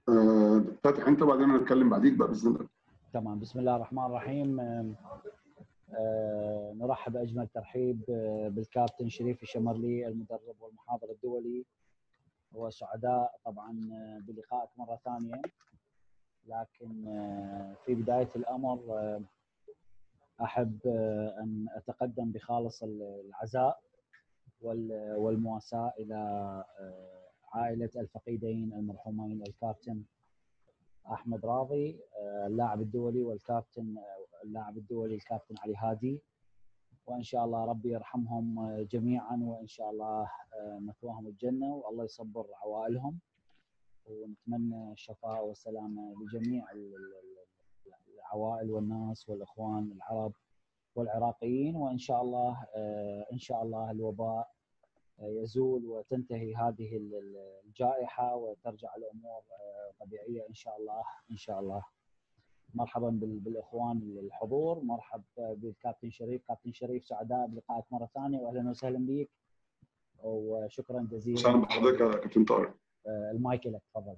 آه، فاتح انت بعدين انا اتكلم بعديك بقى باذن الله تمام بسم الله الرحمن الرحيم آم، آه، نرحب اجمل ترحيب آه، بالكابتن شريف الشمرلي المدرب والمحاضر الدولي وسعداء طبعا آه، بلقائك مره ثانيه لكن آه، في بدايه الامر آه، احب آه، ان اتقدم بخالص العزاء وال- والمواساه الى آه، عائله الفقيدين المرحومين الكابتن احمد راضي آه، اللاعب الدولي والكابتن آه، اللاعب الدولي الكابتن علي هادي وان شاء الله ربي يرحمهم آه، جميعا وان شاء الله آه، مثواهم الجنه والله يصبر عوائلهم ونتمنى الشفاء والسلامه لجميع ال- ال- ال- العوائل والناس والاخوان العرب والعراقيين وان شاء الله آه، ان شاء الله الوباء آه، يزول وتنتهي هذه ال- ال- الجائحه وترجع الامور آه، طبيعيه ان شاء الله ان شاء الله مرحبا بال- بالاخوان الحضور مرحب بالكابتن شريف كابتن شريف سعداء بلقائك مره ثانيه واهلا وسهلا بك وشكرا جزيلا وسهلا بحضرتك يا كابتن طارق آه، المايك لك تفضل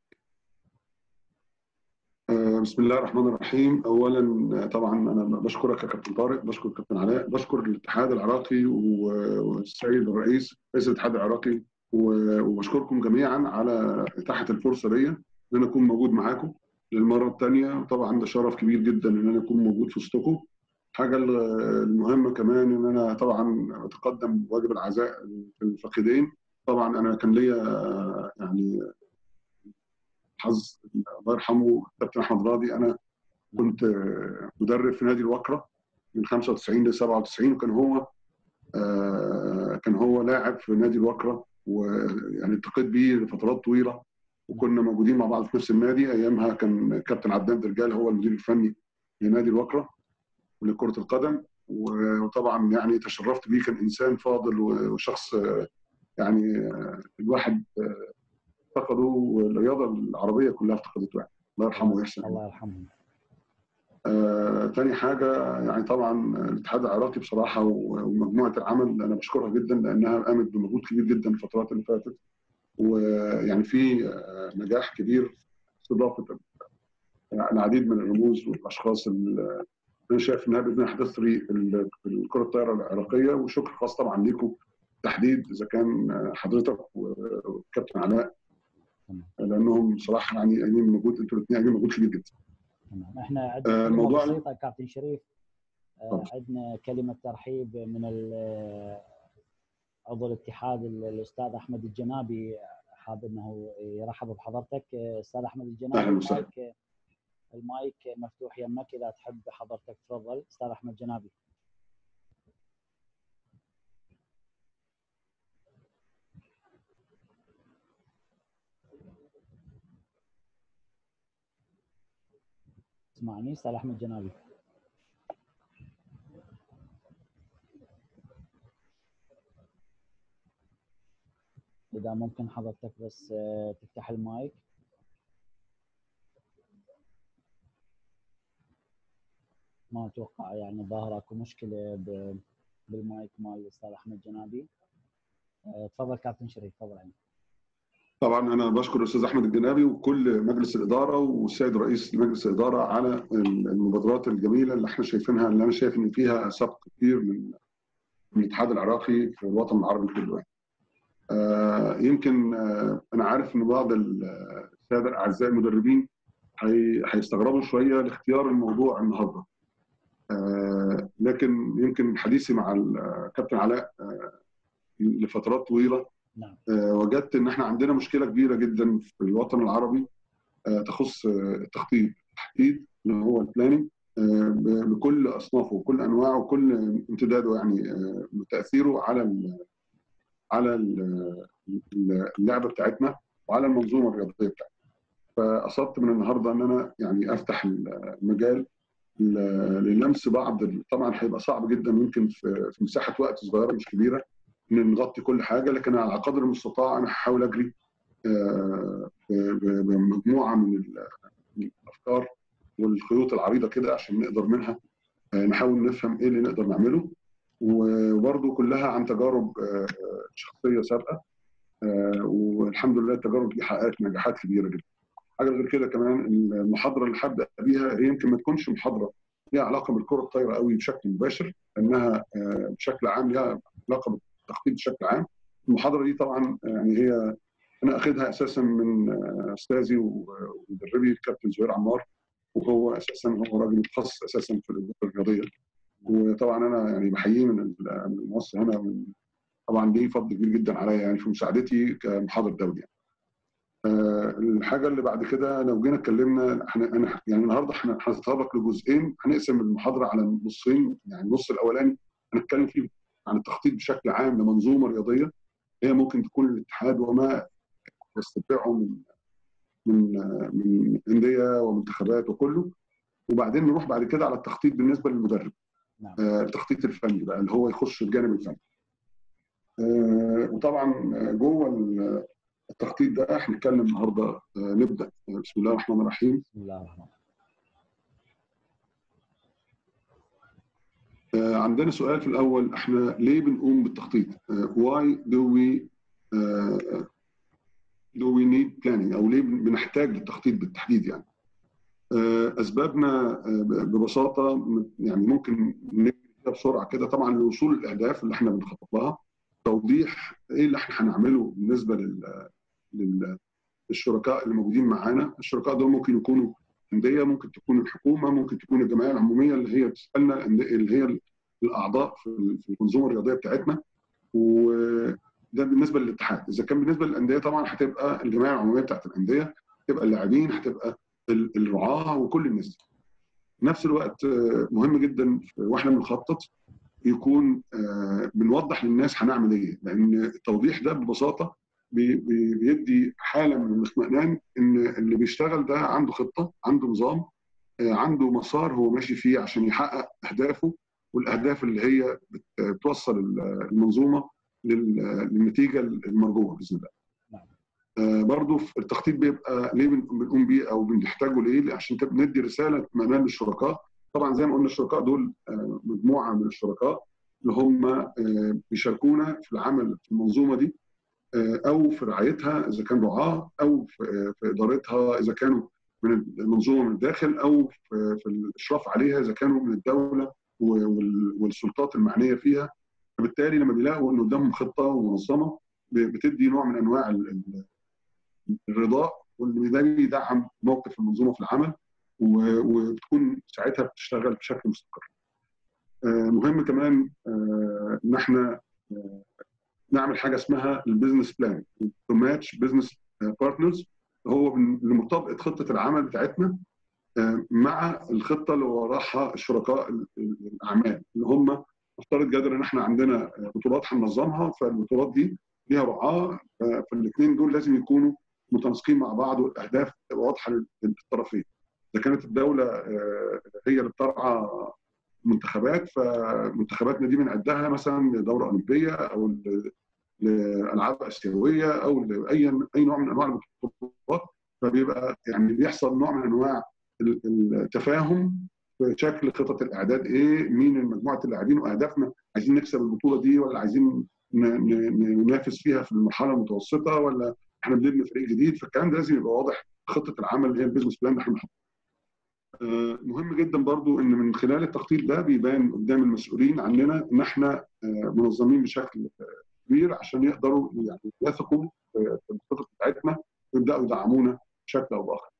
آه، بسم الله الرحمن الرحيم اولا آه، طبعا انا بشكرك يا كابتن طارق بشكر كابتن علاء بشكر الاتحاد العراقي و- والسيد الرئيس رئيس الاتحاد العراقي و- وبشكركم جميعا على اتاحه الفرصه ليا ان انا اكون موجود معاكم للمره الثانيه طبعا ده شرف كبير جدا ان انا اكون موجود في وسطكم الحاجه المهمه كمان ان انا طبعا اتقدم واجب العزاء الفقيدين طبعا انا كان ليا آه، يعني حظ الله يرحمه كابتن احمد راضي انا كنت آه، مدرب في نادي الوكره من 95 ل 97 وكان هو آه، كان هو لاعب في نادي الوكره ويعني التقيت بيه لفترات طويله وكنا موجودين مع بعض في نفس النادي ايامها كان كابتن عدنان درجال هو المدير الفني لنادي الوكره ولكره القدم وطبعا يعني تشرفت بيه كان انسان فاضل وشخص آه، يعني آه، الواحد آه، افتقده والرياضه العربيه كلها افتقدته يعني الله يرحمه ويحسن الله يرحمهم آه، تاني حاجة يعني طبعا الاتحاد العراقي بصراحة و- ومجموعة العمل أنا بشكرها جدا لأنها قامت بمجهود كبير جدا الفترات اللي فاتت ويعني في آه، نجاح كبير في استضافة العديد من الرموز والأشخاص اللي أنا شايف إنها بإذن الله هتثري ال- الكرة الطايرة العراقية وشكر خاص طبعا ليكم تحديد إذا كان حضرتك والكابتن علاء تمام. لأنهم بصراحة يعني قايمين مجهود أنتوا الاثنين قايمين مجهود كبير جدا تمام احنا آه، عندنا الموضوع- كلمه بسيطه كابتن شريف آه، طبعا. عندنا كلمه ترحيب من ال- عضو الاتحاد ال- الاستاذ احمد الجنابي حاب انه يرحب بحضرتك آه، استاذ احمد الجنابي أهلا وسهلا. المايك المايك مفتوح يمك اذا تحب حضرتك تفضل استاذ احمد جنابي اسمعني استاذ احمد جنابي اذا ممكن حضرتك بس آه، تفتح المايك ما اتوقع يعني ظاهر اكو مشكله ب- بالمايك مال الاستاذ احمد جنابي آه، تفضل كابتن شريف تفضل يعني. طبعا انا بشكر الاستاذ احمد الجنابي وكل مجلس الاداره والسيد رئيس مجلس الاداره على المبادرات الجميله اللي احنا شايفينها اللي انا شايف ان فيها سبق كتير من من الاتحاد العراقي في الوطن العربي كله يعني. آه يمكن آه انا عارف ان بعض الساده الاعزاء المدربين هي- هيستغربوا شويه لاختيار الموضوع النهارده. آه لكن يمكن حديثي مع الكابتن علاء آه لفترات طويله نعم آه، وجدت ان احنا عندنا مشكله كبيره جدا في الوطن العربي آه، تخص آه، التخطيط التحديد اللي هو البلاننج بكل اصنافه وكل انواعه وكل امتداده يعني آه، وتاثيره على ال على ال- اللعبه بتاعتنا وعلى المنظومه الرياضيه بتاعتنا. فقصدت من النهارده ان انا يعني افتح المجال ل- للمس بعض ال- طبعا هيبقى صعب جدا يمكن في في مساحه وقت صغيره مش كبيره ان نغطي كل حاجه لكن على قدر المستطاع انا هحاول اجري آه، ب- ب- بمجموعه من ال- من الافكار والخيوط العريضه كده عشان نقدر منها آه، نحاول نفهم ايه اللي نقدر نعمله وبرضه كلها عن تجارب آه، شخصيه سابقه آه، والحمد لله التجارب دي حققت نجاحات كبيره جدا. حاجه غير كده كمان المحاضره اللي هبدا بيها هي يمكن ما تكونش محاضره ليها علاقه بالكره الطايره قوي بشكل مباشر لانها بشكل عام ليها علاقه بالتخطيط بشكل عام المحاضره دي طبعا يعني هي انا اخذها اساسا من استاذي ومدربي الكابتن زهير عمار وهو اساسا هو راجل متخصص اساسا في الاداره الرياضيه وطبعا انا يعني بحييه من المؤسسه هنا طبعا ليه فضل كبير جدا عليا يعني في مساعدتي كمحاضر دولي يعني. أه الحاجه اللي بعد كده لو جينا اتكلمنا احنا يعني النهارده احنا هنتطرق لجزئين هنقسم المحاضره على نصين يعني النص الاولاني هنتكلم فيه عن التخطيط بشكل عام لمنظومه رياضيه هي ممكن تكون الاتحاد وما يستتبعه من من من انديه ومنتخبات وكله وبعدين نروح بعد كده على التخطيط بالنسبه للمدرب نعم. آه التخطيط الفني بقى اللي هو يخش الجانب الفني آه وطبعا جوه التخطيط ده هنتكلم النهارده آه نبدا بسم الله الرحمن الرحيم بسم الله الرحمن آه عندنا سؤال في الاول احنا ليه بنقوم بالتخطيط؟ واي دو وي دو وي نيد بلاننج او ليه بنحتاج للتخطيط بالتحديد يعني اسبابنا ببساطه يعني ممكن نجري بسرعه كده طبعا لوصول الاهداف اللي احنا بنخطط لها توضيح ايه اللي احنا هنعمله بالنسبه لل... لل... للشركاء اللي موجودين معانا الشركاء دول ممكن يكونوا انديه ممكن تكون الحكومه ممكن تكون الجمعيه العموميه اللي هي بتسالنا اللي هي الاعضاء في المنظومه الرياضيه بتاعتنا وده بالنسبه للاتحاد اذا كان بالنسبه للانديه طبعا هتبقى الجمعيه العموميه بتاعت الانديه هتبقى اللاعبين هتبقى الرعاه وكل الناس دي. نفس الوقت مهم جدا واحنا بنخطط يكون بنوضح للناس هنعمل ايه لان التوضيح ده ببساطه بيدي حاله من الاطمئنان ان اللي بيشتغل ده عنده خطه عنده نظام عنده مسار هو ماشي فيه عشان يحقق اهدافه والاهداف اللي هي بتوصل المنظومه للنتيجه المرجوه باذن الله. آه برضه التخطيط بيبقى ليه بنقوم بيه او بنحتاجه ليه؟ عشان ندي رساله اطمئنان للشركاء طبعا زي ما قلنا الشركاء دول آه مجموعه من الشركاء اللي هم آه بيشاركونا في العمل في المنظومه دي او في رعايتها اذا كان رعاه او في, في ادارتها اذا كانوا من المنظومه من الداخل او في, في الاشراف عليها اذا كانوا من الدوله والسلطات المعنيه فيها فبالتالي لما بيلاقوا ان قدامهم خطه ومنظمه بتدي نوع من انواع الرضاء واللي ده بيدعم موقف المنظومه في العمل وبتكون ساعتها بتشتغل بشكل مستقر. مهم كمان ان احنا نعمل حاجه اسمها البيزنس بلان تو ماتش بزنس بارتنرز هو لمطابقه خطه العمل بتاعتنا مع الخطه اللي وراها الشركاء الاعمال اللي هم نفترض جدلا ان احنا عندنا بطولات هننظمها فالبطولات دي ليها رعاه فالاثنين دول لازم يكونوا متناسقين مع بعض والاهداف تبقى واضحه للطرفين. اذا كانت الدوله هي اللي بترعى منتخبات فمنتخباتنا دي بنعدها مثلا لدوره اولمبيه او لالعاب اسيويه او لاي اي نوع من انواع البطولات فبيبقى يعني بيحصل نوع من انواع التفاهم في شكل خطط الاعداد ايه مين مجموعه اللاعبين واهدافنا عايزين نكسب البطوله دي ولا عايزين ننافس فيها في المرحله المتوسطه ولا احنا بنبني فريق جديد فالكلام ده لازم يبقى واضح خطه العمل اللي هي البيزنس بلان اللي احنا بنحطها. مهم جدا برضو ان من خلال التخطيط ده بيبان قدام المسؤولين عننا ان احنا منظمين بشكل كبير عشان يقدروا يعني يثقوا في الخطط بتاعتنا ويبداوا يدعمونا بشكل او باخر.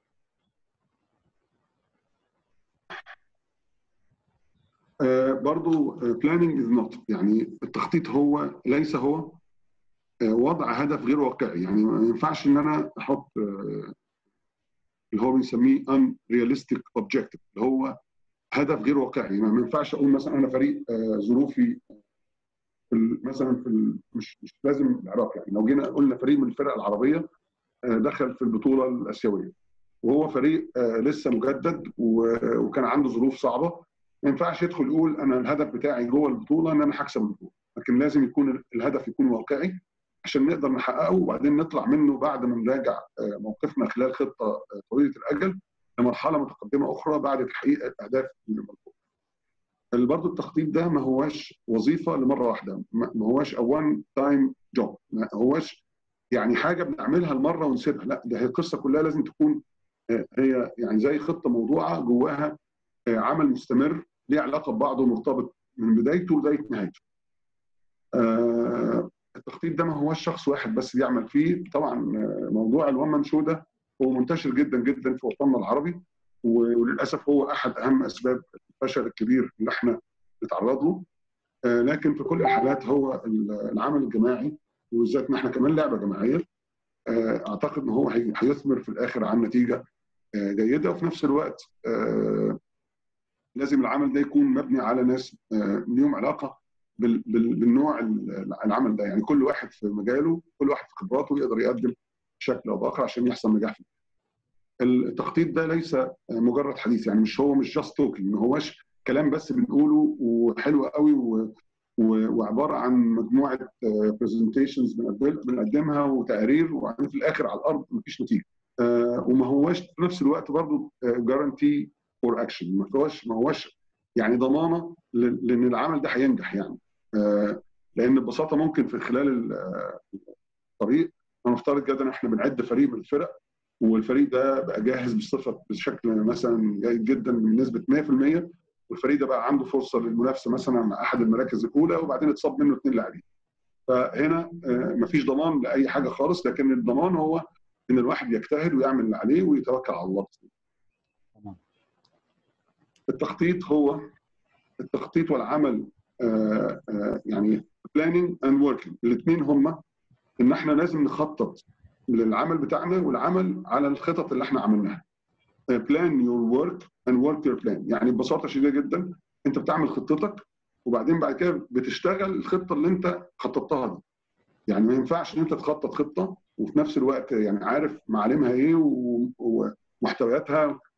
برضو planning is not يعني التخطيط هو ليس هو وضع هدف غير واقعي يعني ما ينفعش ان انا احط اللي هو بنسميه unrealistic objective اللي هو هدف غير واقعي ما ينفعش اقول مثلا انا فريق ظروفي في مثلا في مش مش لازم العراق يعني لو جينا قلنا فريق من الفرق العربيه دخل في البطوله الاسيويه وهو فريق لسه مجدد وكان عنده ظروف صعبه ما ينفعش يدخل يقول انا الهدف بتاعي جوه البطوله ان انا هكسب البطوله لكن لازم يكون الهدف يكون واقعي عشان نقدر نحققه وبعدين نطلع منه بعد ما نراجع موقفنا خلال خطه طويله الاجل لمرحله متقدمه اخرى بعد تحقيق الاهداف المطلوبه. برضه التخطيط ده ما هواش وظيفه لمره واحده ما هواش وان تايم جوب ما هواش يعني حاجه بنعملها المره ونسيبها لا ده هي القصه كلها لازم تكون هي يعني زي خطه موضوعه جواها عمل مستمر ليه علاقه ببعضه مرتبط من بدايته لغايه نهايته. التخطيط ده ما هوش شخص واحد بس بيعمل فيه طبعا موضوع الوان مان شو ده هو منتشر جدا جدا في وطننا العربي وللاسف هو احد اهم اسباب الفشل الكبير اللي احنا نتعرض له لكن في كل الحالات هو العمل الجماعي وبالذات ان احنا كمان لعبه جماعيه اعتقد ان هو هيثمر في الاخر عن نتيجه جيده وفي نفس الوقت لازم العمل ده يكون مبني على ناس ليهم علاقه بالنوع العمل ده يعني كل واحد في مجاله كل واحد في خبراته يقدر يقدم بشكل او باخر عشان يحصل نجاح فيه. التخطيط ده ليس مجرد حديث يعني مش هو مش جاست توكينج ما هوش كلام بس بنقوله وحلو قوي و وعباره عن مجموعه برزنتيشنز بنقدمها وتقارير وبعدين في الاخر على الارض مفيش نتيجه. وما هوش في نفس الوقت برضه جارانتي فور اكشن ما هوش ما هوش يعني ضمانه لان العمل ده هينجح يعني. لان ببساطه ممكن في خلال الطريق هنفترض جدا ان احنا بنعد فريق من الفرق والفريق ده بقى جاهز بصفه بشكل مثلا جيد جدا بنسبه 100% والفريق ده بقى عنده فرصه للمنافسه مثلا مع احد المراكز الاولى وبعدين اتصاب منه اثنين لاعبين. فهنا مفيش ضمان لاي حاجه خالص لكن الضمان هو ان الواحد يجتهد ويعمل اللي عليه ويتوكل على الله. تمام. التخطيط هو التخطيط والعمل يعني planning and working الاثنين هما ان احنا لازم نخطط للعمل بتاعنا والعمل على الخطط اللي احنا عملناها. plan your work and work your plan يعني ببساطه شديده جدا انت بتعمل خطتك وبعدين بعد كده بتشتغل الخطه اللي انت خططتها دي. يعني ما ينفعش ان انت تخطط خطه وفي نفس الوقت يعني عارف معالمها ايه ومحتوياتها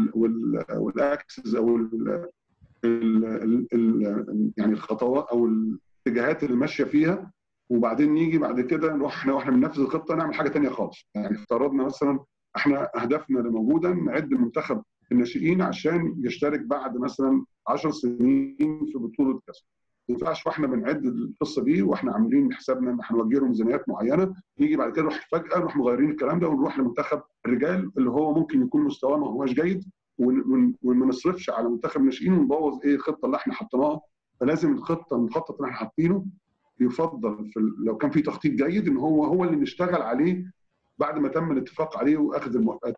والاكسس او ال ال ال يعني الخطوات او الاتجاهات اللي ماشيه فيها وبعدين نيجي بعد كده نروح احنا واحنا بننفذ الخطه نعمل حاجه ثانيه خالص يعني افترضنا مثلا احنا اهدافنا اللي موجوده نعد منتخب الناشئين عشان يشترك بعد مثلا 10 سنين في بطوله كاس ما ينفعش واحنا بنعد القصه دي واحنا عاملين حسابنا ان هنوجه له ميزانيات معينه نيجي بعد كده نروح فجاه نروح مغيرين الكلام ده ونروح لمنتخب الرجال اللي هو ممكن يكون مستواه ما هواش جيد وما نصرفش على منتخب الناشئين ونبوظ ايه الخطه اللي احنا حطيناها فلازم الخطه المخطط اللي احنا حاطينه يفضل في لو كان في تخطيط جيد ان هو هو اللي نشتغل عليه بعد ما تم الاتفاق عليه واخذ الموافقات.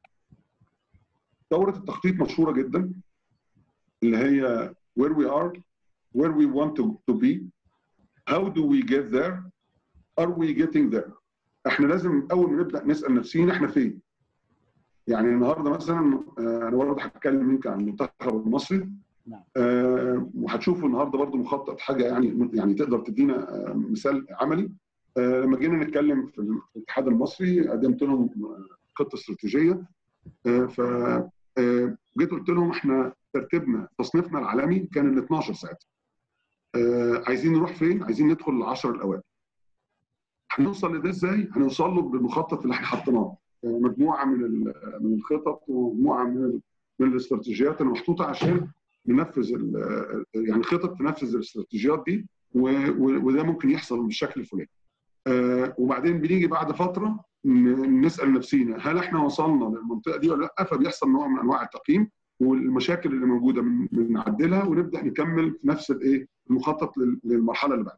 دوره التخطيط مشهوره جدا اللي هي where we are where we want to, to be how do we get there are we getting there احنا لازم اول ما نبدا نسال نفسينا احنا فين يعني النهارده مثلا انا برضه هتكلم يمكن عن المنتخب المصري نعم. آه وهتشوفوا النهارده برضه مخطط حاجه يعني يعني تقدر تدينا آه مثال عملي آه لما جينا نتكلم في الاتحاد المصري قدمت لهم خطه استراتيجيه آه ف آه جيت قلت لهم احنا ترتيبنا تصنيفنا العالمي كان ال 12 ساعتها آه عايزين نروح فين؟ عايزين ندخل العشر الاوائل هنوصل لده ازاي؟ هنوصل له بالمخطط اللي احنا حطيناه مجموعه من من الخطط ومجموعه من من الاستراتيجيات المحطوطه عشان ننفذ يعني خطط تنفذ الاستراتيجيات دي وده ممكن يحصل بالشكل الفلاني. آه وبعدين بنيجي بعد فتره نسال نفسينا هل احنا وصلنا للمنطقه دي ولا لا؟ فبيحصل نوع من انواع التقييم والمشاكل اللي موجوده بنعدلها ونبدا نكمل في نفس الايه المخطط للمرحله اللي بعدها.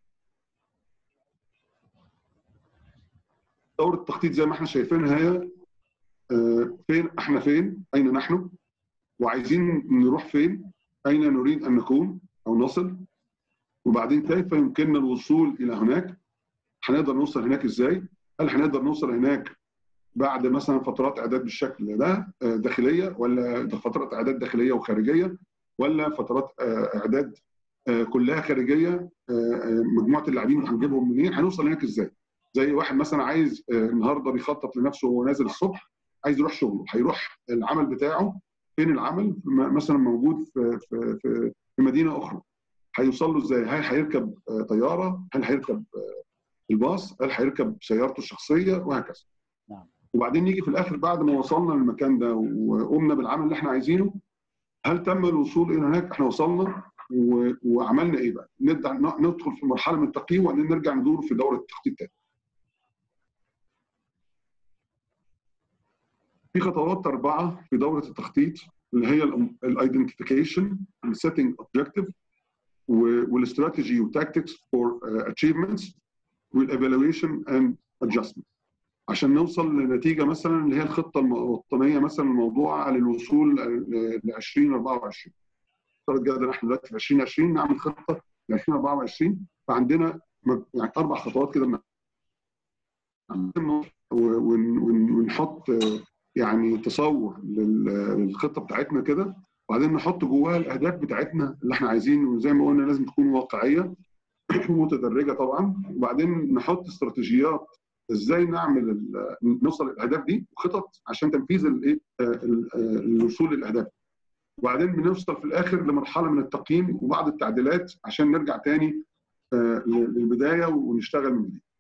دوره التخطيط زي ما احنا شايفينها هي فين احنا فين اين نحن وعايزين نروح فين اين نريد ان نكون او نصل وبعدين كيف يمكننا الوصول الى هناك هنقدر نوصل هناك ازاي هل هنقدر نوصل هناك بعد مثلا فترات اعداد بالشكل ده داخليه ولا فترات اعداد داخليه وخارجيه ولا فترات اعداد كلها خارجيه مجموعه اللاعبين هنجيبهم منين هنوصل هناك ازاي زي واحد مثلا عايز النهارده بيخطط لنفسه وهو نازل الصبح عايز يروح شغله هيروح العمل بتاعه فين العمل مثلا موجود في في في, في مدينه اخرى هيوصل له ازاي هل هيركب طياره هل هيركب الباص هل هيركب سيارته الشخصيه وهكذا نعم. وبعدين نيجي في الاخر بعد ما وصلنا للمكان ده وقمنا بالعمل اللي احنا عايزينه هل تم الوصول الى هناك احنا وصلنا و... وعملنا ايه بقى ندخل في مرحله من التقييم وبعدين نرجع ندور في دوره التخطيط تاني في خطوات اربعه في دوره التخطيط اللي هي الايدنتيفيكيشن السيتنج اوبجكتيف والاستراتيجي وتاكتكس فور اتشيفمنتس والايفالويشن اند ادجستمنت عشان نوصل لنتيجه مثلا اللي هي الخطه الوطنيه مثلا الموضوعه للوصول ل 2024 افترض جدا احنا دلوقتي في 2020 نعمل خطه ل 2024 فعندنا يعني اربع خطوات كده ونحط يعني تصور للخطه بتاعتنا كده وبعدين نحط جواها الاهداف بتاعتنا اللي احنا عايزين وزي ما قلنا لازم تكون واقعيه متدرجه طبعا وبعدين نحط استراتيجيات ازاي نعمل نوصل للاهداف دي وخطط عشان تنفيذ الايه الوصول للاهداف وبعدين بنوصل في الاخر لمرحله من التقييم وبعض التعديلات عشان نرجع تاني للبدايه ونشتغل من جديد.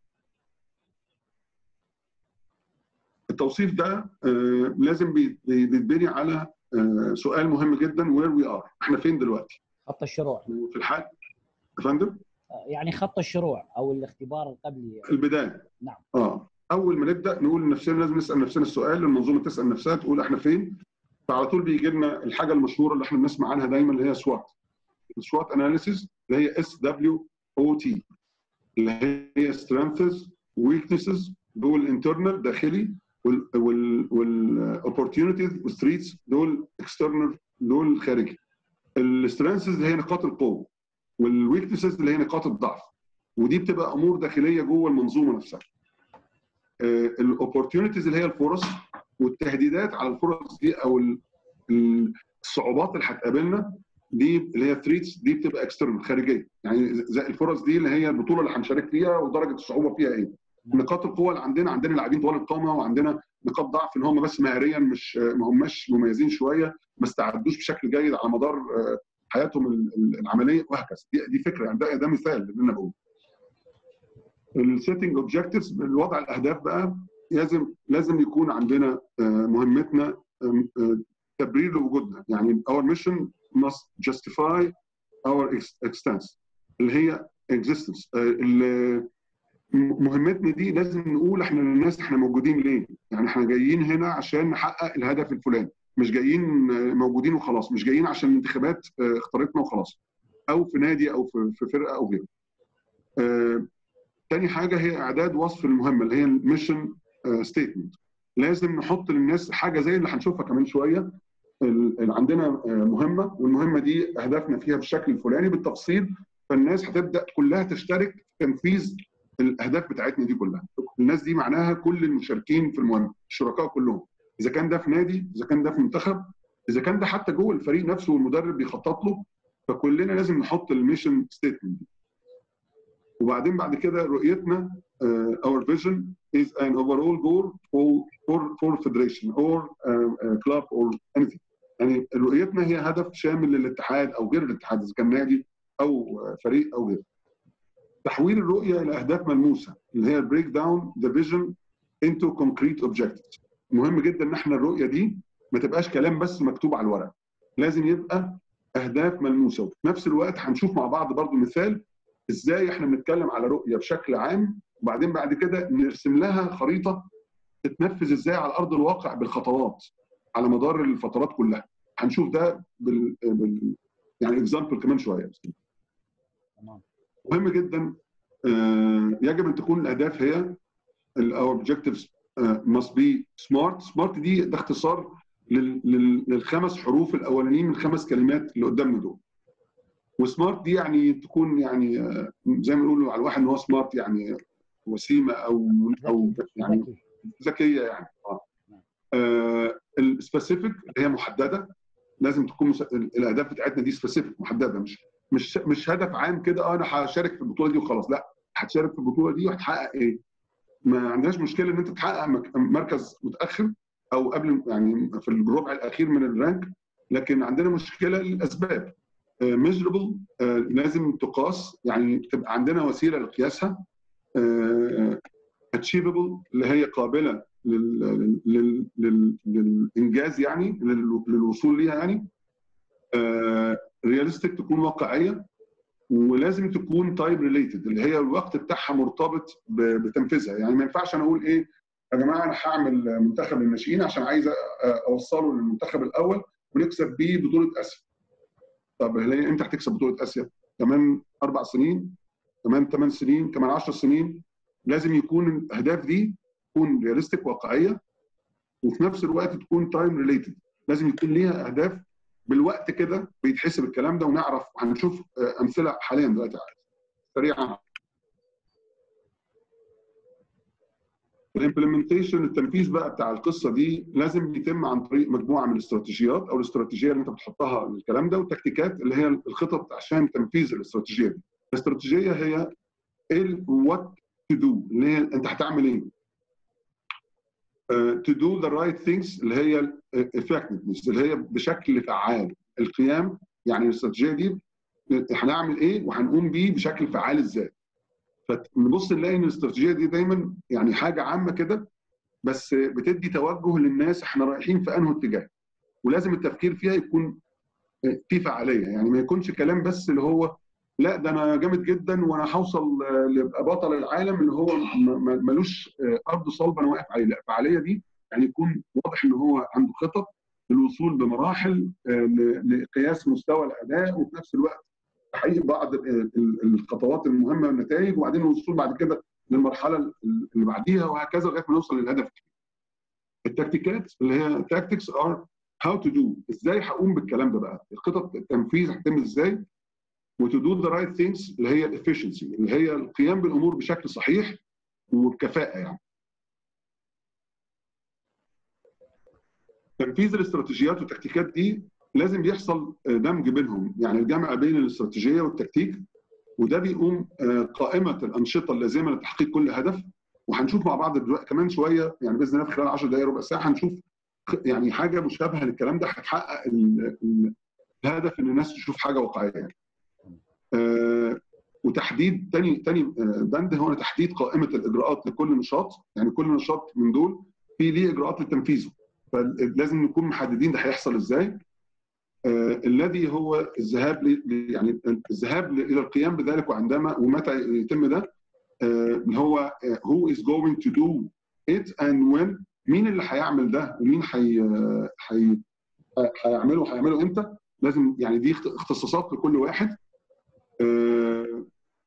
التوصيف ده لازم بيتبني على سؤال مهم جدا وير وي ار احنا فين دلوقتي؟ خط الشروع في الحال يا فندم؟ يعني خط الشروع او الاختبار القبلي يعني. البدايه نعم اه اول ما نبدا نقول لنفسنا لازم نسال نفسنا السؤال المنظومه تسال نفسها تقول احنا فين فعلى طول بيجي لنا الحاجه المشهوره اللي احنا بنسمع عنها دايما اللي هي سوات السوات اناليسيس اللي هي اس دبليو او تي اللي هي سترينثز ويكنسز دول انترنال داخلي والاوبورتيونيتيز والثريتس دول اكسترنال دول خارجي السترينثز اللي هي نقاط القوه والويكنسز اللي هي نقاط الضعف ودي بتبقى امور داخليه جوه المنظومه نفسها الاوبورتيونيتيز اللي هي الفرص والتهديدات على الفرص دي او الصعوبات اللي هتقابلنا دي اللي هي ثريتس دي بتبقى اكسترنال خارجيه يعني زي الفرص دي اللي هي البطوله اللي هنشارك فيها ودرجه الصعوبه فيها ايه نقاط القوه اللي عندنا عندنا لاعبين طوال القامه وعندنا نقاط ضعف ان هم بس مهاريا مش ما هماش مميزين شويه ما استعدوش بشكل جيد على مدار حياتهم العمليه وهكذا دي, دي فكره يعني ده, ده مثال اللي انا بقوله السيتنج اوبجكتيفز الوضع الاهداف بقى لازم لازم يكون عندنا مهمتنا تبرير لوجودنا يعني our mission must justify our existence اللي هي existence مهمتنا دي لازم نقول احنا للناس احنا موجودين ليه؟ يعني احنا جايين هنا عشان نحقق الهدف الفلاني مش جايين موجودين وخلاص مش جايين عشان الانتخابات اختارتنا وخلاص او في نادي او في فرقه او غيره. تاني حاجه هي اعداد وصف المهمه اللي هي الميشن ستيتمنت لازم نحط للناس حاجه زي اللي هنشوفها كمان شويه اللي عندنا مهمه والمهمه دي اهدافنا فيها بالشكل الفلاني بالتفصيل فالناس هتبدا كلها تشترك في تنفيذ الاهداف بتاعتنا دي كلها الناس دي معناها كل المشاركين في المهمه الشركاء كلهم اذا كان ده في نادي اذا كان ده في منتخب اذا كان ده حتى جوه الفريق نفسه والمدرب بيخطط له فكلنا لازم نحط الميشن ستيتمنت دي وبعدين بعد كده رؤيتنا uh, our vision is an overall goal for for for federation or uh, uh, club or anything يعني رؤيتنا هي هدف شامل للاتحاد او غير الاتحاد اذا كان نادي او فريق او غيره تحويل الرؤيه الى اهداف ملموسه اللي هي بريك داون ذا فيجن انتو كونكريت اوبجكتيفز مهم جدا ان احنا الرؤيه دي ما تبقاش كلام بس مكتوب على الورق لازم يبقى اهداف ملموسه وفي نفس الوقت هنشوف مع بعض برضو مثال ازاي احنا بنتكلم على رؤيه بشكل عام وبعدين بعد كده نرسم لها خريطه تتنفذ ازاي على ارض الواقع بالخطوات على مدار الفترات كلها هنشوف ده بال, بال... يعني اكزامبل كمان شويه تمام مهم جدا يجب ان تكون الاهداف هي our objectives must be smart smart دي ده اختصار للخمس حروف الاولانيين من خمس كلمات اللي قدامنا دول وسمارت دي يعني تكون يعني زي ما بيقولوا على الواحد ان هو سمارت يعني وسيمه او او يعني ذكيه يعني اه, آه السبيسيفيك اللي هي محدده لازم تكون مس... الاهداف بتاعتنا دي سبيسيفيك محدده مش مش مش هدف عام كده اه انا هشارك في البطوله دي وخلاص لا هتشارك في البطوله دي وهتحقق ايه؟ ما عندناش مشكله ان انت تحقق مركز متاخر او قبل يعني في الربع الاخير من الرانك لكن عندنا مشكله الاسباب ميجربل لازم تقاس يعني تبقى عندنا وسيله لقياسها اتشيفبل اللي هي قابله لل لل لل للانجاز يعني للوصول ليها يعني رياليستيك تكون واقعيه ولازم تكون تايم ريليتد اللي هي الوقت بتاعها مرتبط بتنفيذها يعني ما ينفعش انا اقول ايه يا جماعه انا هعمل منتخب للناشئين عشان عايز اوصله للمنتخب الاول ونكسب بيه بطوله اسيا. طب هي امتى هتكسب بطوله اسيا؟ كمان اربع سنين كمان ثمان سنين كمان 10 سنين لازم يكون الاهداف دي تكون رياليستيك واقعيه وفي نفس الوقت تكون تايم ريليتد لازم يكون ليها اهداف بالوقت كده بيتحسب الكلام ده ونعرف هنشوف امثله حاليا دلوقتي سريعا الامبلمنتيشن التنفيذ بقى بتاع القصه دي لازم يتم عن طريق مجموعه من الاستراتيجيات او الاستراتيجيه اللي انت بتحطها للكلام ده والتكتيكات اللي هي الخطط عشان تنفيذ الاستراتيجيه دي. الاستراتيجيه هي ايه وات تو دو اللي هي انت هتعمل ايه؟ تو دو ذا رايت ثينجز اللي هي الافكتفنس اللي هي بشكل فعال القيام يعني الاستراتيجيه دي هنعمل ايه وهنقوم بيه بشكل فعال ازاي فنبص نلاقي ان الاستراتيجيه دي دايما يعني حاجه عامه كده بس بتدي توجه للناس احنا رايحين في انه اتجاه ولازم التفكير فيها يكون في فعاليه يعني ما يكونش كلام بس اللي هو لا ده انا جامد جدا وانا هوصل لابقى بطل العالم اللي هو ملوش ارض صلبه انا واقف عليه لا الفعاليه دي يعني يكون واضح ان هو عنده خطط للوصول بمراحل لقياس مستوى الاداء وفي نفس الوقت تحقيق بعض الخطوات المهمه والنتائج وبعدين الوصول بعد كده للمرحله اللي بعديها وهكذا لغايه ما نوصل للهدف التكتيكات اللي هي تاكتكس ار هاو تو دو ازاي هقوم بالكلام ده بقى الخطط التنفيذ هتتم ازاي وتو دو ذا رايت ثينجز اللي هي الافشنسي اللي هي القيام بالامور بشكل صحيح وبكفاءه يعني تنفيذ الاستراتيجيات والتكتيكات دي لازم يحصل دمج بينهم يعني الجمع بين الاستراتيجيه والتكتيك وده بيقوم قائمه الانشطه اللازمه لتحقيق كل هدف وهنشوف مع بعض دلوقتي كمان شويه يعني باذن الله في خلال 10 دقائق ربع ساعه هنشوف يعني حاجه مشابهه للكلام ده هتحقق الهدف ان الناس تشوف حاجه واقعيه يعني. آه وتحديد تاني تاني بند هو تحديد قائمه الاجراءات لكل نشاط يعني كل نشاط من دول في ليه اجراءات لتنفيذه فلازم نكون محددين ده هيحصل ازاي آه الذي هو الذهاب يعني الذهاب الى القيام بذلك وعندما ومتى يتم ده اللي آه هو who is going to do it and when مين اللي هيعمل ده ومين حي حي هيعمله هيعمله امتى لازم يعني دي اختصاصات لكل واحد uh,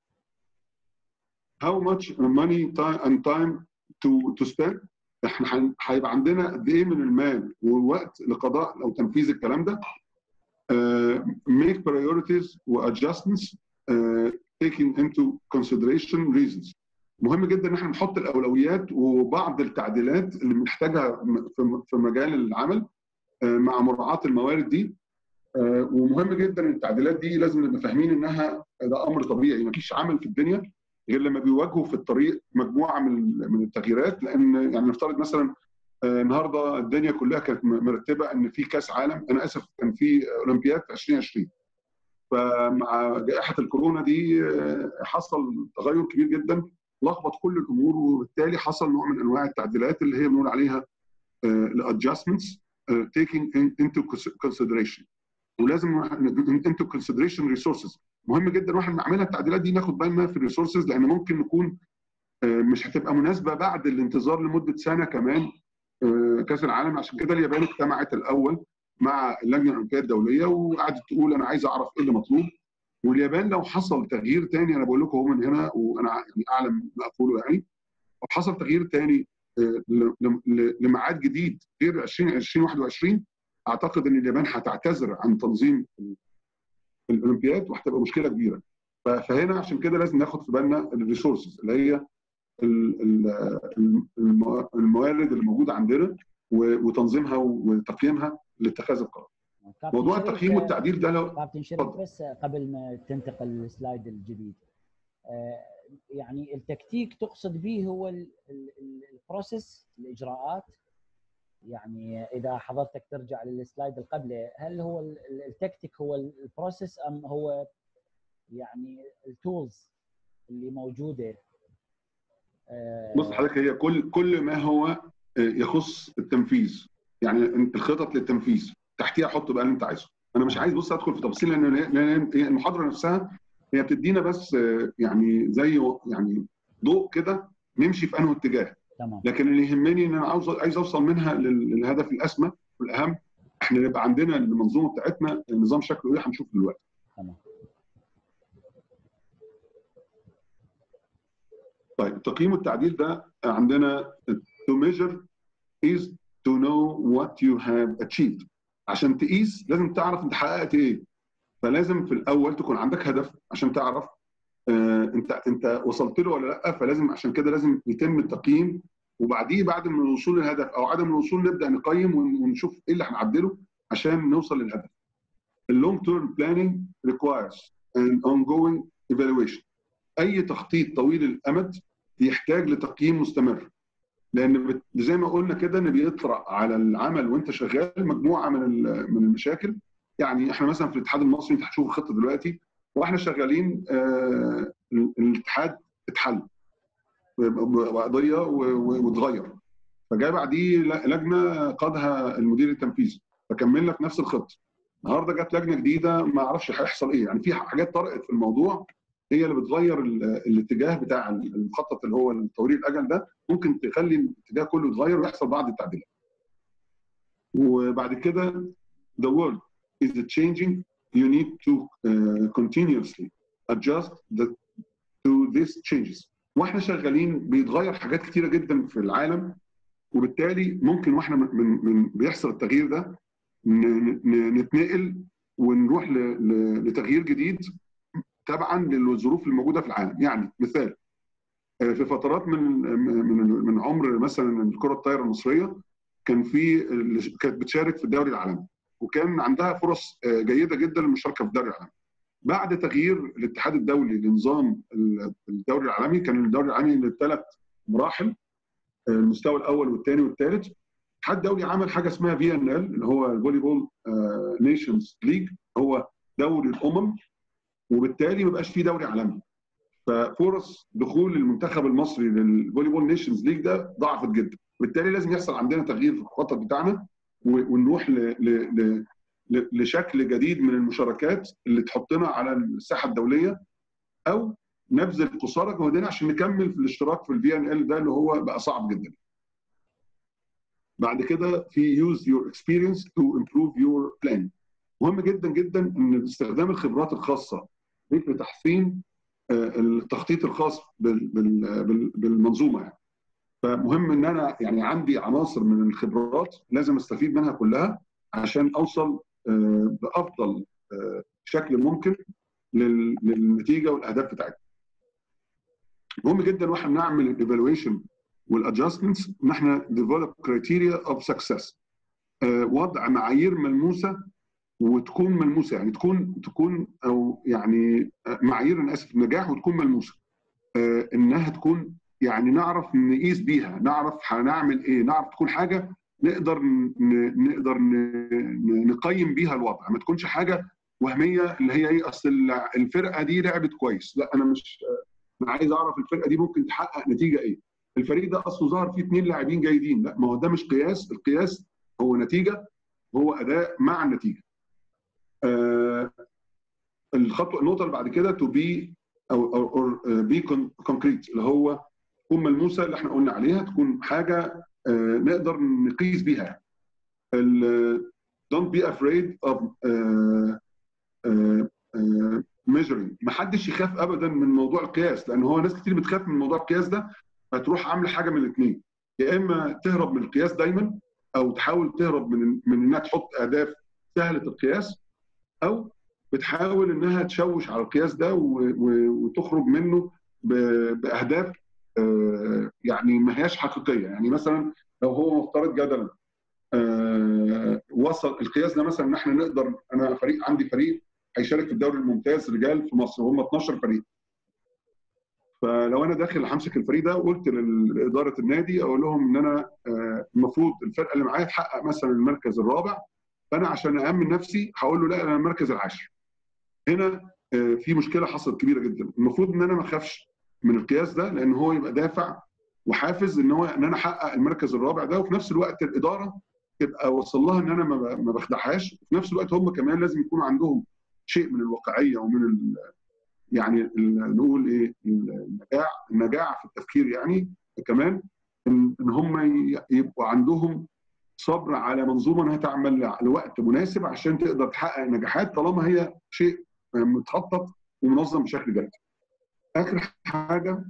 how much money time and time to to spend احنا هيبقى عندنا قد ايه من المال والوقت لقضاء او تنفيذ الكلام ده uh, make priorities و adjustments uh, taking into consideration reasons مهم جدا ان احنا نحط الاولويات وبعض التعديلات اللي بنحتاجها في مجال العمل مع مراعاه الموارد دي ومهم جدا التعديلات دي لازم نبقى فاهمين انها ده امر طبيعي مفيش عمل في الدنيا غير لما بيواجهوا في الطريق مجموعه من من التغييرات لان يعني نفترض مثلا النهارده الدنيا كلها كانت مرتبه ان في كاس عالم انا اسف كان في اولمبياد في 2020 فمع جائحه الكورونا دي حصل تغير كبير جدا لخبط كل الامور وبالتالي حصل نوع من انواع التعديلات اللي هي بنقول عليها الادجستمنتس taking into consideration ولازم into consideration resources مهم جدا واحنا بنعملها التعديلات دي ناخد بالنا في الريسورسز لان ممكن نكون مش هتبقى مناسبه بعد الانتظار لمده سنه كمان كاس العالم عشان كده اليابان اجتمعت الاول مع اللجنه الاولمبيه الدوليه وقعدت تقول انا عايز اعرف ايه اللي مطلوب واليابان لو حصل تغيير تاني انا بقول لكم هو من هنا وانا يعني اعلم ما اقوله يعني لو حصل تغيير تاني لميعاد جديد غير 2021 اعتقد ان اليابان هتعتذر عن تنظيم الاولمبياد وهتبقى مشكله كبيره فهنا عشان كده لازم ناخد في بالنا الريسورسز اللي هي الموارد اللي موجوده عندنا وتنظيمها وتقييمها لاتخاذ القرار. موضوع التقييم والتعديل ده لو كابتن شريف بس قبل ما تنتقل للسلايد الجديد يعني التكتيك تقصد به هو البروسيس الاجراءات يعني اذا حضرتك ترجع للسلايد اللي قبله هل هو التكتيك هو البروسيس ام هو يعني التولز اللي موجوده بص حضرتك هي كل كل ما هو يخص التنفيذ يعني الخطط للتنفيذ تحتيها حط بقى اللي انت عايزه انا مش عايز بص ادخل في تفاصيل لان المحاضره نفسها هي بتدينا بس يعني زي يعني ضوء كده نمشي في انه اتجاه تمام لكن اللي يهمني ان انا عاوز عايز اوصل منها لل- للهدف الاسمى والاهم احنا نبقى عندنا المنظومه بتاعتنا النظام شكله ايه هنشوف دلوقتي تمام طيب التقييم والتعديل ده عندنا to measure is to know what you have achieved عشان تقيس لازم تعرف انت حققت ايه فلازم في الاول تكون عندك هدف عشان تعرف آه انت انت وصلت له ولا لا فلازم عشان كده لازم يتم التقييم وبعديه بعد من الوصول للهدف او عدم الوصول نبدا نقيم ون- ونشوف ايه اللي هنعدله عشان نوصل للهدف. اللونج تيرم بلاننج requires an ongoing evaluation. اي تخطيط طويل الامد يحتاج لتقييم مستمر. لان بت- زي ما قلنا كده ان بيطرأ على العمل وانت شغال مجموعه من ال- من المشاكل يعني احنا مثلا في الاتحاد المصري انت هتشوف الخطه دلوقتي واحنا شغالين آه، ال- الاتحاد اتحل قضيه و- و- واتغير فجاء بعديه ل- لجنه قادها المدير التنفيذي فكملنا في نفس الخطه النهارده جت لجنه جديده ما اعرفش هيحصل ايه يعني في حاجات طرقت في الموضوع هي اللي بتغير ال- الاتجاه بتاع المخطط اللي هو طويل الاجل ده ممكن تخلي الاتجاه كله يتغير ويحصل بعض التعديلات وبعد كده the world is changing you need to uh, continuously adjust the, to these changes واحنا شغالين بيتغير حاجات كتيره جدا في العالم وبالتالي ممكن واحنا من, من, من بيحصل التغيير ده ن- ن- نتنقل ونروح ل, ل, لتغيير جديد تبعا للظروف الموجوده في العالم يعني مثال آه، في فترات من من من عمر مثلا الكره الطايره المصريه كان في اللي كانت بتشارك في الدوري العالمي وكان عندها فرص آه، جيده جدا للمشاركه في الدوري العالمي بعد تغيير الاتحاد الدولي لنظام الدوري العالمي كان الدوري العالمي لثلاث مراحل المستوى الاول والثاني والثالث الاتحاد الدولي عمل حاجه اسمها في ان ال اللي هو الفولي بول نيشنز ليج هو دوري الامم وبالتالي ما بقاش فيه دوري عالمي ففرص دخول المنتخب المصري للفولي بول نيشنز ليج ده ضعفت جدا وبالتالي لازم يحصل عندنا تغيير في الخطط بتاعنا و- ونروح ل... ل... ل... ل- لشكل جديد من المشاركات اللي تحطنا على الساحه الدوليه او نبذل قصارى جهدنا عشان نكمل في الاشتراك في الفي ان ال ده اللي هو بقى صعب جدا. بعد كده في use your experience to improve your plan. مهم جدا جدا ان استخدام الخبرات الخاصه بيك لتحسين آه، التخطيط الخاص بال- بال- بال- بالمنظومه يعني. فمهم ان انا يعني عندي عناصر من الخبرات لازم استفيد منها كلها عشان اوصل آه، بافضل آه، شكل ممكن لل- للنتيجه والاهداف بتاعتنا. مهم جدا واحنا بنعمل الايفالويشن والادجستمنتس ان احنا ديفلوب كرايتيريا اوف سكسس وضع معايير ملموسه وتكون ملموسه يعني تكون تكون او يعني آه، معايير انا اسف نجاح وتكون ملموسه آه، انها تكون يعني نعرف نقيس بيها نعرف هنعمل ايه نعرف تكون حاجه نقدر ن- ن- نقدر ن- ن- نقيم بيها الوضع ما تكونش حاجه وهميه اللي هي ايه اصل الع- الفرقه دي لعبت كويس لا انا مش انا عايز اعرف الفرقه دي ممكن تحقق نتيجه ايه الفريق ده اصله ظهر فيه اثنين لاعبين جيدين لا ما هو ده مش قياس القياس هو نتيجه هو اداء مع النتيجه آه الخطوه النقطه اللي بعد كده تو بي او او بي كونكريت اللي هو تكون ملموسه اللي احنا قلنا عليها تكون حاجه آه نقدر نقيس بيها ال- don't be afraid of uh, uh, uh, measuring ما حدش يخاف ابدا من موضوع القياس لان هو ناس كتير بتخاف من موضوع القياس ده فتروح عامله حاجه من الاثنين يا اما تهرب من القياس دايما او تحاول تهرب من من انها تحط اهداف سهله القياس او بتحاول انها تشوش على القياس ده و- و- وتخرج منه ب- باهداف آه، يعني ما هياش حقيقيه يعني مثلا لو هو مفترض جدلا آه، وصل القياس ده مثلا ان احنا نقدر انا فريق عندي فريق هيشارك في الدوري الممتاز رجال في مصر وهم 12 فريق فلو انا داخل همسك الفريق ده وقلت لاداره النادي اقول لهم ان انا آه، المفروض الفرقه اللي معايا تحقق مثلا المركز الرابع فانا عشان اامن نفسي هقول له لا انا المركز العاشر هنا آه، في مشكله حصلت كبيره جدا المفروض ان انا ما اخافش من القياس ده لان هو يبقى دافع وحافز ان هو ان انا احقق المركز الرابع ده وفي نفس الوقت الاداره تبقى وصل لها ان انا ما ب- ما بخدعهاش وفي نفس الوقت هم كمان لازم يكون عندهم شيء من الواقعيه ومن ال يعني ال- نقول ايه النجاع النجاع في التفكير يعني كمان ان إن هم ي- يبقوا عندهم صبر على منظومه انها تعمل لوقت مناسب عشان تقدر تحقق نجاحات طالما هي شيء متخطط ومنظم بشكل جيد. اخر حاجه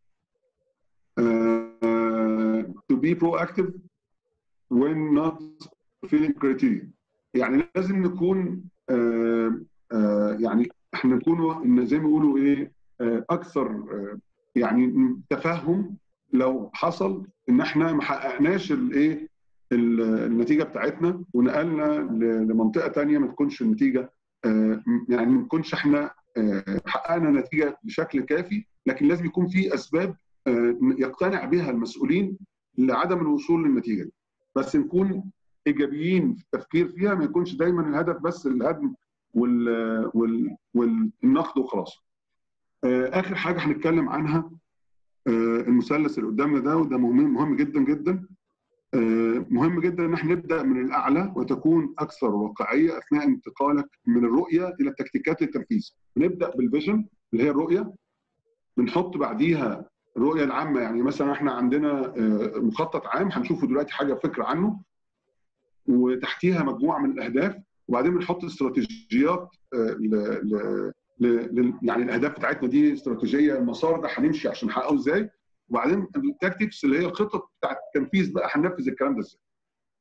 uh, to be proactive when not feeling criteria يعني لازم نكون آه آه يعني احنا نكون إن زي ما بيقولوا ايه آه اكثر آه يعني تفهم لو حصل ان احنا ما حققناش الايه ال- النتيجه بتاعتنا ونقلنا ل- لمنطقه تانية ما تكونش النتيجه آه يعني ما نكونش احنا آه حققنا نتيجه بشكل كافي لكن لازم يكون في اسباب آه يقتنع بها المسؤولين لعدم الوصول للنتيجه دي بس نكون ايجابيين في التفكير فيها ما يكونش دايما الهدف بس الهدم وال وال والنقد وخلاص. آه، اخر حاجه هنتكلم عنها آه، المثلث اللي قدامنا ده وده مهم مهم جدا جدا آه، مهم جدا ان احنا نبدا من الاعلى وتكون اكثر واقعيه اثناء انتقالك من الرؤيه الى التكتيكات التنفيذ. نبدا بالفيجن اللي هي الرؤيه بنحط بعديها الرؤيه العامه يعني مثلا احنا عندنا آه، مخطط عام هنشوفه دلوقتي حاجه فكره عنه وتحتيها مجموعه من الاهداف وبعدين بنحط استراتيجيات آه، ل... ل... ل... ل... يعني الاهداف بتاعتنا دي استراتيجيه المسار ده هنمشي عشان نحققه ازاي وبعدين التاكتكس اللي هي الخطط بتاعت التنفيذ بقى هننفذ الكلام ده ازاي.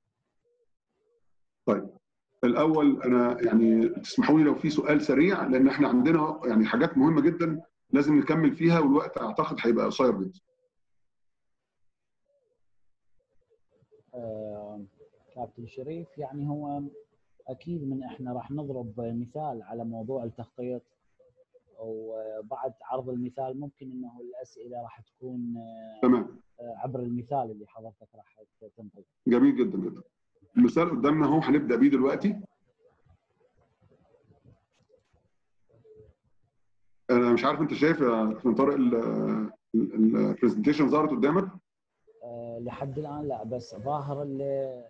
طيب الاول انا يعني تسمحوا لي لو في سؤال سريع لان احنا عندنا يعني حاجات مهمه جدا لازم نكمل فيها والوقت اعتقد هيبقى قصير جدا. آه، كابتن شريف يعني هو اكيد من احنا راح نضرب مثال على موضوع التخطيط وبعد عرض المثال ممكن انه الاسئله راح تكون آه، تمام آه، عبر المثال اللي حضرتك راح تنطق جميل جدا جدا. المثال قدامنا اهو هنبدا بيه دلوقتي. انا مش عارف انت شايف يا كابتن طارق البرزنتيشن ظهرت قدامك؟ آه، لحد الان لا بس ظاهر ال-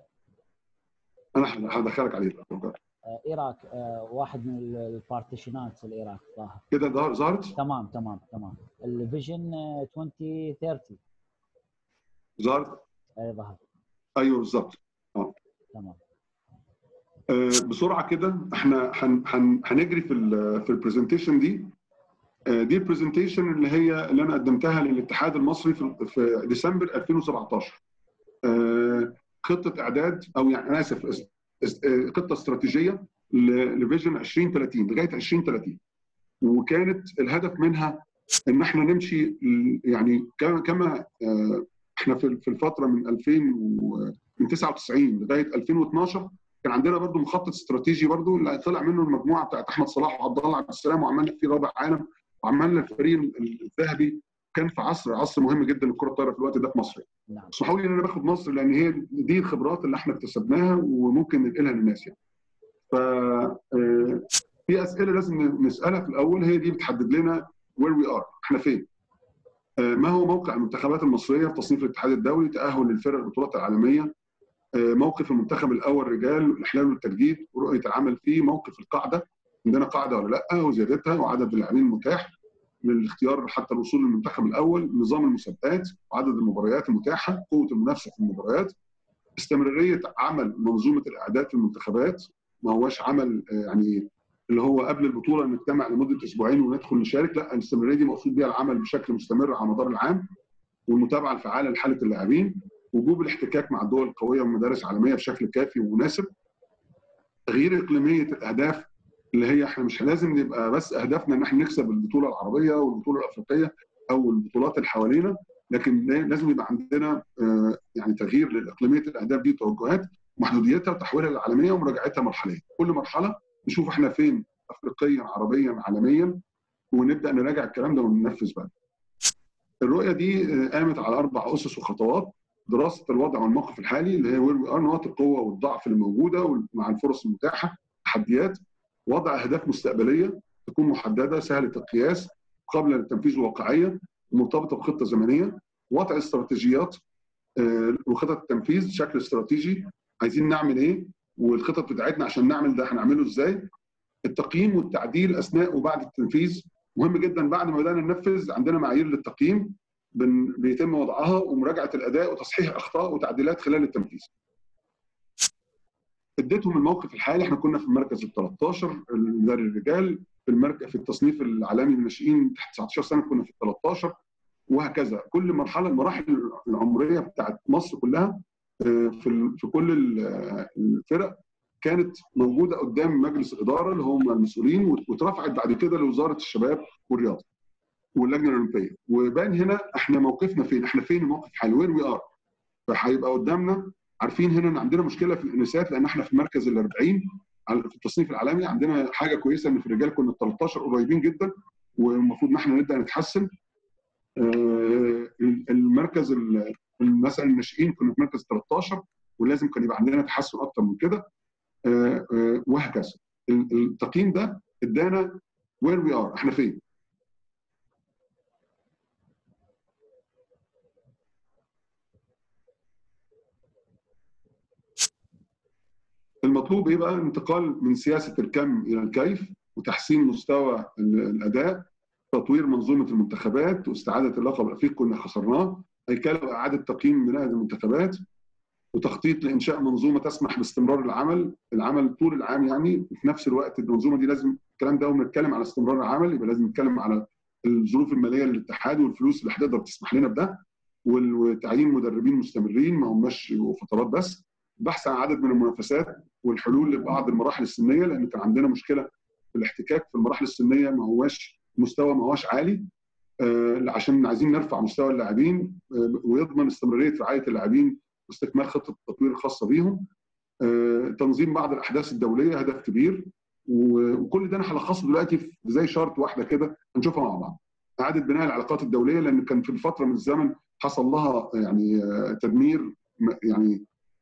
انا هدخلك عليه آه، ايراك آه، واحد من ال- البارتيشنات في العراق ظاهر كده ظهر- ظهرت؟ تمام تمام تمام الفيجن آه، 2030 ظهرت؟ اي ظهر ايوه بالظبط. تمام آه، بسرعه كده احنا هن- هن- هنجري في ال في البرزنتيشن دي آه، دي البرزنتيشن اللي هي اللي انا قدمتها للاتحاد المصري في في ديسمبر 2017 آه، خطه اعداد او يعني انا اسف اس- اس- آه، خطه استراتيجيه ل- لفيجن 2030 لغايه 2030 وكانت الهدف منها ان احنا نمشي ل- يعني كما كما آه، احنا في في الفتره من 2000 و- من 99 لغايه 2012 كان عندنا برضو مخطط استراتيجي برضو اللي طلع منه المجموعه بتاعت احمد صلاح وعبد الله عبد السلام وعملنا فيه رابع عالم وعملنا الفريق الذهبي كان في عصر عصر مهم جدا للكره الطايره في الوقت ده في مصر نعم اسمحوا لي ان انا باخد مصر لان هي دي الخبرات اللي احنا اكتسبناها وممكن ننقلها للناس يعني. ف آه، في اسئله لازم نسالها في الاول هي دي بتحدد لنا وير وي ار احنا فين؟ آه، ما هو موقع المنتخبات المصريه في تصنيف الاتحاد الدولي تاهل للفرق البطولات العالميه آه، موقف المنتخب الاول رجال الاحلال والتجديد ورؤيه العمل فيه موقف القاعده عندنا قاعده ولا لا وزيادتها وعدد اللاعبين المتاح للاختيار حتى الوصول للمنتخب الاول نظام المسابقات وعدد المباريات المتاحه قوه المنافسه في المباريات استمراريه عمل منظومه الاعداد في المنتخبات ما هواش عمل آه، يعني اللي هو قبل البطوله نجتمع لمده اسبوعين وندخل نشارك لا الاستمراريه دي مقصود بيها العمل بشكل مستمر على مدار العام والمتابعه الفعاله لحاله اللاعبين وجوب الاحتكاك مع الدول القويه والمدارس العالميه بشكل كافي ومناسب تغيير اقليميه الاهداف اللي هي احنا مش لازم نبقى بس اهدافنا ان احنا نكسب البطوله العربيه والبطوله الافريقيه او البطولات اللي حوالينا لكن لازم يبقى عندنا آه، يعني تغيير لاقليميه الاهداف دي توجهات محدوديتها وتحويلها للعالميه ومراجعتها مرحليه كل مرحله نشوف احنا فين افريقيا عربيا عالميا ونبدا نراجع الكلام ده وننفذ بقى الرؤيه دي آه، قامت على اربع اسس وخطوات دراسه الوضع والموقف الحالي اللي هي وير وي ار نقاط القوه والضعف اللي موجوده مع الفرص المتاحه تحديات وضع اهداف مستقبليه تكون محدده سهله القياس قابله للتنفيذ واقعيه ومرتبطه بخطه زمنيه وضع استراتيجيات آه، وخطط التنفيذ شكل استراتيجي عايزين نعمل ايه والخطط بتاعتنا عشان نعمل ده هنعمله ازاي التقييم والتعديل اثناء وبعد التنفيذ مهم جدا بعد ما بدانا ننفذ عندنا معايير للتقييم بيتم وضعها ومراجعه الاداء وتصحيح اخطاء وتعديلات خلال التنفيذ. اديتهم الموقف الحالي احنا كنا في المركز ال 13 اداري الرجال في المركز في التصنيف العالمي للناشئين تحت 19 سنه كنا في ال 13 وهكذا كل مرحله المراحل العمريه بتاعت مصر كلها في في كل الفرق كانت موجوده قدام مجلس الاداره اللي هم المسؤولين واترفعت بعد كده لوزاره الشباب والرياضه واللجنه الاولمبيه وبان هنا احنا موقفنا فين احنا فين الموقف الحالي وين وي ار فهيبقى قدامنا عارفين هنا ان عندنا مشكله في الانسات لان احنا في المركز ال 40 في التصنيف العالمي عندنا حاجه كويسه ان في الرجال كنا 13 قريبين جدا والمفروض ان احنا نبدا نتحسن المركز مثلا الناشئين كنا في مركز 13 ولازم كان يبقى عندنا تحسن اكتر من كده وهكذا التقييم ده ادانا وير وي ار احنا فين المطلوب ايه بقى انتقال من سياسه الكم الى الكيف وتحسين مستوى الاداء تطوير منظومه المنتخبات واستعاده اللقب الاخير كنا خسرناه هيكله واعاده تقييم بناء المنتخبات وتخطيط لانشاء منظومه تسمح باستمرار العمل العمل طول العام يعني وفي نفس الوقت المنظومه دي لازم الكلام ده ونتكلم على استمرار العمل يبقى لازم نتكلم على الظروف الماليه للاتحاد والفلوس اللي هتقدر تسمح لنا بده وتعيين مدربين مستمرين ما هماش فترات بس بحث عن عدد من المنافسات والحلول لبعض المراحل السنيه لان كان عندنا مشكله في الاحتكاك في المراحل السنيه ما هواش مستوى ما هواش عالي آه عشان عايزين نرفع مستوى اللاعبين آه ويضمن استمراريه رعايه اللاعبين واستكمال خطه التطوير الخاصه بيهم آه تنظيم بعض الاحداث الدوليه هدف كبير وكل ده انا هلخصه دلوقتي في زي شارت واحده كده هنشوفها مع بعض اعاده بناء العلاقات الدوليه لان كان في فتره من الزمن حصل لها يعني تدمير يعني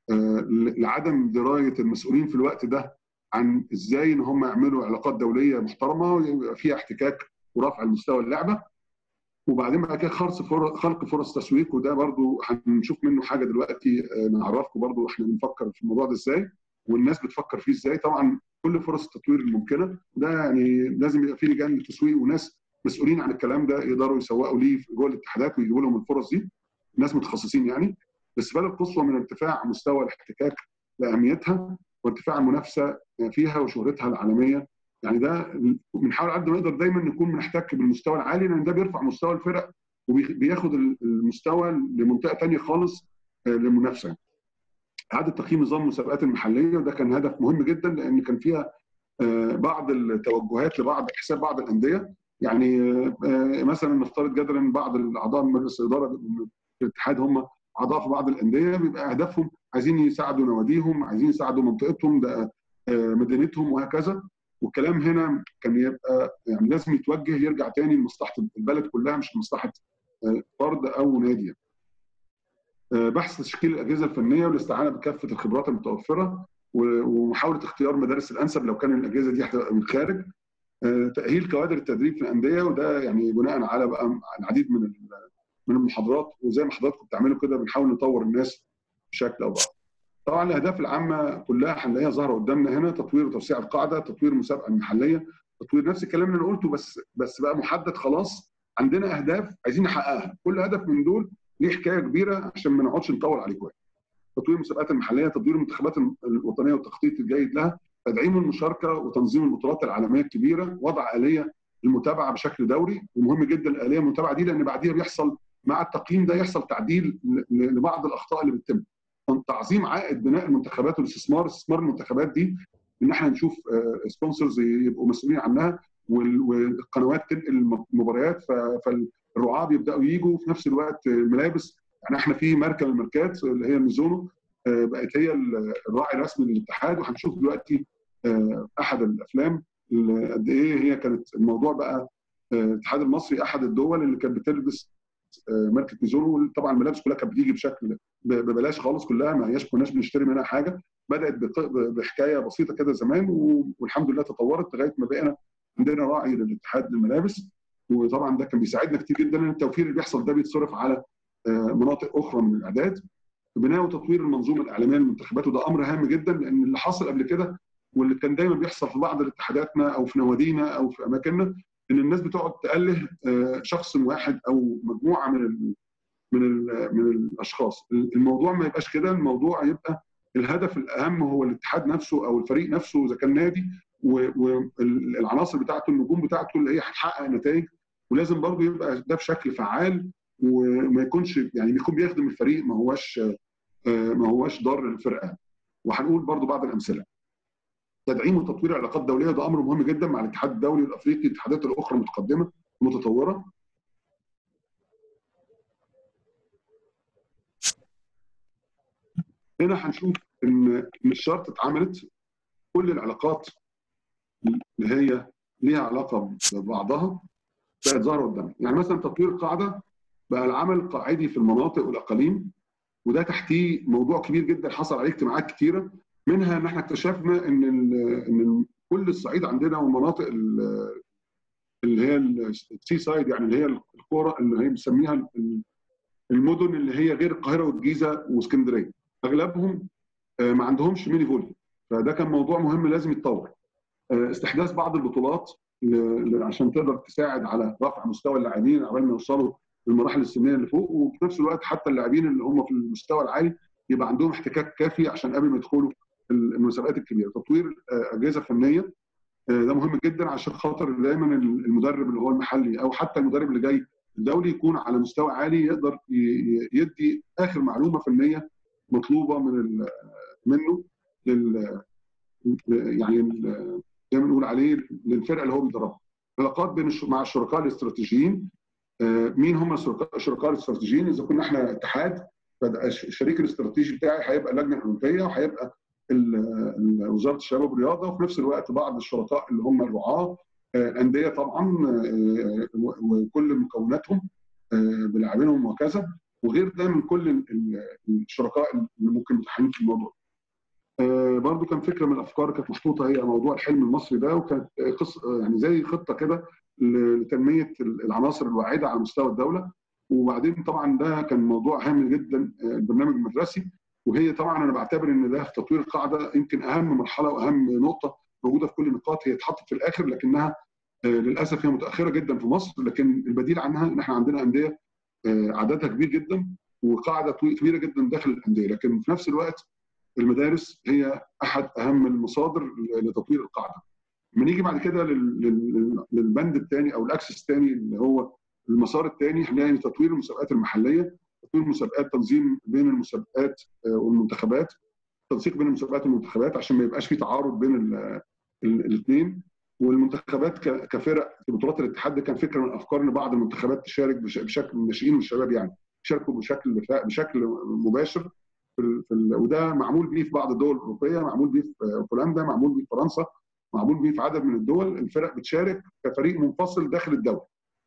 لعدم درايه المسؤولين في الوقت ده عن ازاي ان هم يعملوا علاقات دوليه محترمه ويبقى فيها احتكاك ورفع المستوى اللعبه وبعدين بعد كده خلق فرص خلق فرص تسويق وده برضو هنشوف منه حاجه دلوقتي نعرفكم برضو احنا بنفكر في الموضوع ده ازاي والناس بتفكر فيه ازاي طبعا كل فرص التطوير الممكنه ده يعني لازم يبقى في لجان للتسويق وناس مسؤولين عن الكلام ده يقدروا يسوقوا ليه جوه الاتحادات ويجيبوا لهم الفرص دي ناس متخصصين يعني الاستفاده القصوى من ارتفاع مستوى الاحتكاك لاهميتها وارتفاع المنافسه فيها وشهرتها العالميه يعني ده بنحاول قد ما نقدر دايما نكون بنحتك بالمستوى العالي لان ده بيرفع مستوى الفرق وبياخد المستوى لمنطقه ثانيه خالص للمنافسه. اعاده تقييم نظام المسابقات المحليه وده كان هدف مهم جدا لان كان فيها بعض التوجهات لبعض حساب بعض الانديه يعني مثلا نفترض جدلا بعض الاعضاء من مجلس الاداره في الاتحاد هم اعضاء في بعض الانديه بيبقى اهدافهم عايزين يساعدوا نواديهم عايزين يساعدوا منطقتهم ده مدينتهم وهكذا والكلام هنا كان يبقى يعني لازم يتوجه يرجع تاني لمصلحه البلد كلها مش لمصلحه فرد او نادي بحث تشكيل الاجهزه الفنيه والاستعانه بكافه الخبرات المتوفره ومحاوله اختيار مدارس الانسب لو كان الاجهزه دي هتبقى من الخارج تاهيل كوادر التدريب في الانديه وده يعني بناء على بقى العديد من من المحاضرات وزي ما حضراتكم بتعملوا كده بنحاول نطور الناس بشكل او باخر. طبعا الاهداف العامه كلها هنلاقيها ظاهره قدامنا هنا تطوير وتوسيع القاعده، تطوير المسابقه المحليه، تطوير نفس الكلام اللي انا قلته بس بس بقى محدد خلاص عندنا اهداف عايزين نحققها، كل هدف من دول ليه حكايه كبيره عشان ما نقعدش نطول عليه كويس. تطوير المسابقات المحليه، تطوير المنتخبات الوطنيه والتخطيط الجيد لها، تدعيم المشاركه وتنظيم البطولات العالميه الكبيره، وضع اليه المتابعه بشكل دوري ومهم جدا الاليه المتابعه دي لان بعديها بيحصل مع التقييم ده يحصل تعديل لبعض الاخطاء اللي بتتم. تعظيم عائد بناء المنتخبات والاستثمار استثمار المنتخبات دي ان احنا نشوف سبونسرز يبقوا مسؤولين عنها والقنوات تنقل المباريات فالرعاه بيبداوا يجوا في نفس الوقت الملابس يعني احنا في ماركه من الماركات اللي هي ميزونو بقت هي الراعي الرسمي للاتحاد وهنشوف دلوقتي احد الافلام قد ايه هي كانت الموضوع بقى الاتحاد المصري احد الدول اللي كانت بتلبس ماركه ميزونو طبعا الملابس كلها كانت بتيجي بشكل ببلاش خالص كلها ما هياش كناش بنشتري منها حاجه بدات بحكايه بسيطه كده زمان والحمد لله تطورت لغايه ما بقينا عندنا راعي للاتحاد للملابس وطبعا ده كان بيساعدنا كتير جدا لان التوفير اللي بيحصل ده بيتصرف على مناطق اخرى من الاعداد بناء وتطوير المنظومه الاعلاميه للمنتخبات وده امر هام جدا لان اللي حصل قبل كده واللي كان دايما بيحصل في بعض اتحاداتنا او في نوادينا او في اماكننا ان الناس بتقعد تاله شخص واحد او مجموعه من ال من ال من الاشخاص الموضوع ما يبقاش كده الموضوع يبقى الهدف الاهم هو الاتحاد نفسه او الفريق نفسه اذا كان نادي والعناصر بتاعته النجوم بتاعته اللي هي هتحقق نتائج ولازم برضه يبقى ده بشكل فعال وما يكونش يعني بيكون بيخدم الفريق ما هوش ما هوش ضار للفرقه وهنقول برضه بعض الامثله تدعيم وتطوير العلاقات الدوليه ده امر مهم جدا مع الاتحاد الدولي الافريقي الاتحادات الاخرى متقدمه ومتطوره هنا هنشوف ان مش شرط اتعملت كل العلاقات اللي هي ليها علاقه ببعضها بقت ظاهره قدامنا يعني مثلا تطوير القاعده بقى العمل قاعدي في المناطق والاقاليم وده تحتيه موضوع كبير جدا حصل عليه اجتماعات كثيره منها ان احنا اكتشفنا ان ان كل الصعيد عندنا والمناطق اللي هي السي سايد يعني اللي هي القرى اللي هي بنسميها المدن اللي هي غير القاهره والجيزه واسكندريه اغلبهم ما عندهمش ميني فولي فده كان موضوع مهم لازم يتطور استحداث بعض البطولات عشان تقدر تساعد على رفع مستوى اللاعبين قبل ما يوصلوا للمراحل السنيه اللي فوق وفي نفس الوقت حتى اللاعبين اللي هم في المستوى العالي يبقى عندهم احتكاك كافي عشان قبل ما يدخلوا المسابقات الكبيره تطوير اجهزه فنيه ده مهم جدا عشان خاطر دايما المدرب اللي هو المحلي او حتى المدرب اللي جاي الدولي يكون على مستوى عالي يقدر يدي اخر معلومه فنيه مطلوبه من منه لل يعني زي ما نقول عليه للفرقه اللي هو بيدربها علاقات بين مع الشركاء الاستراتيجيين مين هم الشركاء الاستراتيجيين اذا كنا احنا اتحاد فالشريك الاستراتيجي بتاعي هيبقى اللجنه الاولمبيه وهيبقى وزاره الشباب والرياضه وفي نفس الوقت بعض الشركاء اللي هم الرعاه الانديه طبعا وكل مكوناتهم بلاعبينهم وكذا وغير ده من كل الشركاء اللي ممكن متاحين في الموضوع. برضو كان فكره من الافكار كانت محطوطه هي موضوع الحلم المصري ده وكانت قصه يعني زي خطه كده لتنميه العناصر الواعده على مستوى الدوله وبعدين طبعا ده كان موضوع هام جدا البرنامج المدرسي وهي طبعا انا بعتبر ان ده في تطوير القاعده يمكن اهم مرحله واهم نقطه موجوده في كل النقاط هي اتحطت في الاخر لكنها للاسف هي متاخره جدا في مصر لكن البديل عنها ان احنا عندنا انديه عددها كبير جدا وقاعده كبيره جدا داخل الانديه لكن في نفس الوقت المدارس هي احد اهم المصادر لتطوير القاعده. لما نيجي بعد كده للبند الثاني او الاكسس الثاني اللي هو المسار الثاني هنلاقي تطوير المسابقات المحليه، تطوير المسابقات تنظيم بين المسابقات والمنتخبات، تنسيق بين المسابقات والمنتخبات عشان ما يبقاش في تعارض بين الاثنين والمنتخبات كفرق في بطولات الاتحاد كان فكره من الافكار ان بعض المنتخبات تشارك بشكل الناشئين والشباب يعني يشاركوا بشكل بشكل مباشر في ال... وده معمول بيه في بعض الدول الاوروبيه معمول بيه في هولندا معمول بيه في فرنسا معمول بيه في عدد من الدول الفرق بتشارك كفريق منفصل داخل الدوله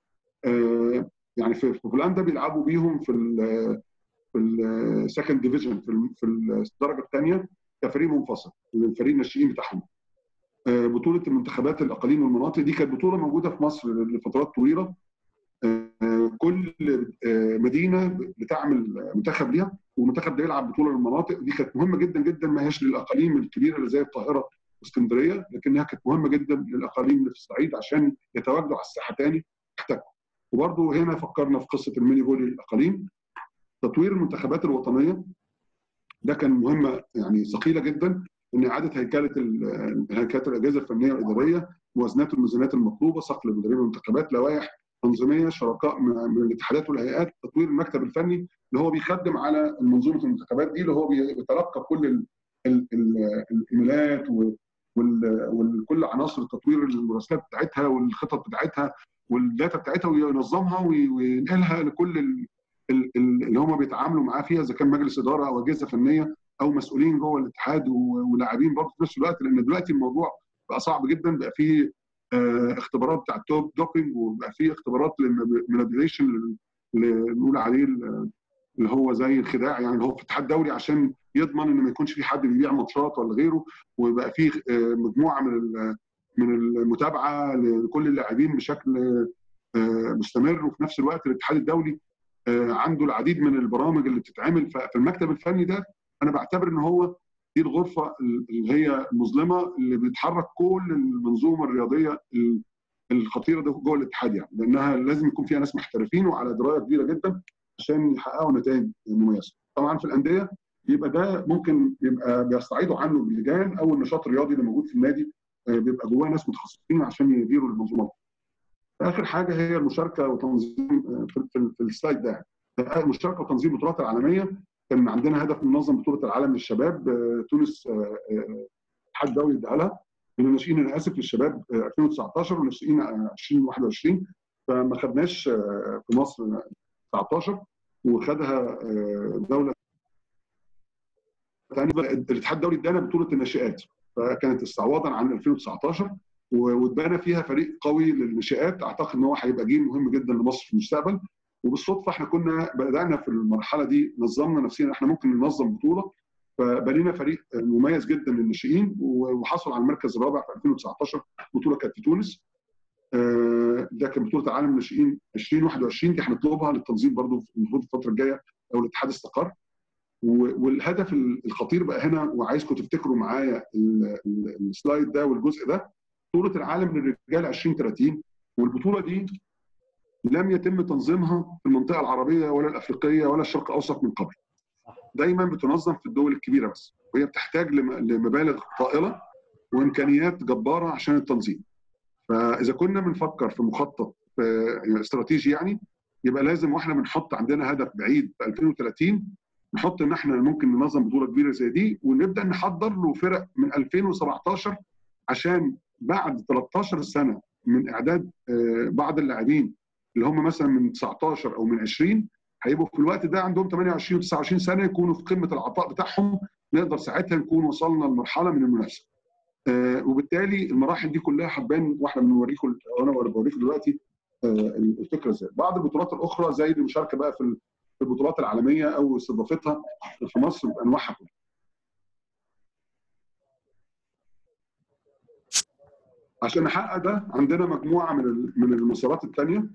آه يعني في هولندا بيلعبوا بيهم في ال في السكند ديفيجن في, في الدرجه الثانيه كفريق منفصل الفريق الناشئين بتاعهم آه بطوله المنتخبات الاقاليم والمناطق دي كانت بطوله موجوده في مصر لفترات طويله آه كل مدينه بتعمل منتخب ليها والمنتخب ده يلعب بطوله للمناطق دي كانت مهمه جدا جدا ما هيش للاقاليم الكبيره اللي زي القاهره واسكندريه لكنها كانت مهمه جدا للاقاليم اللي في الصعيد عشان يتواجدوا على الساحه تاني يحتكوا وبرضه هنا فكرنا في قصه الميني فولي للاقاليم تطوير المنتخبات الوطنيه ده كان مهمه يعني ثقيله جدا ان اعاده هيكله هيكله الاجهزه الفنيه والاداريه موازنات الميزانيات المطلوبه صقل مدربين المنتخبات لوائح تنظيميه شركاء من الاتحادات والهيئات تطوير المكتب الفني اللي هو بيخدم على منظومه المنتخبات دي اللي هو بيتلقى كل الايميلات وكل عناصر التطوير المراسلات بتاعتها والخطط بتاعتها والداتا بتاعتها وينظمها وينقلها لكل اللي هم بيتعاملوا معاه فيها اذا كان مجلس اداره او اجهزه فنيه او مسؤولين جوه الاتحاد ولاعبين برضه في نفس الوقت لان دلوقتي الموضوع بقى صعب جدا بقى فيه اختبارات بتاع التوب دوبينج وبقى فيه اختبارات للمانيبيوليشن اللي نقول عليه اللي هو زي الخداع يعني اللي هو في الاتحاد الدولي عشان يضمن ان ما يكونش في حد بيبيع ماتشات ولا غيره ويبقى فيه مجموعه من من المتابعه لكل اللاعبين بشكل مستمر وفي نفس الوقت الاتحاد الدولي عنده العديد من البرامج اللي بتتعمل في المكتب الفني ده انا بعتبر ان هو دي الغرفه اللي هي المظلمه اللي بتحرك كل المنظومه الرياضيه الخطيره ده جوه الاتحاد يعني لانها لازم يكون فيها ناس محترفين وعلى درايه كبيره جدا عشان يحققوا نتائج مميزه. طبعا في الانديه يبقى ده ممكن يبقى بيستعيدوا عنه اللجان او النشاط الرياضي اللي موجود في النادي بيبقى جواه ناس متخصصين عشان يديروا المنظومه. اخر حاجه هي المشاركه وتنظيم في, في, في السلايد ده المشاركه وتنظيم البطولات العالميه كان عندنا هدف ننظم بطوله العالم للشباب تونس اتحاد دولي اداها لها من الناشئين انا اسف للشباب 2019 والناشئين 2021 فما خدناش في مصر 19 وخدها دوله ثانيه الاتحاد الدولي ادانا بطوله الناشئات فكانت استعواضا عن 2019 واتبنى فيها فريق قوي للناشئات اعتقد ان هو هيبقى جيل مهم جدا لمصر في المستقبل وبالصدفه احنا كنا بدانا في المرحله دي نظمنا نفسنا احنا ممكن ننظم بطوله فبنينا فريق مميز جدا للناشئين وحصل على المركز الرابع في 2019 بطوله كانت في تونس ده كان بطوله العالم الناشئين 2021 دي هنطلبها للتنظيم برضو المفروض الفتره الجايه لو الاتحاد استقر والهدف الخطير بقى هنا وعايزكم تفتكروا معايا السلايد ده والجزء ده بطوله العالم للرجال 2030 والبطوله دي لم يتم تنظيمها في المنطقه العربيه ولا الافريقيه ولا الشرق الاوسط من قبل. دايما بتنظم في الدول الكبيره بس وهي بتحتاج لمبالغ طائله وامكانيات جباره عشان التنظيم. فاذا كنا بنفكر في مخطط استراتيجي يعني يبقى لازم واحنا بنحط عندنا هدف بعيد في 2030 نحط ان احنا ممكن ننظم بطوله كبيره زي دي ونبدا نحضر له فرق من 2017 عشان بعد 13 سنه من اعداد بعض اللاعبين اللي هم مثلا من 19 او من 20 هيبقوا في الوقت ده عندهم 28 و29 سنه يكونوا في قمه العطاء بتاعهم نقدر ساعتها نكون وصلنا لمرحله من المنافسه. آه وبالتالي المراحل دي كلها هتبان واحنا بنوريكم وانا بوريكم دلوقتي آه الفكره ازاي. بعض البطولات الاخرى زي المشاركه بقى في البطولات العالميه او استضافتها في مصر بانواعها كلها. عشان نحقق ده عندنا مجموعه من من المسارات الثانيه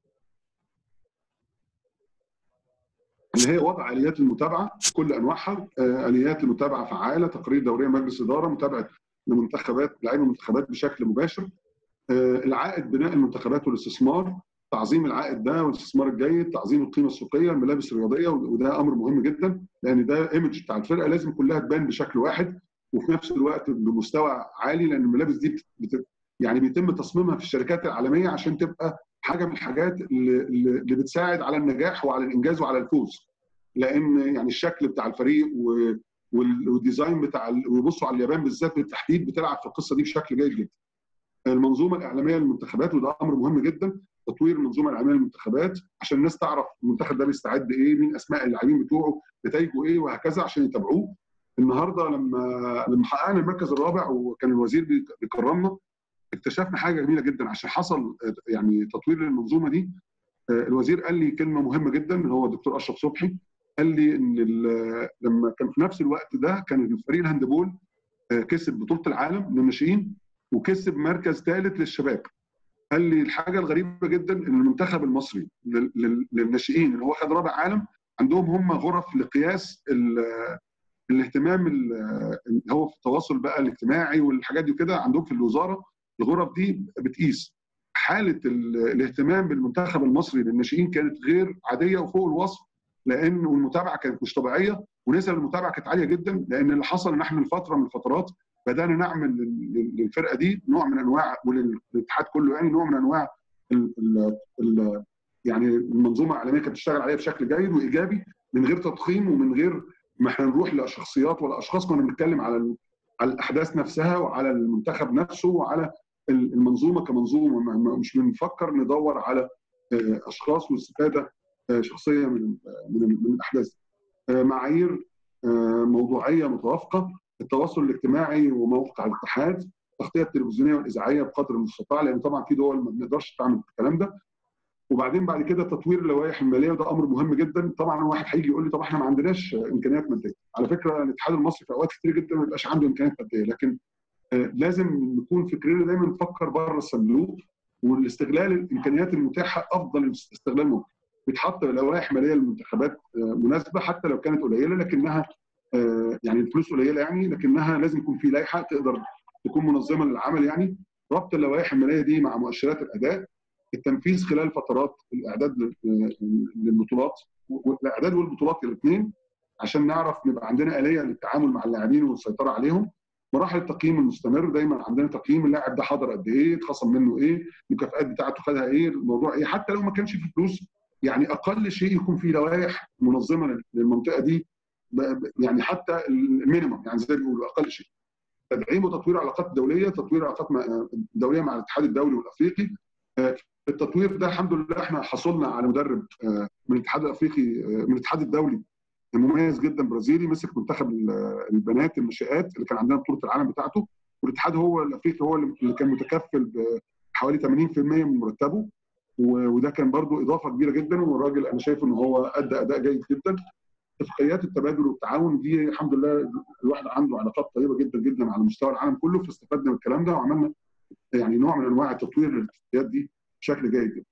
اللي هي وضع اليات المتابعه كل انواعها اليات المتابعه فعاله تقرير دوريه مجلس اداره متابعه لمنتخبات لاعبي المنتخبات بشكل مباشر العائد بناء المنتخبات والاستثمار تعظيم العائد ده والاستثمار الجيد تعظيم القيمه السوقيه الملابس الرياضيه وده امر مهم جدا لان ده ايمج بتاع الفرقه لازم كلها تبان بشكل واحد وفي نفس الوقت بمستوى عالي لان الملابس دي بت... يعني بيتم تصميمها في الشركات العالميه عشان تبقى حاجه من الحاجات اللي, اللي بتساعد على النجاح وعلى الانجاز وعلى الفوز لان يعني الشكل بتاع الفريق والديزاين بتاع وبصوا على اليابان بالذات بالتحديد بتلعب في القصه دي بشكل جيد جدا. المنظومه الاعلاميه للمنتخبات وده امر مهم جدا تطوير المنظومه الاعلاميه للمنتخبات عشان الناس تعرف المنتخب ده بيستعد ايه مين اسماء اللاعبين بتوعه نتائجه ايه وهكذا عشان يتابعوه النهارده لما لما حققنا المركز الرابع وكان الوزير بيكرمنا اكتشفنا حاجه جميله جدا عشان حصل يعني تطوير للمنظومه دي الوزير قال لي كلمه مهمه جدا اللي هو الدكتور اشرف صبحي قال لي ان لما كان في نفس الوقت ده كان الفريق الهاندبول كسب بطوله العالم للناشئين وكسب مركز ثالث للشباب قال لي الحاجه الغريبه جدا ان المنتخب المصري للناشئين اللي هو خد رابع عالم عندهم هم غرف لقياس الاهتمام اللي هو في التواصل بقى الاجتماعي والحاجات دي كده عندهم في الوزاره الغرف دي بتقيس حاله الاهتمام بالمنتخب المصري للناشئين كانت غير عاديه وفوق الوصف لان والمتابعه كانت مش طبيعيه ونسب المتابعه كانت عاليه جدا لان اللي حصل ان احنا لفتره من الفترات بدانا نعمل للفرقه دي نوع من انواع وللاتحاد كله يعني نوع من انواع ال ال ال يعني المنظومه الاعلاميه كانت بتشتغل عليها بشكل جيد وايجابي من غير تضخيم ومن غير ما احنا نروح لشخصيات ولا اشخاص كنا بنتكلم على على الاحداث نفسها وعلى المنتخب نفسه وعلى المنظومه كمنظومه مش بنفكر ندور على اشخاص واستفاده شخصيه من من, من الاحداث معايير موضوعيه متوافقه التواصل الاجتماعي وموقع الاتحاد التغطيه التلفزيونيه والاذاعيه بقدر المستطاع لان طبعا في دول ما بنقدرش تعمل الكلام ده وبعدين بعد كده تطوير اللوائح الماليه وده امر مهم جدا طبعا واحد هيجي يقول لي طب احنا ما عندناش امكانيات ماديه على فكره الاتحاد المصري في اوقات كتير جدا ما بيبقاش عنده امكانيات ماديه لكن لازم نكون فكرنا دايما نفكر بره الصندوق والاستغلال الامكانيات المتاحه افضل استغلال ممكن بيتحط لوائح ماليه للمنتخبات مناسبه حتى لو كانت قليله لكنها يعني الفلوس قليله يعني لكنها لازم يكون في لائحه تقدر تكون منظمه للعمل يعني ربط اللوائح الماليه دي مع مؤشرات الاداء التنفيذ خلال فترات الاعداد للبطولات والاعداد والبطولات الاثنين عشان نعرف نبقى عندنا اليه للتعامل مع اللاعبين والسيطره عليهم مراحل التقييم المستمر دايما عندنا تقييم اللاعب ده حضر قد ايه اتخصم منه ايه المكافئات بتاعته خدها ايه الموضوع ايه حتى لو ما كانش في فلوس يعني اقل شيء يكون في لوائح منظمه للمنطقه دي يعني حتى المينيمم يعني زي ما بيقولوا اقل شيء تدعيم وتطوير علاقات دوليه تطوير علاقات دوليه مع الاتحاد الدولي والافريقي التطوير ده الحمد لله احنا حصلنا على مدرب من الاتحاد الافريقي من الاتحاد الدولي مميز جدا برازيلي مسك منتخب البنات الناشئات اللي كان عندنا بطوله العالم بتاعته والاتحاد هو الافريقي هو اللي كان متكفل بحوالي 80% من مرتبه وده كان برضو اضافه كبيره جدا والراجل انا شايف ان هو ادى اداء جيد جدا اتفاقيات التبادل والتعاون دي الحمد لله الواحد عنده علاقات طيبه جدا جدا على مستوى العالم كله فاستفدنا من الكلام ده وعملنا يعني نوع من انواع التطوير للاتفاقيات دي بشكل جيد جدا.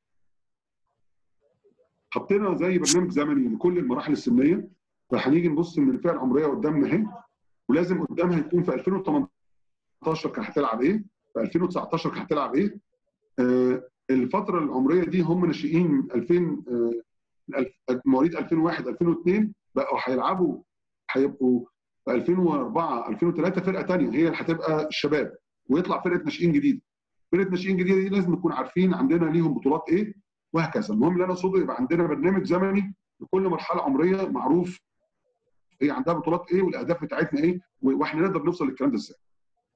حطينا زي برنامج زمني لكل المراحل السنيه فهنيجي نبص ان الفئه العمريه قدامنا اهي ولازم قدامها يكون في 2018 كانت هتلعب ايه؟ في 2019 كانت هتلعب ايه؟ آه الفتره العمريه دي هم ناشئين 2000 آه مواليد 2001 2002 بقوا هيلعبوا هيبقوا في 2004 2003 فرقه ثانيه هي اللي هتبقى الشباب ويطلع فرقه ناشئين جديده. فرقه ناشئين جديده دي لازم نكون عارفين عندنا ليهم بطولات ايه وهكذا المهم اللي انا اقصده يبقى عندنا برنامج زمني لكل مرحله عمريه معروف هي عندها بطولات ايه والاهداف بتاعتنا ايه واحنا نقدر نوصل للكلام ده ازاي.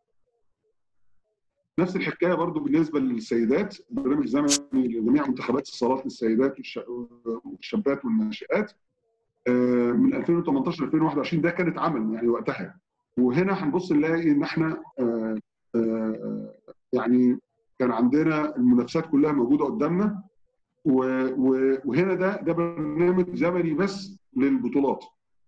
نفس الحكايه برضو بالنسبه للسيدات برنامج زمني لجميع منتخبات الصالات للسيدات والشابات والناشئات من 2018 ل 2021 ده كان اتعمل يعني وقتها وهنا هنبص نلاقي ان احنا يعني كان عندنا المنافسات كلها موجوده قدامنا وهنا ده ده برنامج زمني بس للبطولات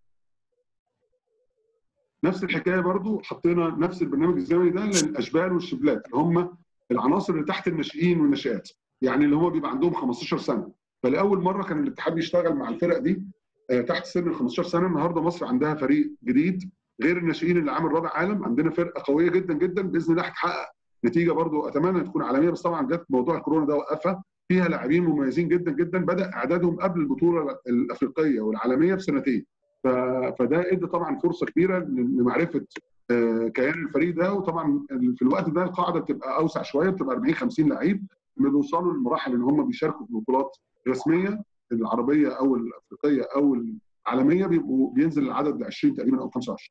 نفس الحكايه برضو حطينا نفس البرنامج الزمني ده للاشبال والشبلات اللي هم العناصر اللي تحت الناشئين والناشئات يعني اللي هم بيبقى عندهم 15 سنه فلاول مره كان الاتحاد بيشتغل مع الفرق دي تحت سن ال 15 سنه النهارده مصر عندها فريق جديد غير الناشئين اللي عامل رابع عالم عندنا فرقه قويه جدا جدا باذن الله هتحقق نتيجه برضو اتمنى تكون عالميه بس طبعا جت موضوع الكورونا ده وقفها فيها لاعبين مميزين جدا جدا بدا اعدادهم قبل البطوله الافريقيه والعالميه بسنتين فده ادى طبعا فرصه كبيره لمعرفه كيان الفريق ده وطبعا في الوقت ده القاعده بتبقى اوسع شويه بتبقى 40 50 لعيب بيوصلوا للمراحل ان هم بيشاركوا في بطولات رسميه العربيه او الافريقيه او العالميه بيبقوا بينزل العدد ل 20 تقريبا او 25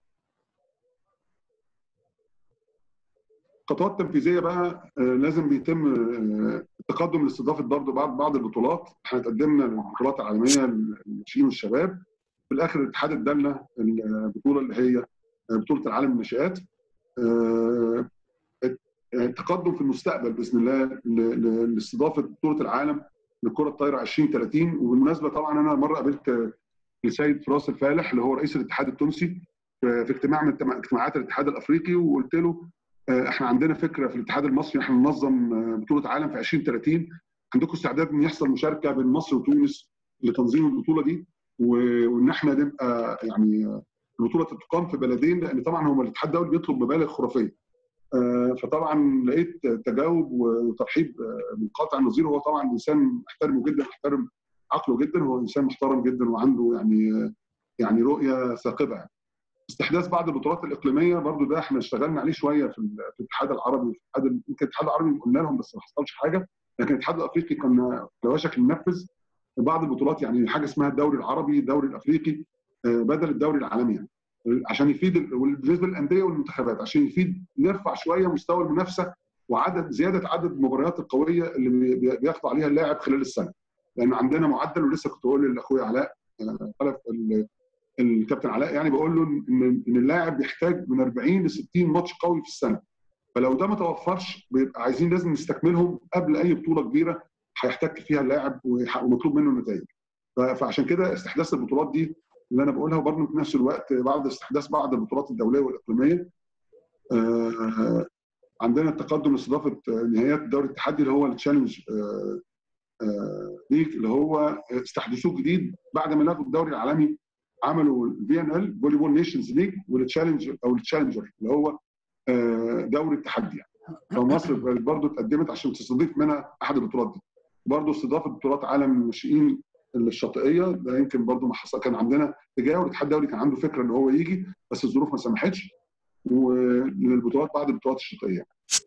خطوات تنفيذيه بقى لازم بيتم التقدم لاستضافه برضه بعض بعض البطولات احنا تقدمنا للبطولات العالميه للناشئين والشباب في الاخر الاتحاد ادالنا البطوله اللي هي بطوله العالم للناشئات التقدم في المستقبل باذن الله لاستضافه بطوله العالم للكره الطايره 2030 وبالمناسبه طبعا انا مره قابلت السيد فراس الفالح اللي هو رئيس الاتحاد التونسي في اجتماع من اجتماعات الاتحاد الافريقي وقلت له احنا عندنا فكره في الاتحاد المصري احنا ننظم بطوله عالم في 2030 عندكم استعداد ان يحصل مشاركه بين مصر وتونس لتنظيم البطوله دي وان احنا نبقى يعني البطوله تقام في بلدين لان طبعا هو الاتحاد الدولي بيطلب مبالغ خرافيه فطبعا لقيت تجاوب وترحيب من قاطع النظير وهو طبعا انسان احترمه جدا احترم عقله جدا هو انسان محترم جدا وعنده يعني يعني رؤيه ثاقبه استحداث بعض البطولات الاقليميه برضو ده احنا اشتغلنا عليه شويه في الاتحاد العربي وفي الاتحاد يمكن الاتحاد العربي قلنا لهم بس ما حصلش حاجه لكن الاتحاد الافريقي كان على وشك ننفذ بعض البطولات يعني حاجه اسمها الدوري العربي الدوري الافريقي بدل الدوري العالمي يعني عشان يفيد بالنسبه للانديه والمنتخبات عشان يفيد نرفع شويه مستوى المنافسه وعدد زياده عدد المباريات القويه اللي بيخضع عليها اللاعب خلال السنه لان عندنا معدل ولسه كنت بقول لاخويا علاء الكابتن علاء يعني بقول له ان ان اللاعب بيحتاج من 40 ل 60 ماتش قوي في السنه فلو ده ما توفرش بيبقى عايزين لازم نستكملهم قبل اي بطوله كبيره هيحتك فيها اللاعب ومطلوب منه النتائج فعشان كده استحداث البطولات دي اللي انا بقولها وبرضه في نفس الوقت بعد استحداث بعض البطولات الدوليه والاقليميه آه عندنا التقدم لاستضافه نهائيات الدوري الاتحادي اللي هو التشالنج آه آه ليج اللي هو استحدثوه جديد بعد ما لغوا الدوري العالمي عملوا الفي ان ال فولي بول نيشنز ليج والتشالنج او التشالنجر اللي هو دوري التحدي يعني فمصر برضه اتقدمت عشان تستضيف منها احد البطولات دي برضه استضافه بطولات عالم الناشئين الشاطئيه ده يمكن برضه ما حصل كان عندنا تجاوز الاتحاد الدولي كان عنده فكره ان هو يجي بس الظروف ما سمحتش وللبطولات بعد البطولات الشاطئيه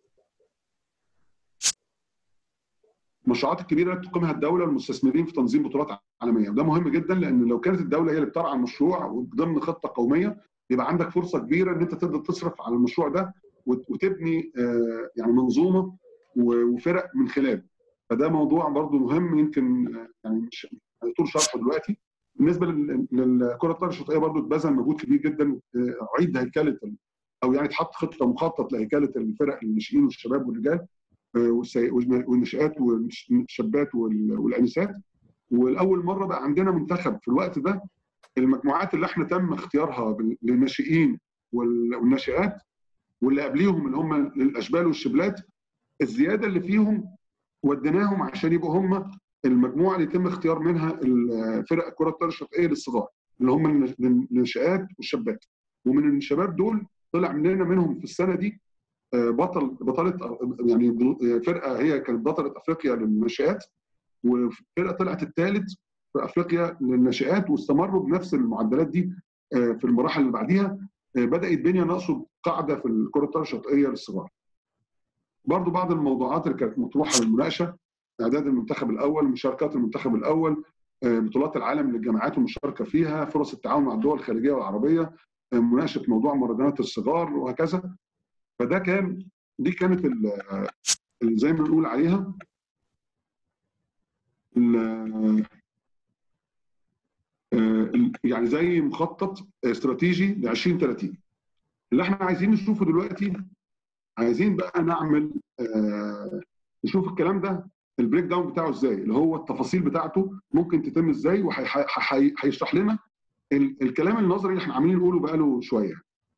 المشروعات الكبيره اللي بتقيمها الدوله المستثمرين في تنظيم بطولات عالميه وده مهم جدا لان لو كانت الدوله هي اللي بترعى المشروع ضمن خطه قوميه يبقى عندك فرصه كبيره ان انت تقدر تصرف على المشروع ده وتبني يعني منظومه وفرق من خلاله فده موضوع برضو مهم يمكن يعني مش طول شرحه دلوقتي بالنسبه للكره الطايره الشاطئيه برضو اتبذل مجهود كبير جدا اعيد هيكله او يعني اتحط خطه مخطط لهيكله الفرق الناشئين والشباب والرجال والنشآت والشابات والانسات والاول مره بقى عندنا منتخب في الوقت ده المجموعات اللي احنا تم اختيارها للناشئين والناشئات واللي قبليهم اللي هم الاشبال والشبلات الزياده اللي فيهم وديناهم عشان يبقوا هم المجموعه اللي يتم اختيار منها فرق الكره الطايره الشاطئيه للصغار اللي هم الناشئات والشابات ومن الشباب دول طلع مننا منهم في السنه دي بطل بطله يعني فرقه هي كانت بطله افريقيا للناشئات وفرقه طلعت الثالث في افريقيا للناشئات واستمروا بنفس المعدلات دي في المراحل اللي بعديها بدا يتبني نقصد قاعده في الكره الطايره الشاطئيه للصغار. برضو بعض الموضوعات اللي كانت مطروحه للمناقشه اعداد المنتخب الاول مشاركات المنتخب الاول بطولات العالم للجامعات والمشاركه فيها فرص التعاون مع الدول الخارجيه والعربيه مناقشه موضوع مهرجانات الصغار وهكذا فده كان دي كانت زي ما بنقول عليها يعني زي مخطط استراتيجي ل 2030 اللي احنا عايزين نشوفه دلوقتي عايزين بقى نعمل نشوف الكلام ده البريك داون بتاعه ازاي اللي هو التفاصيل بتاعته ممكن تتم ازاي وهيشرح لنا الكلام النظري اللي احنا عاملين نقوله بقاله شويه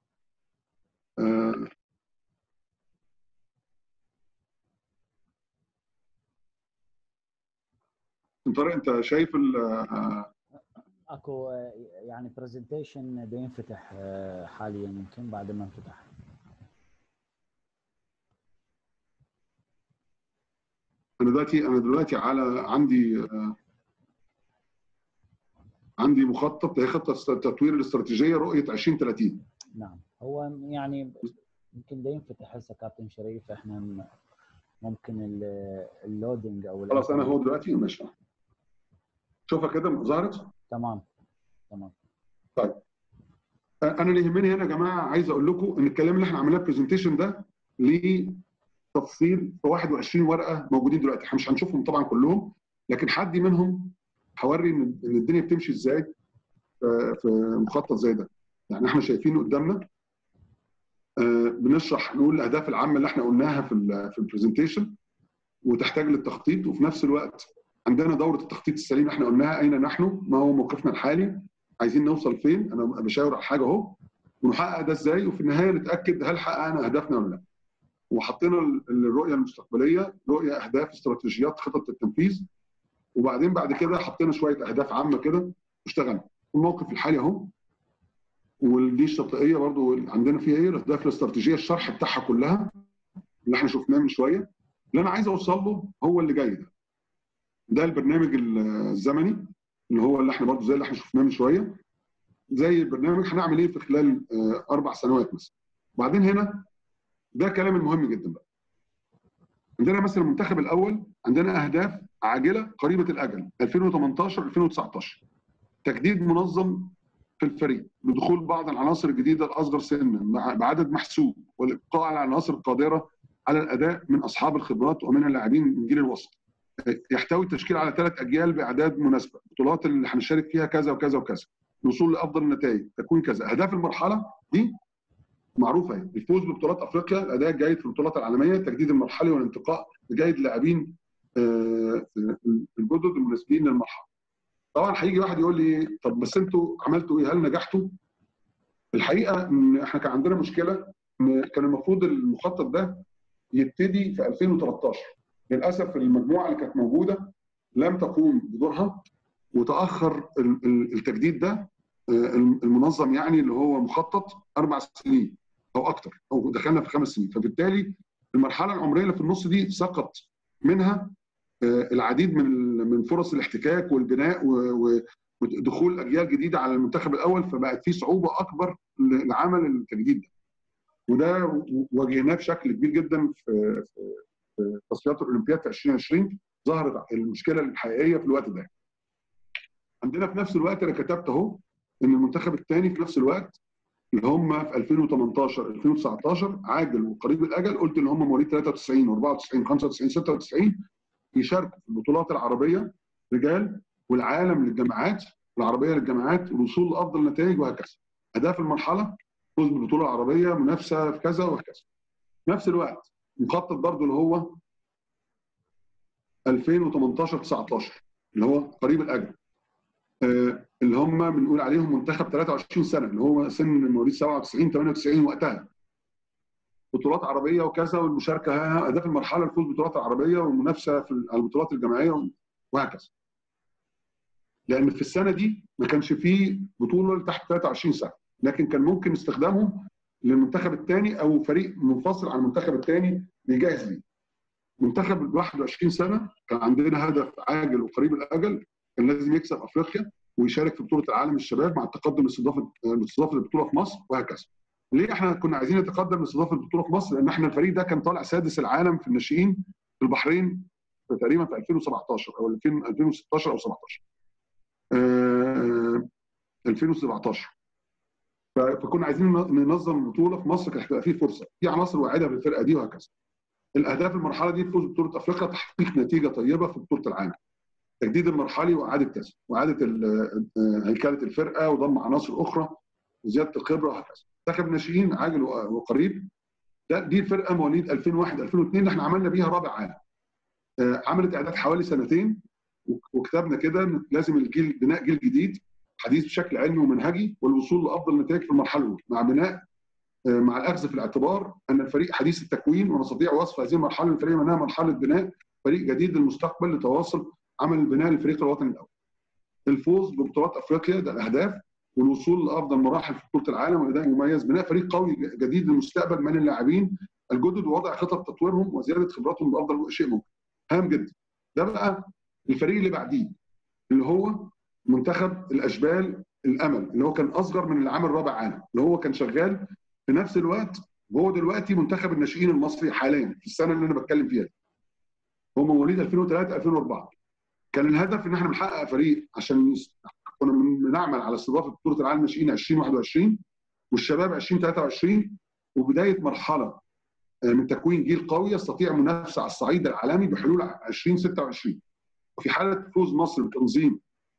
طارق انت شايف ال اكو يعني برزنتيشن بده ينفتح حاليا يمكن بعد ما انفتح انا دلوقتي انا دلوقتي على عندي عندي مخطط هي خطه تطوير الاستراتيجيه رؤيه 2030 نعم هو يعني يمكن ده ينفتح هسه كابتن شريف احنا ممكن اللودنج او خلاص انا هو دلوقتي ماشي شوفها كده ظهرت تمام تمام طيب انا اللي يهمني هنا يا جماعه عايز اقول لكم ان الكلام اللي احنا عملناه برزنتيشن ده ليه تفصيل في 21 ورقه موجودين دلوقتي احنا مش هنشوفهم طبعا كلهم لكن حد منهم هوري ان الدنيا بتمشي ازاي في مخطط زي ده يعني احنا شايفينه قدامنا بنشرح نقول الاهداف العامه اللي احنا قلناها في في البرزنتيشن وتحتاج للتخطيط وفي نفس الوقت عندنا دوره التخطيط السليم احنا قلناها اين نحن ما هو موقفنا الحالي عايزين نوصل فين انا بشاور على حاجه اهو ونحقق ده ازاي وفي النهايه نتاكد هل حققنا اهدافنا ولا لا وحطينا الرؤيه المستقبليه رؤيه اهداف استراتيجيات خطط التنفيذ وبعدين بعد كده حطينا شويه اهداف عامه كده واشتغلنا الموقف الحالي اهو ودي الشاطئيه برضو عندنا فيها ايه الاهداف الاستراتيجيه الشرح بتاعها كلها اللي احنا شفناه من شويه اللي انا عايز اوصل له هو اللي جاي ده ده البرنامج الزمني اللي هو اللي احنا برضو زي اللي احنا شفناه من شويه زي البرنامج هنعمل ايه في خلال اربع سنوات مثلا وبعدين هنا ده كلام المهم جدا بقى عندنا مثلا المنتخب الاول عندنا اهداف عاجله قريبه الاجل 2018 2019 تجديد منظم في الفريق بدخول بعض العناصر الجديده الاصغر سنا بعدد محسوب والابقاء على العناصر القادره على الاداء من اصحاب الخبرات ومن اللاعبين من جيل الوسط يحتوي التشكيل على ثلاث اجيال باعداد مناسبه البطولات اللي هنشارك فيها كذا وكذا وكذا الوصول لافضل النتائج تكون كذا اهداف المرحله دي معروفه اهي الفوز ببطولات افريقيا الاداء الجيد في البطولات العالميه تجديد المرحلي والانتقاء لجيد لاعبين الجدد المناسبين للمرحله طبعا هيجي واحد يقول لي طب بس انتوا عملتوا ايه هل نجحتوا الحقيقه ان احنا كان عندنا مشكله ان كان المفروض المخطط ده يبتدي في 2013 للاسف المجموعه اللي كانت موجوده لم تقوم بدورها وتاخر التجديد ده المنظم يعني اللي هو مخطط اربع سنين او اكثر او دخلنا في خمس سنين فبالتالي المرحله العمريه اللي في النص دي سقط منها العديد من من فرص الاحتكاك والبناء ودخول اجيال جديده على المنتخب الاول فبقت في صعوبه اكبر لعمل التجديد ده وده واجهناه بشكل كبير جدا في في تصفيات الاولمبياد في 2020 ظهرت المشكله الحقيقيه في الوقت ده. عندنا في نفس الوقت انا كتبت اهو ان المنتخب الثاني في نفس الوقت اللي هم في 2018 2019 عاجل وقريب الاجل قلت ان هم مواليد 93 و94 95 96 يشاركوا في البطولات العربيه رجال والعالم للجامعات العربيه للجامعات الوصول لافضل نتائج وهكذا. اهداف المرحله فوز بالبطوله العربيه منافسه في كذا وهكذا. في نفس الوقت مخطط برضه اللي هو 2018 19 اللي هو قريب الاجل. آه اللي هم بنقول عليهم منتخب 23 سنه اللي هو سن مواليد 97 98 وقتها. بطولات عربيه وكذا والمشاركه اهداف المرحله الفوز بالبطولات العربيه والمنافسه في البطولات الجماعيه وهكذا. لان في السنه دي ما كانش فيه بطوله تحت 23 سنه لكن كان ممكن استخدامهم للمنتخب الثاني او فريق منفصل عن المنتخب الثاني بيجهز ليه. منتخب 21 سنه كان عندنا هدف عاجل وقريب الاجل كان لازم يكسب افريقيا ويشارك في بطوله العالم الشباب مع التقدم لاستضافه لاستضافه البطوله في مصر وهكذا. ليه احنا كنا عايزين نتقدم لاستضافه البطوله في مصر؟ لان احنا الفريق ده كان طالع سادس العالم في الناشئين في البحرين في تقريبا في 2017 او 2016 او 17. آه 2017 فكنا عايزين ننظم البطوله في مصر كانت هتبقى فيه فرصه في عناصر واعده في الفرقه دي وهكذا الاهداف المرحله دي فوز بطوله افريقيا تحقيق نتيجه طيبه في بطوله العالم تجديد المرحلي واعاده كذا واعاده هيكله الفرقه وضم عناصر اخرى وزياده الخبره وهكذا منتخب الناشئين عاجل وقريب ده دي الفرقه مواليد 2001 2002 اللي احنا عملنا بيها رابع عالم عملت اعداد حوالي سنتين وكتبنا كده لازم الجيل بناء جيل جديد حديث بشكل علمي ومنهجي والوصول لافضل نتائج في المرحله الاولى مع بناء مع الاخذ في الاعتبار ان الفريق حديث التكوين ونستطيع وصف هذه المرحله الفريق انها مرحله بناء فريق جديد للمستقبل لتواصل عمل البناء للفريق الوطني الاول. الفوز ببطولات افريقيا ده الاهداف والوصول لافضل مراحل في بطوله العالم واداء مميز بناء فريق قوي جديد للمستقبل من اللاعبين الجدد ووضع خطط تطويرهم وزياده خبراتهم بافضل شيء ممكن. هام جدا. ده بقى الفريق اللي بعديه اللي هو منتخب الاشبال الامل اللي هو كان اصغر من اللي عمل رابع عالم اللي هو كان شغال في نفس الوقت وهو دلوقتي منتخب الناشئين المصري حاليا في السنه اللي انا بتكلم فيها هو مواليد 2003 2004 كان الهدف ان احنا بنحقق فريق عشان كنا بنعمل على استضافه بطوله العالم الناشئين 2021 والشباب 2023 وبدايه مرحله من تكوين جيل قوي يستطيع منافسه على الصعيد العالمي بحلول 2026 وفي حاله فوز مصر بتنظيم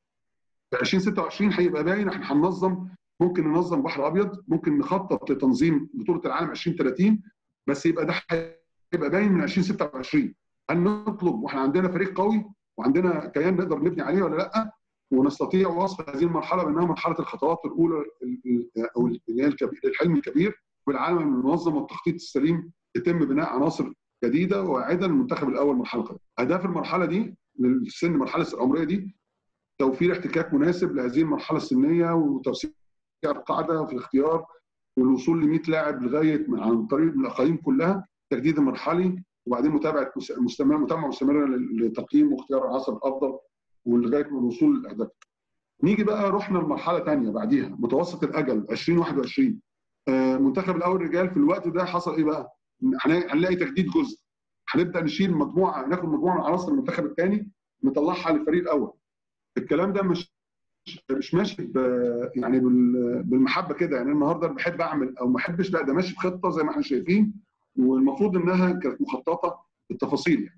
في 2026 هيبقى باين احنا هننظم ممكن ننظم بحر ابيض ممكن نخطط لتنظيم بطوله العالم 2030 بس يبقى ده هيبقى باين من 2026 هل نطلب واحنا عندنا فريق قوي وعندنا كيان نقدر نبني عليه ولا لا ونستطيع وصف هذه المرحله بانها مرحله الخطوات الاولى او اللي هي الحلم الكبير والعالم المنظم والتخطيط السليم يتم بناء عناصر جديده واعده للمنتخب الاول مرحله قادمه. اهداف المرحله دي للسن المرحله العمريه دي توفير احتكاك مناسب لهذه المرحله السنيه وتوسيع القاعده في الاختيار والوصول ل 100 لاعب لغايه عن طريق الاقاليم كلها التجديد المرحلي وبعدين متابعه مستمره متابعه مستمره لتقييم واختيار العناصر الافضل ولغايه الوصول للاهداف. نيجي بقى رحنا لمرحله ثانيه بعديها متوسط الاجل 2021 آه منتخب الاول رجال في الوقت ده حصل ايه بقى؟ هنلاقي تجديد جزء هنبدا نشيل مجموعه ناخد مجموعه من عناصر المنتخب الثاني نطلعها للفريق الاول. الكلام ده مش مش ماشي ب يعني بالمحبه كده يعني النهارده بحب اعمل او ما احبش لا ده ماشي بخطه زي ما احنا شايفين والمفروض انها كانت مخططه بالتفاصيل يعني.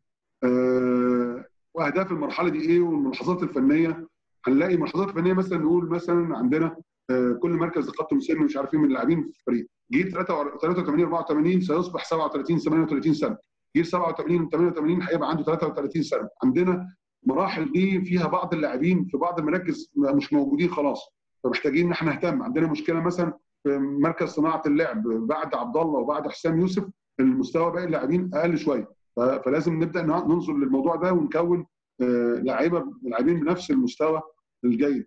أه واهداف المرحله دي ايه والملاحظات الفنيه هنلاقي الملاحظات الفنيه مثلا نقول مثلا عندنا أه كل مركز تقدم سن مش عارفين من اللاعبين في الفريق جيل 83 84 سيصبح 37 38 سنه جيل 87 88 هيبقى عنده 33 سنه عندنا مراحل دي فيها بعض اللاعبين في بعض المراكز مش موجودين خلاص فمحتاجين ان احنا نهتم عندنا مشكله مثلا في مركز صناعه اللعب بعد عبد الله وبعد حسام يوسف المستوى باقي اللاعبين اقل شويه فلازم نبدا ننظر للموضوع ده ونكون لعيبه لاعبين بنفس المستوى الجيد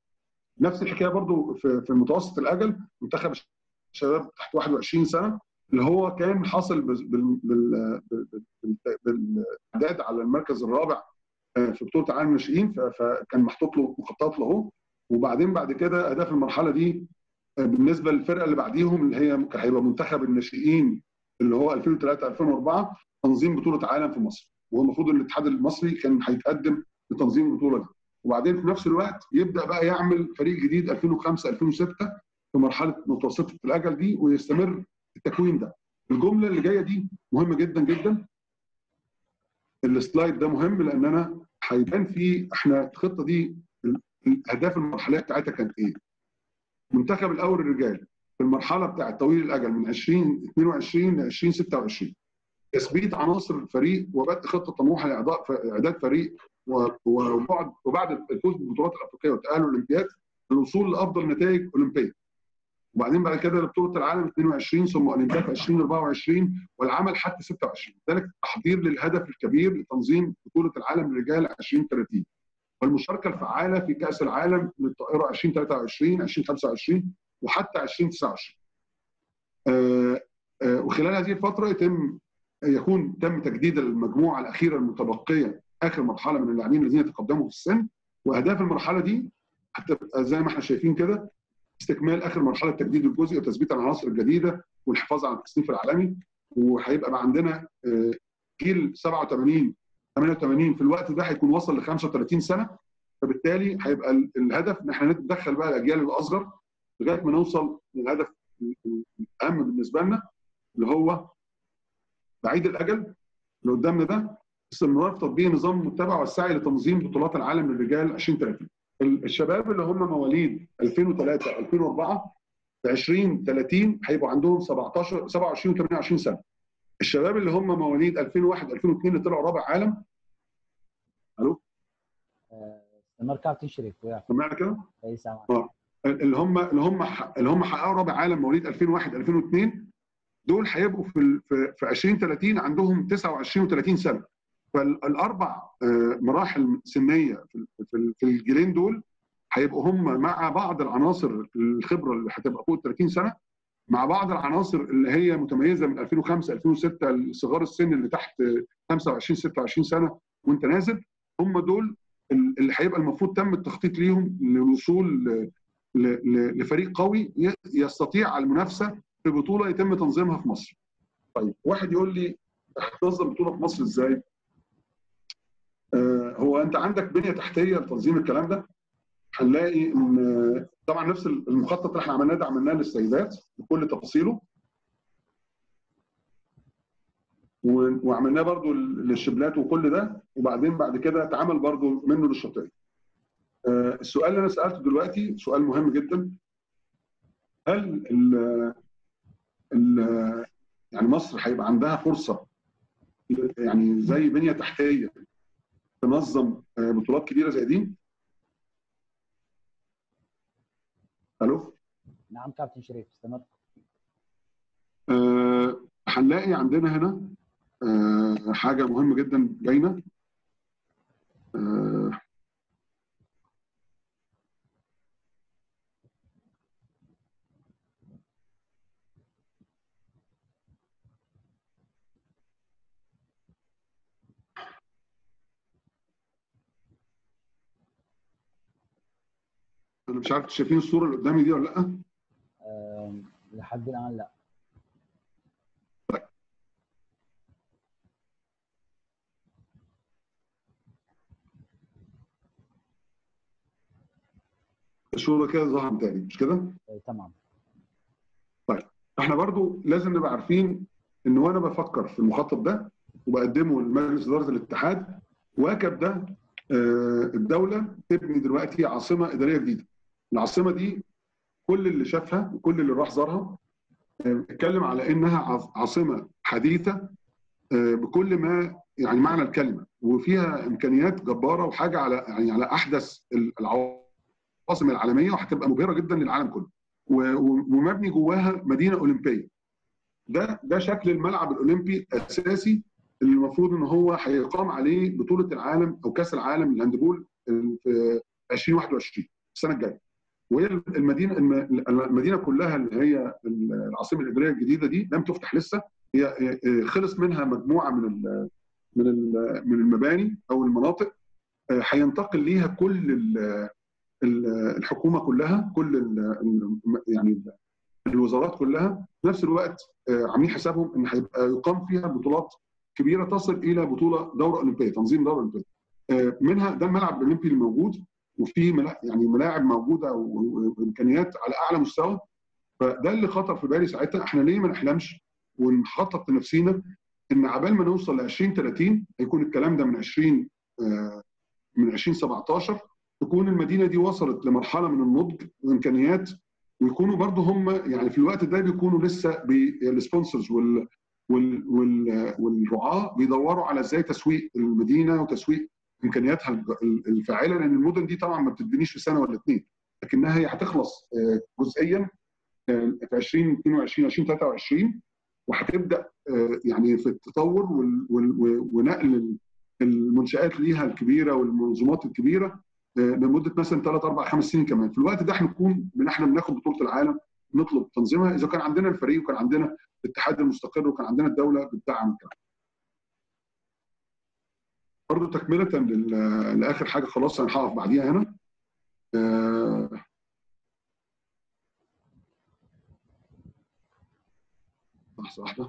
نفس الحكايه برضو في متوسط الاجل منتخب الشباب تحت 21 سنه اللي هو كان حاصل بالاعداد على المركز الرابع في بطوله عالم الناشئين فكان محطوط له مخطط له وبعدين بعد كده اهداف المرحله دي بالنسبه للفرقه اللي بعديهم اللي هي كان هيبقى منتخب الناشئين اللي هو 2003 2004 تنظيم بطوله عالم في مصر وهو المفروض الاتحاد المصري كان هيتقدم لتنظيم البطوله دي وبعدين في نفس الوقت يبدا بقى يعمل فريق جديد 2005 2006 في مرحله متوسطه الاجل دي ويستمر التكوين ده الجمله اللي جايه دي مهمه جدا جدا السلايد ده مهم لان انا هيبان فيه احنا الخطه دي الاهداف المرحليه بتاعتها كانت ايه؟ منتخب الاول الرجال في المرحله بتاعت طويل الاجل من 2022 ل 2026 تثبيت عناصر الفريق وبدء خطه طموحه لاعداد فريق وبعد وبعد الفوز بالبطولات الافريقيه والتاهل الاولمبياد للوصول لافضل نتائج اولمبيه. وبعدين بعد كده لبطوله العالم 22 ثم اولمبياد 2024 والعمل حتى 26 ذلك التحضير للهدف الكبير لتنظيم بطوله العالم للرجال 2030 والمشاركه الفعاله في كاس العالم للطائره 2023 2025 وحتى 2029 آه آه وخلال هذه الفتره يتم يكون تم تجديد المجموعه الاخيره المتبقيه اخر مرحله من اللاعبين الذين تقدموا في السن واهداف المرحله دي هتبقى زي ما احنا شايفين كده استكمال اخر مرحله التجديد الجزئي وتثبيت العناصر الجديده والحفاظ على التصنيف العالمي وهيبقى بقى عندنا جيل 87 88 في الوقت ده هيكون وصل ل 35 سنه فبالتالي هيبقى الهدف ان احنا ندخل بقى الاجيال الاصغر لغايه ما نوصل للهدف الاهم بالنسبه لنا اللي هو بعيد الاجل اللي قدامنا ده استمرار في تطبيق نظام متبع والسعي لتنظيم بطولات العالم للرجال 2030 الشباب اللي هم مواليد 2003 2004 في 2030 هيبقوا عندهم 17 27 و 28 سنه الشباب اللي هم مواليد 2001 2002 اللي طلعوا رابع عالم الو استمر كابتن شريف وياك سمعنا كده؟ اي سامع اه اللي هم اللي هم اللي هم حققوا رابع عالم مواليد 2001 2002 دول هيبقوا في في 2030 عندهم 29 و30 سنه فالاربع مراحل سنيه في الجيلين دول هيبقوا هم مع بعض العناصر الخبره اللي هتبقى فوق 30 سنه مع بعض العناصر اللي هي متميزه من 2005 2006 صغار السن اللي تحت 25 26 سنه وانت نازل هم دول اللي هيبقى المفروض تم التخطيط ليهم للوصول لفريق قوي يستطيع المنافسه في بطوله يتم تنظيمها في مصر. طيب واحد يقول لي هتنظم بطوله في مصر ازاي؟ آه هو انت عندك بنيه تحتيه لتنظيم الكلام ده هنلاقي ان طبعا نفس المخطط اللي احنا عملناه ده عملناه للسيدات بكل تفاصيله وعملناه برضو للشبلات وكل ده وبعدين بعد كده اتعمل برضو منه للشاطئين. آه السؤال اللي انا سالته دلوقتي سؤال مهم جدا هل ال ال يعني مصر هيبقى عندها فرصه يعني زي بنيه تحتيه تنظم بطولات كبيره زي دي؟ الو؟ نعم كابتن شريف استمر أه هنلاقي عندنا هنا أه حاجه مهمه جدا باينه أه انا مش عارف شايفين الصوره اللي قدامي دي ولا لا أه لحد الان لا طيب. الصوره كده ظهر تاني مش كده؟ أه تمام طيب احنا برضو لازم نبقى عارفين ان وانا بفكر في المخطط ده وبقدمه لمجلس اداره الاتحاد واكب ده أه الدوله تبني دلوقتي عاصمه اداريه جديده العاصمه دي كل اللي شافها وكل اللي راح زارها اتكلم على انها عاصمه حديثه بكل ما يعني معنى الكلمه وفيها امكانيات جباره وحاجه على يعني على احدث العواصم العالميه وهتبقى مبهره جدا للعالم كله ومبني جواها مدينه اولمبيه ده ده شكل الملعب الاولمبي الاساسي اللي المفروض ان هو هيقام عليه بطوله العالم او كاس العالم للهاندبول في 2021 السنه الجايه وهي المدينه المدينه كلها اللي هي العاصمه الاداريه الجديده دي لم تفتح لسه هي خلص منها مجموعه من ال من ال من المباني او المناطق هينتقل ليها كل الحكومه كلها كل ال يعني الوزارات كلها في نفس الوقت عاملين حسابهم ان هيبقى يقام فيها بطولات كبيره تصل الى بطوله دوره اولمبيه تنظيم دوره اولمبيه منها ده الملعب الاولمبي الموجود وفي يعني ملاعب موجوده وامكانيات على اعلى مستوى فده اللي خطر في بالي ساعتها احنا ليه ما نحلمش ونخطط لنفسينا ان عبال ما نوصل ل 2030 هيكون الكلام ده من 20 من 2017 تكون المدينه دي وصلت لمرحله من النضج وامكانيات ويكونوا برضه هم يعني في الوقت ده بيكونوا لسه السبونسرز وال وال وال والرعاه بيدوروا على ازاي تسويق المدينه وتسويق امكانياتها الفاعله لان المدن دي طبعا ما بتتبنيش في سنه ولا اثنين لكنها هي هتخلص جزئيا في 2022 2023 وهتبدا يعني في التطور ونقل المنشات ليها الكبيره والمنظومات الكبيره لمده مثلا 3 4 5 سنين كمان في الوقت ده هنكون من احنا بناخد بطوله العالم نطلب تنظيمها اذا كان عندنا الفريق وكان عندنا الاتحاد المستقر وكان عندنا الدوله بتدعم الكلام برضه تكمله لاخر حاجه خلاص انا هقف بعديها هنا لحظه واحده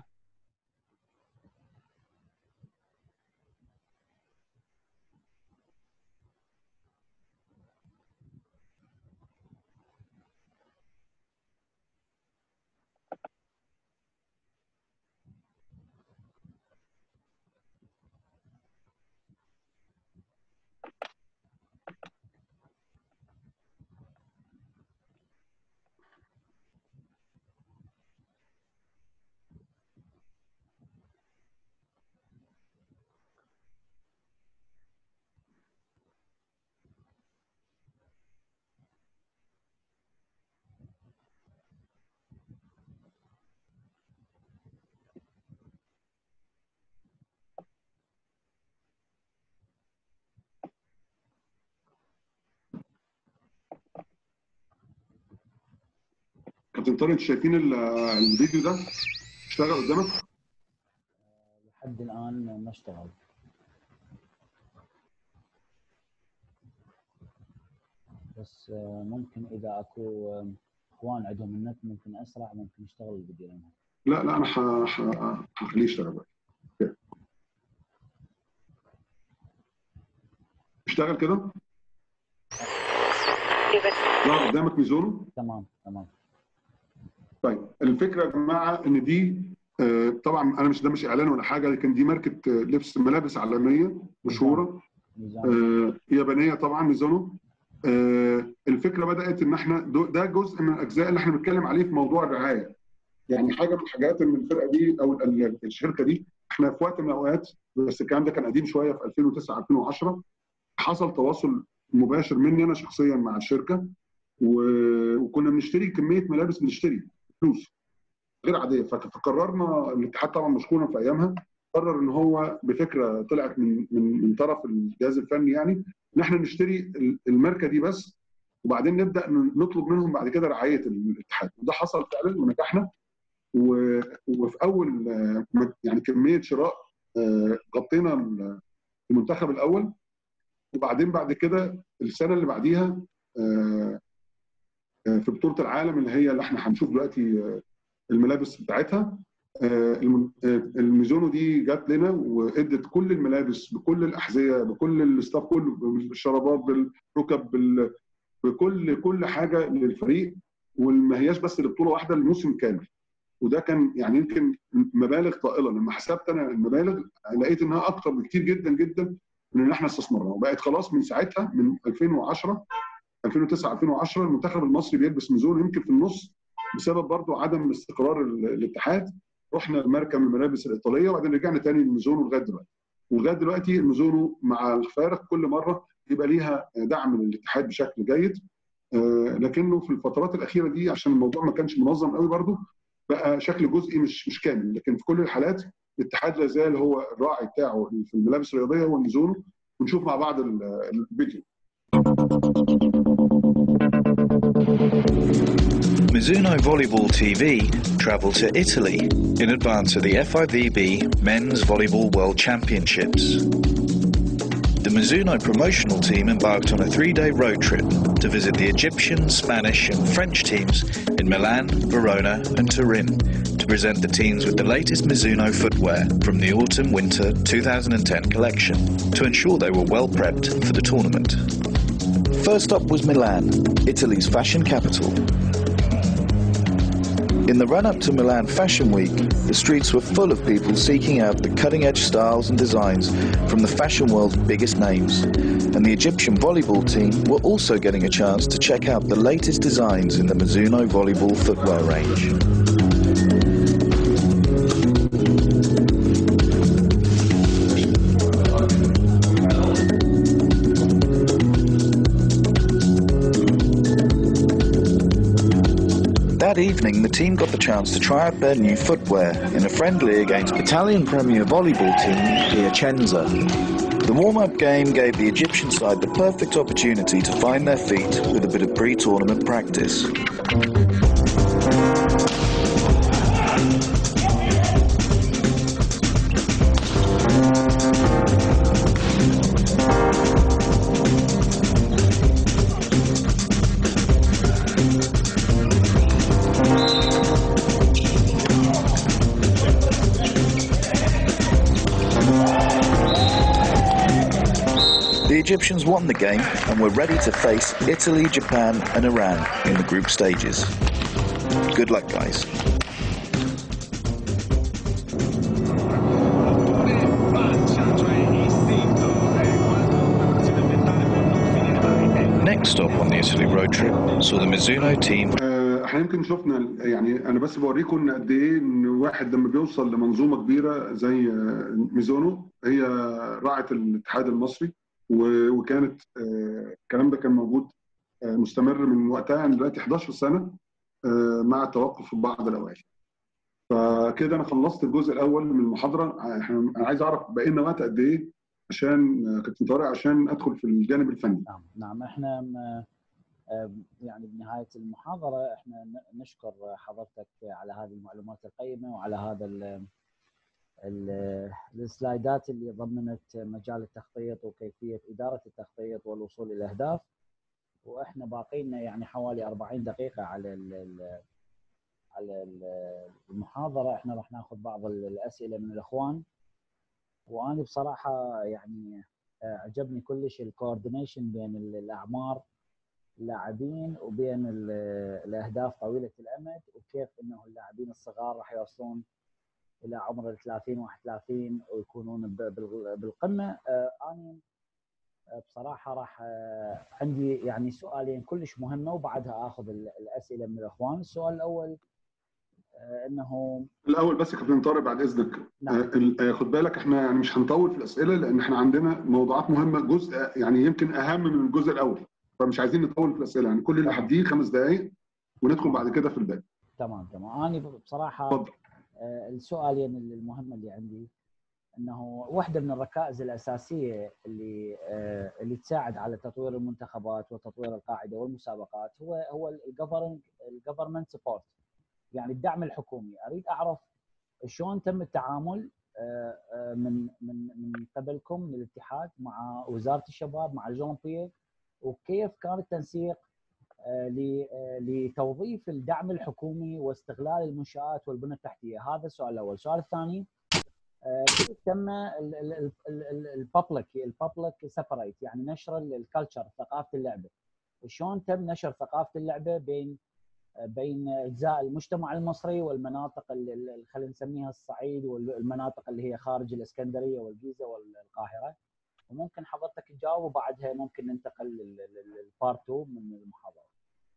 كابتن طارق انتوا شايفين الفيديو ده اشتغل قدامك؟ لحد الان ما اشتغل بس ممكن اذا اكو اخوان عندهم النت ممكن اسرع ممكن يشتغل الفيديو لهم لا لا انا هخليه يشتغل بقى اشتغل كده؟ لا قدامك ميزونو؟ تمام تمام طيب الفكره يا جماعه ان دي طبعا انا مش ده مش اعلان ولا حاجه لكن دي ماركه لبس ملابس عالميه مشهوره يابانيه طبعا ميزونو الفكره بدات ان احنا ده جزء من الاجزاء اللي احنا بنتكلم عليه في موضوع الرعايه يعني حاجه من الحاجات ان الفرقه دي او الشركه دي احنا في وقت من الاوقات بس الكلام ده كان قديم شويه في 2009 2010 حصل تواصل مباشر مني انا شخصيا مع الشركه وكنا بنشتري كميه ملابس بنشتري فلوس غير عاديه فقررنا الاتحاد طبعا مشكورا في ايامها قرر ان هو بفكره طلعت من من من طرف الجهاز الفني يعني ان احنا نشتري الماركه دي بس وبعدين نبدا نطلب منهم بعد كده رعايه الاتحاد وده حصل فعلا ونجحنا وفي اول يعني كميه شراء غطينا المنتخب الاول وبعدين بعد كده السنه اللي بعديها في بطوله العالم اللي هي اللي احنا هنشوف دلوقتي الملابس بتاعتها الميزونو دي جت لنا وادت كل الملابس بكل الاحذيه بكل الستاف كله بالشرابات بالركب بكل كل حاجه للفريق وما هياش بس لبطوله واحده الموسم كامل وده كان يعني يمكن مبالغ طائله لما حسبت انا المبالغ لقيت انها اكتر بكتير جدا جدا من ان احنا استثمرنا وبقت خلاص من ساعتها من 2010 2009 2010 المنتخب المصري بيلبس ميزونو يمكن في النص بسبب برضو عدم استقرار الاتحاد رحنا لماركه من الملابس الايطاليه وبعدين رجعنا تاني للميزونو لغايه دلوقتي ولغايه دلوقتي الميزونو مع الفارق كل مره يبقى ليها دعم من الاتحاد بشكل جيد لكنه في الفترات الاخيره دي عشان الموضوع ما كانش منظم قوي برضو بقى شكل جزئي مش مش كامل لكن في كل الحالات الاتحاد لا زال هو الراعي بتاعه في الملابس الرياضيه هو الميزونو ونشوف مع بعض الفيديو Mizuno Volleyball TV travelled to Italy in advance of the FIVB Men's Volleyball World Championships. The Mizuno promotional team embarked on a three-day road trip to visit the Egyptian, Spanish and French teams in Milan, Verona and Turin to present the teams with the latest Mizuno footwear from the Autumn-Winter 2010 collection to ensure they were well prepped for the tournament. First up was Milan, Italy's fashion capital. In the run up to Milan Fashion Week, the streets were full of people seeking out the cutting edge styles and designs from the fashion world's biggest names. And the Egyptian volleyball team were also getting a chance to check out the latest designs in the Mizuno volleyball footwear range. That evening, the team got the chance to try out their new footwear in a friendly against Italian Premier volleyball team Piacenza. The warm-up game gave the Egyptian side the perfect opportunity to find their feet with a bit of pre-tournament practice. The Egyptians won the game and were ready to face Italy, Japan, and Iran in the group stages. Good luck, guys. Next stop on the Italy road trip saw the Mizuno team آه، احنا يمكن شفنا يعني انا بس بوريكم ان قد ايه ان واحد لما بيوصل لمنظومه كبيره زي آه، ميزونو هي راعت الاتحاد المصري و- وكانت آه، الكلام ده كان موجود آه، مستمر من وقتها يعني دلوقتي 11 سنه آه، مع التوقف في بعض الاوقات. فكده انا خلصت الجزء الاول من المحاضره احنا انا عايز اعرف بقى لنا وقت قد ايه عشان آه، كابتن طارق عشان ادخل في الجانب الفني. نعم نعم احنا م- آم، يعني بنهايه المحاضره احنا ن- نشكر حضرتك على هذه المعلومات القيمه وعلى هذا ال- ال- السلايدات اللي ضمنت مجال التخطيط وكيفيه اداره التخطيط والوصول الى الاهداف واحنا باقي لنا يعني حوالي 40 دقيقه على ال- ال- على ال- المحاضره احنا راح ناخذ بعض ال- الاسئله من الاخوان وانا بصراحه يعني آه، عجبني كلش الكوردينيشن بين ال- الاعمار اللاعبين وبين ال- الاهداف طويله الامد وكيف انه اللاعبين الصغار راح يوصلون الى عمر ال 30 31 ويكونون ب- بال- بالقمه آه، انا آه، بصراحه راح آه، عندي يعني سؤالين كلش مهمه وبعدها اخذ ال- الاسئله من الاخوان السؤال الاول آه، انه الاول بس يا كابتن طارق بعد اذنك نعم. آه، ال- آه، خد بالك احنا يعني مش هنطول في الاسئله لان احنا عندنا موضوعات مهمه جزء يعني يمكن اهم من الجزء الاول فمش عايزين نطول في الاسئله يعني كل اللي تمام. حابين خمس دقائق وندخل بعد كده في الباقي تمام تمام انا بصراحه اتفضل آه، السؤالين المهمه اللي عندي انه واحده من الركائز الاساسيه اللي آه، اللي تساعد على تطوير المنتخبات وتطوير القاعده والمسابقات هو هو الجفرنج الجفرمنت سبورت يعني الدعم الحكومي اريد اعرف شلون تم التعامل آه، آه، من من من قبلكم من الاتحاد مع وزاره الشباب مع الجولمبيه وكيف كان التنسيق آه، ل- آه، لتوظيف الدعم الحكومي واستغلال المنشآت والبنى التحتية هذا السؤال الأول السؤال الثاني آه، كيف تم الببليك الببليك سيبريت يعني نشر الكلتشر ثقافة اللعبة وشلون تم نشر ثقافة اللعبة بين آه، بين اجزاء المجتمع المصري والمناطق ال- ال- خلينا نسميها الصعيد والمناطق اللي هي خارج الاسكندريه والجيزه والقاهره وممكن حضرتك تجاوب وبعدها ممكن ننتقل للبارت 2 من المحاضره.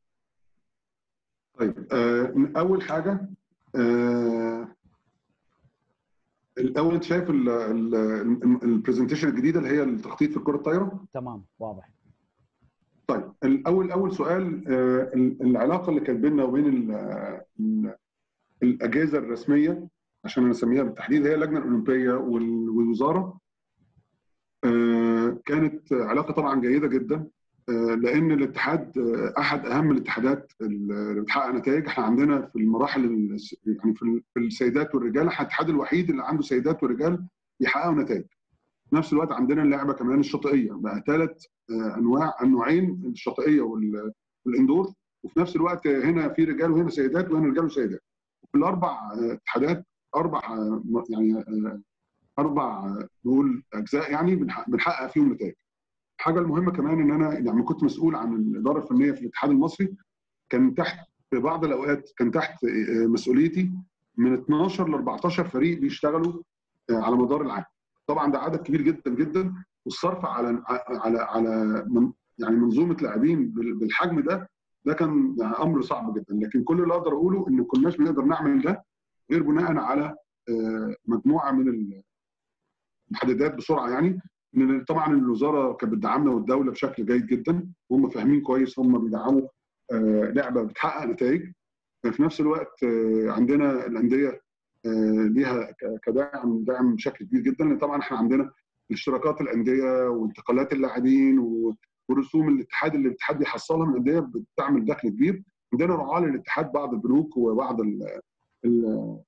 طيب آه، اول حاجه آه، الاول انت شايف البرزنتيشن الجديده اللي هي التخطيط في الكره الطايره تمام واضح. طيب الاول اول سؤال آه، العلاقه اللي كانت بيننا وبين ال- ال- الاجهزه الرسميه عشان انا اسميها بالتحديد هي اللجنه الاولمبيه وال- والوزاره آه، كانت علاقه طبعا جيده جدا لان الاتحاد احد اهم الاتحادات اللي بتحقق نتائج احنا عندنا في المراحل يعني في السيدات والرجال احنا الاتحاد الوحيد اللي عنده سيدات ورجال بيحققوا نتائج في نفس الوقت عندنا اللعبه كمان الشاطئيه بقى ثلاث انواع النوعين الشاطئيه والاندور وفي نفس الوقت هنا في رجال وهنا سيدات وهنا رجال وسيدات وفي الاربع اتحادات اربع يعني اربع نقول اجزاء يعني بنحقق فيهم نتائج الحاجه المهمه كمان ان انا لما كنت مسؤول عن الاداره الفنيه في الاتحاد المصري كان تحت في بعض الاوقات كان تحت مسؤوليتي من 12 ل 14 فريق بيشتغلوا على مدار العام طبعا ده عدد كبير جدا جدا والصرف على على على من يعني منظومه لاعبين بالحجم ده ده كان امر صعب جدا لكن كل اللي اقدر اقوله ان ما كناش بنقدر نعمل ده غير بناء على مجموعه من المحددات بسرعه يعني ان طبعا الوزاره كانت بتدعمنا والدوله بشكل جيد جدا وهم فاهمين كويس هم بيدعموا لعبه بتحقق نتائج في نفس الوقت عندنا الانديه ليها كداعم دعم بشكل كبير جدا لان طبعا احنا عندنا اشتراكات الانديه وانتقالات اللاعبين ورسوم الاتحاد اللي الاتحاد بيحصلها من الانديه بتعمل دخل كبير عندنا رعاه للاتحاد بعض البنوك وبعض ال ال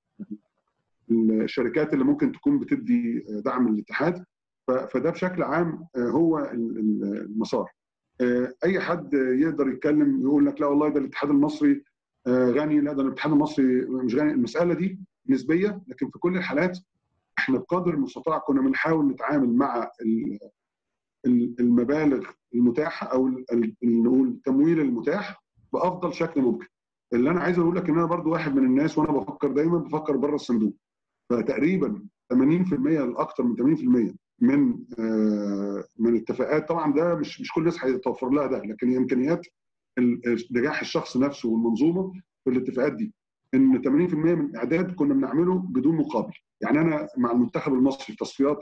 الشركات اللي ممكن تكون بتدي دعم للاتحاد فده بشكل عام هو المسار اي حد يقدر يتكلم يقول لك لا والله ده الاتحاد المصري غني لا ده الاتحاد المصري مش غني المساله دي نسبيه لكن في كل الحالات احنا بقدر المستطاع كنا بنحاول نتعامل مع المبالغ المتاحه او نقول التمويل المتاح بافضل شكل ممكن اللي انا عايز اقول لك ان انا برضو واحد من الناس وانا بفكر دايما بفكر بره الصندوق فتقريبا 80% لاكثر من 80% من آه من اتفاقات طبعا ده مش مش كل الناس هيتوفر لها ده لكن امكانيات نجاح الشخص نفسه والمنظومه في الاتفاقات دي ان 80% من الاعداد كنا بنعمله بدون مقابل يعني انا مع المنتخب المصري في تصفيات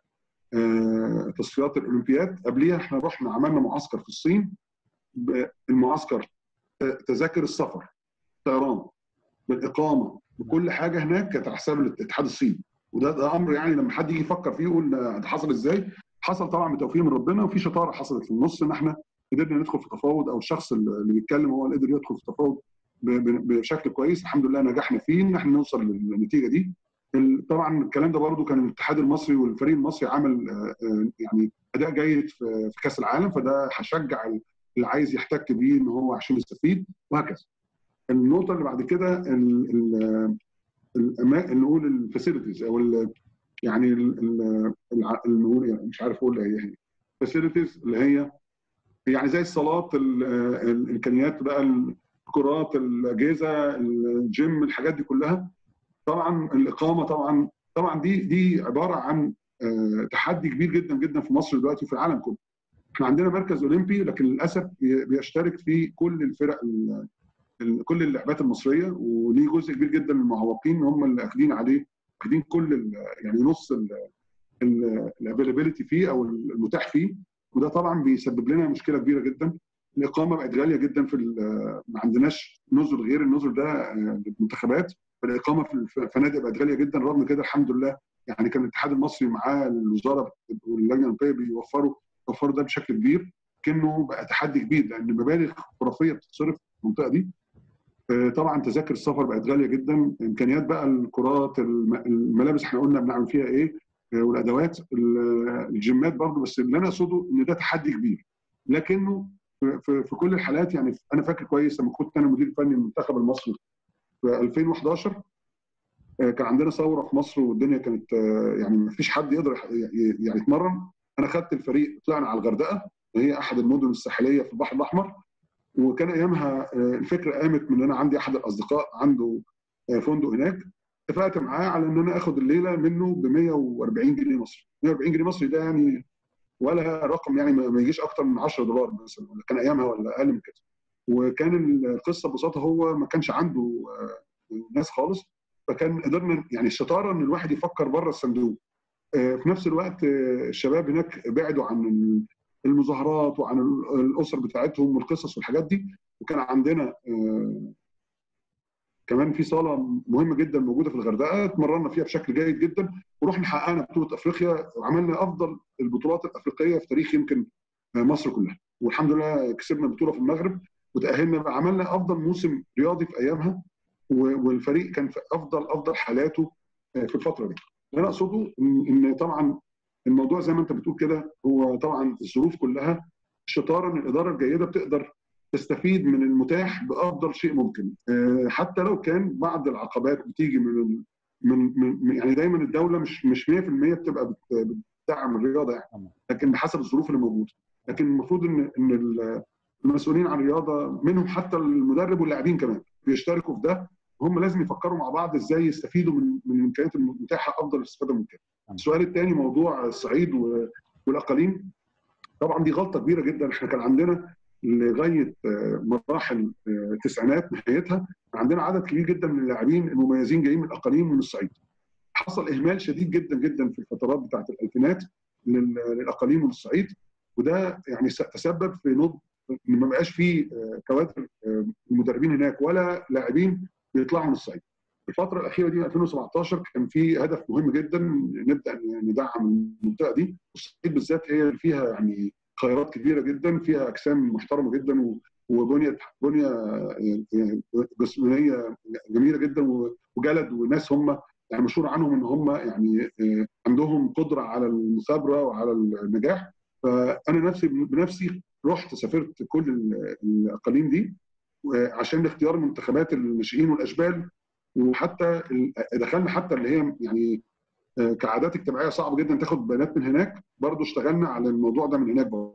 آه تصفيات الاولمبياد قبليها احنا رحنا عملنا معسكر في الصين المعسكر تذاكر السفر طيران بالاقامه بكل حاجه هناك كانت على حساب الاتحاد الصيني وده ده امر يعني لما حد يجي يفكر فيه يقول ده حصل ازاي؟ حصل طبعا بتوفيق من ربنا وفي شطاره حصلت في النص ان احنا قدرنا ندخل في تفاوض او الشخص اللي بيتكلم هو اللي قدر يدخل في تفاوض بشكل كويس الحمد لله نجحنا فيه ان احنا نوصل للنتيجه دي طبعا الكلام ده برضو كان الاتحاد المصري والفريق المصري عمل يعني اداء جيد في كاس العالم فده هشجع اللي عايز يحتك بيه ان هو عشان يستفيد وهكذا. النقطه اللي بعد كده نقول الفاسيلتيز او ال يعني نقول يعني مش عارف اقول ايه هي الفاسيلتيز اللي هي يعني زي الصالات الامكانيات بقى الكرات الاجهزه الجيم الحاجات دي كلها طبعا الاقامه طبعا طبعا دي دي عباره عن تحدي كبير جدا جدا في مصر دلوقتي وفي العالم كله. احنا عندنا مركز اولمبي لكن للاسف بيشترك فيه كل الفرق كل اللعبات المصريه وليه جزء كبير جدا من المعوقين هم اللي اخدين عليه اخدين كل يعني نص الافيلابيلتي فيه او المتاح فيه وده طبعا بيسبب لنا مشكله كبيره جدا الاقامه بقت غاليه جدا في ما عندناش نزل غير النزل ده للمنتخبات فالاقامه في الفنادق بقت غاليه جدا رغم كده الحمد لله يعني كان الاتحاد المصري معاه الوزاره واللجنه الاولمبيه بيوفروا وفروا ده بشكل كبير كانه بقى تحدي كبير لان مبالغ خرافيه بتتصرف في المنطقه دي طبعا تذاكر السفر بقت غاليه جدا امكانيات بقى الكرات الملابس احنا قلنا بنعمل فيها ايه والادوات الجيمات برضو بس اللي انا اقصده ان ده تحدي كبير لكنه في, في كل الحالات يعني انا فاكر كويس لما كنت انا مدير فني المنتخب المصري في 2011 كان عندنا ثوره في مصر والدنيا كانت يعني ما فيش حد يقدر يعني يتمرن انا خدت الفريق طلعنا على الغردقه وهي احد المدن الساحليه في البحر الاحمر وكان ايامها الفكره قامت من ان انا عندي احد الاصدقاء عنده فندق هناك اتفقت معاه على ان انا اخد الليله منه ب 140 جنيه مصري 140 جنيه مصري ده يعني ولا رقم يعني ما يجيش اكتر من 10 دولار مثلا ولا كان ايامها ولا اقل من كده وكان القصه ببساطه هو ما كانش عنده ناس خالص فكان قدرنا يعني الشطاره ان الواحد يفكر بره الصندوق في نفس الوقت الشباب هناك بعدوا عن المظاهرات وعن الاسر بتاعتهم والقصص والحاجات دي وكان عندنا كمان في صاله مهمه جدا موجوده في الغردقه اتمرنا فيها بشكل جيد جدا ورحنا حققنا بطوله افريقيا وعملنا افضل البطولات الافريقيه في تاريخ يمكن مصر كلها والحمد لله كسبنا البطوله في المغرب وتاهلنا عملنا افضل موسم رياضي في ايامها والفريق كان في افضل افضل حالاته في الفتره دي. اللي انا اقصده ان طبعا الموضوع زي ما انت بتقول كده هو طبعا الظروف كلها الشطاره ان الاداره الجيده بتقدر تستفيد من المتاح بافضل شيء ممكن حتى لو كان بعض العقبات بتيجي من من, من يعني دايما الدوله مش مش 100% بتبقى بتدعم الرياضه يعني لكن بحسب الظروف اللي موجوده لكن المفروض ان ان المسؤولين عن الرياضه منهم حتى المدرب واللاعبين كمان بيشتركوا في ده هم لازم يفكروا مع بعض ازاي يستفيدوا من من الامكانيات المتاحه افضل استفاده ممكنه. السؤال الثاني موضوع الصعيد والاقاليم طبعا دي غلطه كبيره جدا احنا كان عندنا لغايه مراحل التسعينات نهايتها عندنا عدد كبير جدا من اللاعبين المميزين جايين من الاقاليم ومن الصعيد. حصل اهمال شديد جدا جدا في الفترات بتاعت الالفينات للاقاليم والصعيد وده يعني تسبب في نضج ان ما بقاش فيه كوادر المدربين هناك ولا لاعبين بيطلعوا من الصعيد. الفتره الاخيره دي 2017 كان في هدف مهم جدا نبدا ندعم المنطقه دي والصعيد بالذات هي اللي فيها يعني خيارات كبيره جدا فيها اجسام محترمه جدا وبنيه بنيه جسمانيه جميله جدا وجلد وناس هم يعني مشهور عنهم ان هم يعني عندهم قدره على المثابره وعلى النجاح فانا نفسي بنفسي رحت سافرت كل الاقاليم دي عشان اختيار منتخبات الناشئين والاشبال وحتى دخلنا حتى اللي هي يعني كعادات اجتماعيه صعب جدا تاخد بيانات من هناك برضه اشتغلنا على الموضوع ده من هناك برضه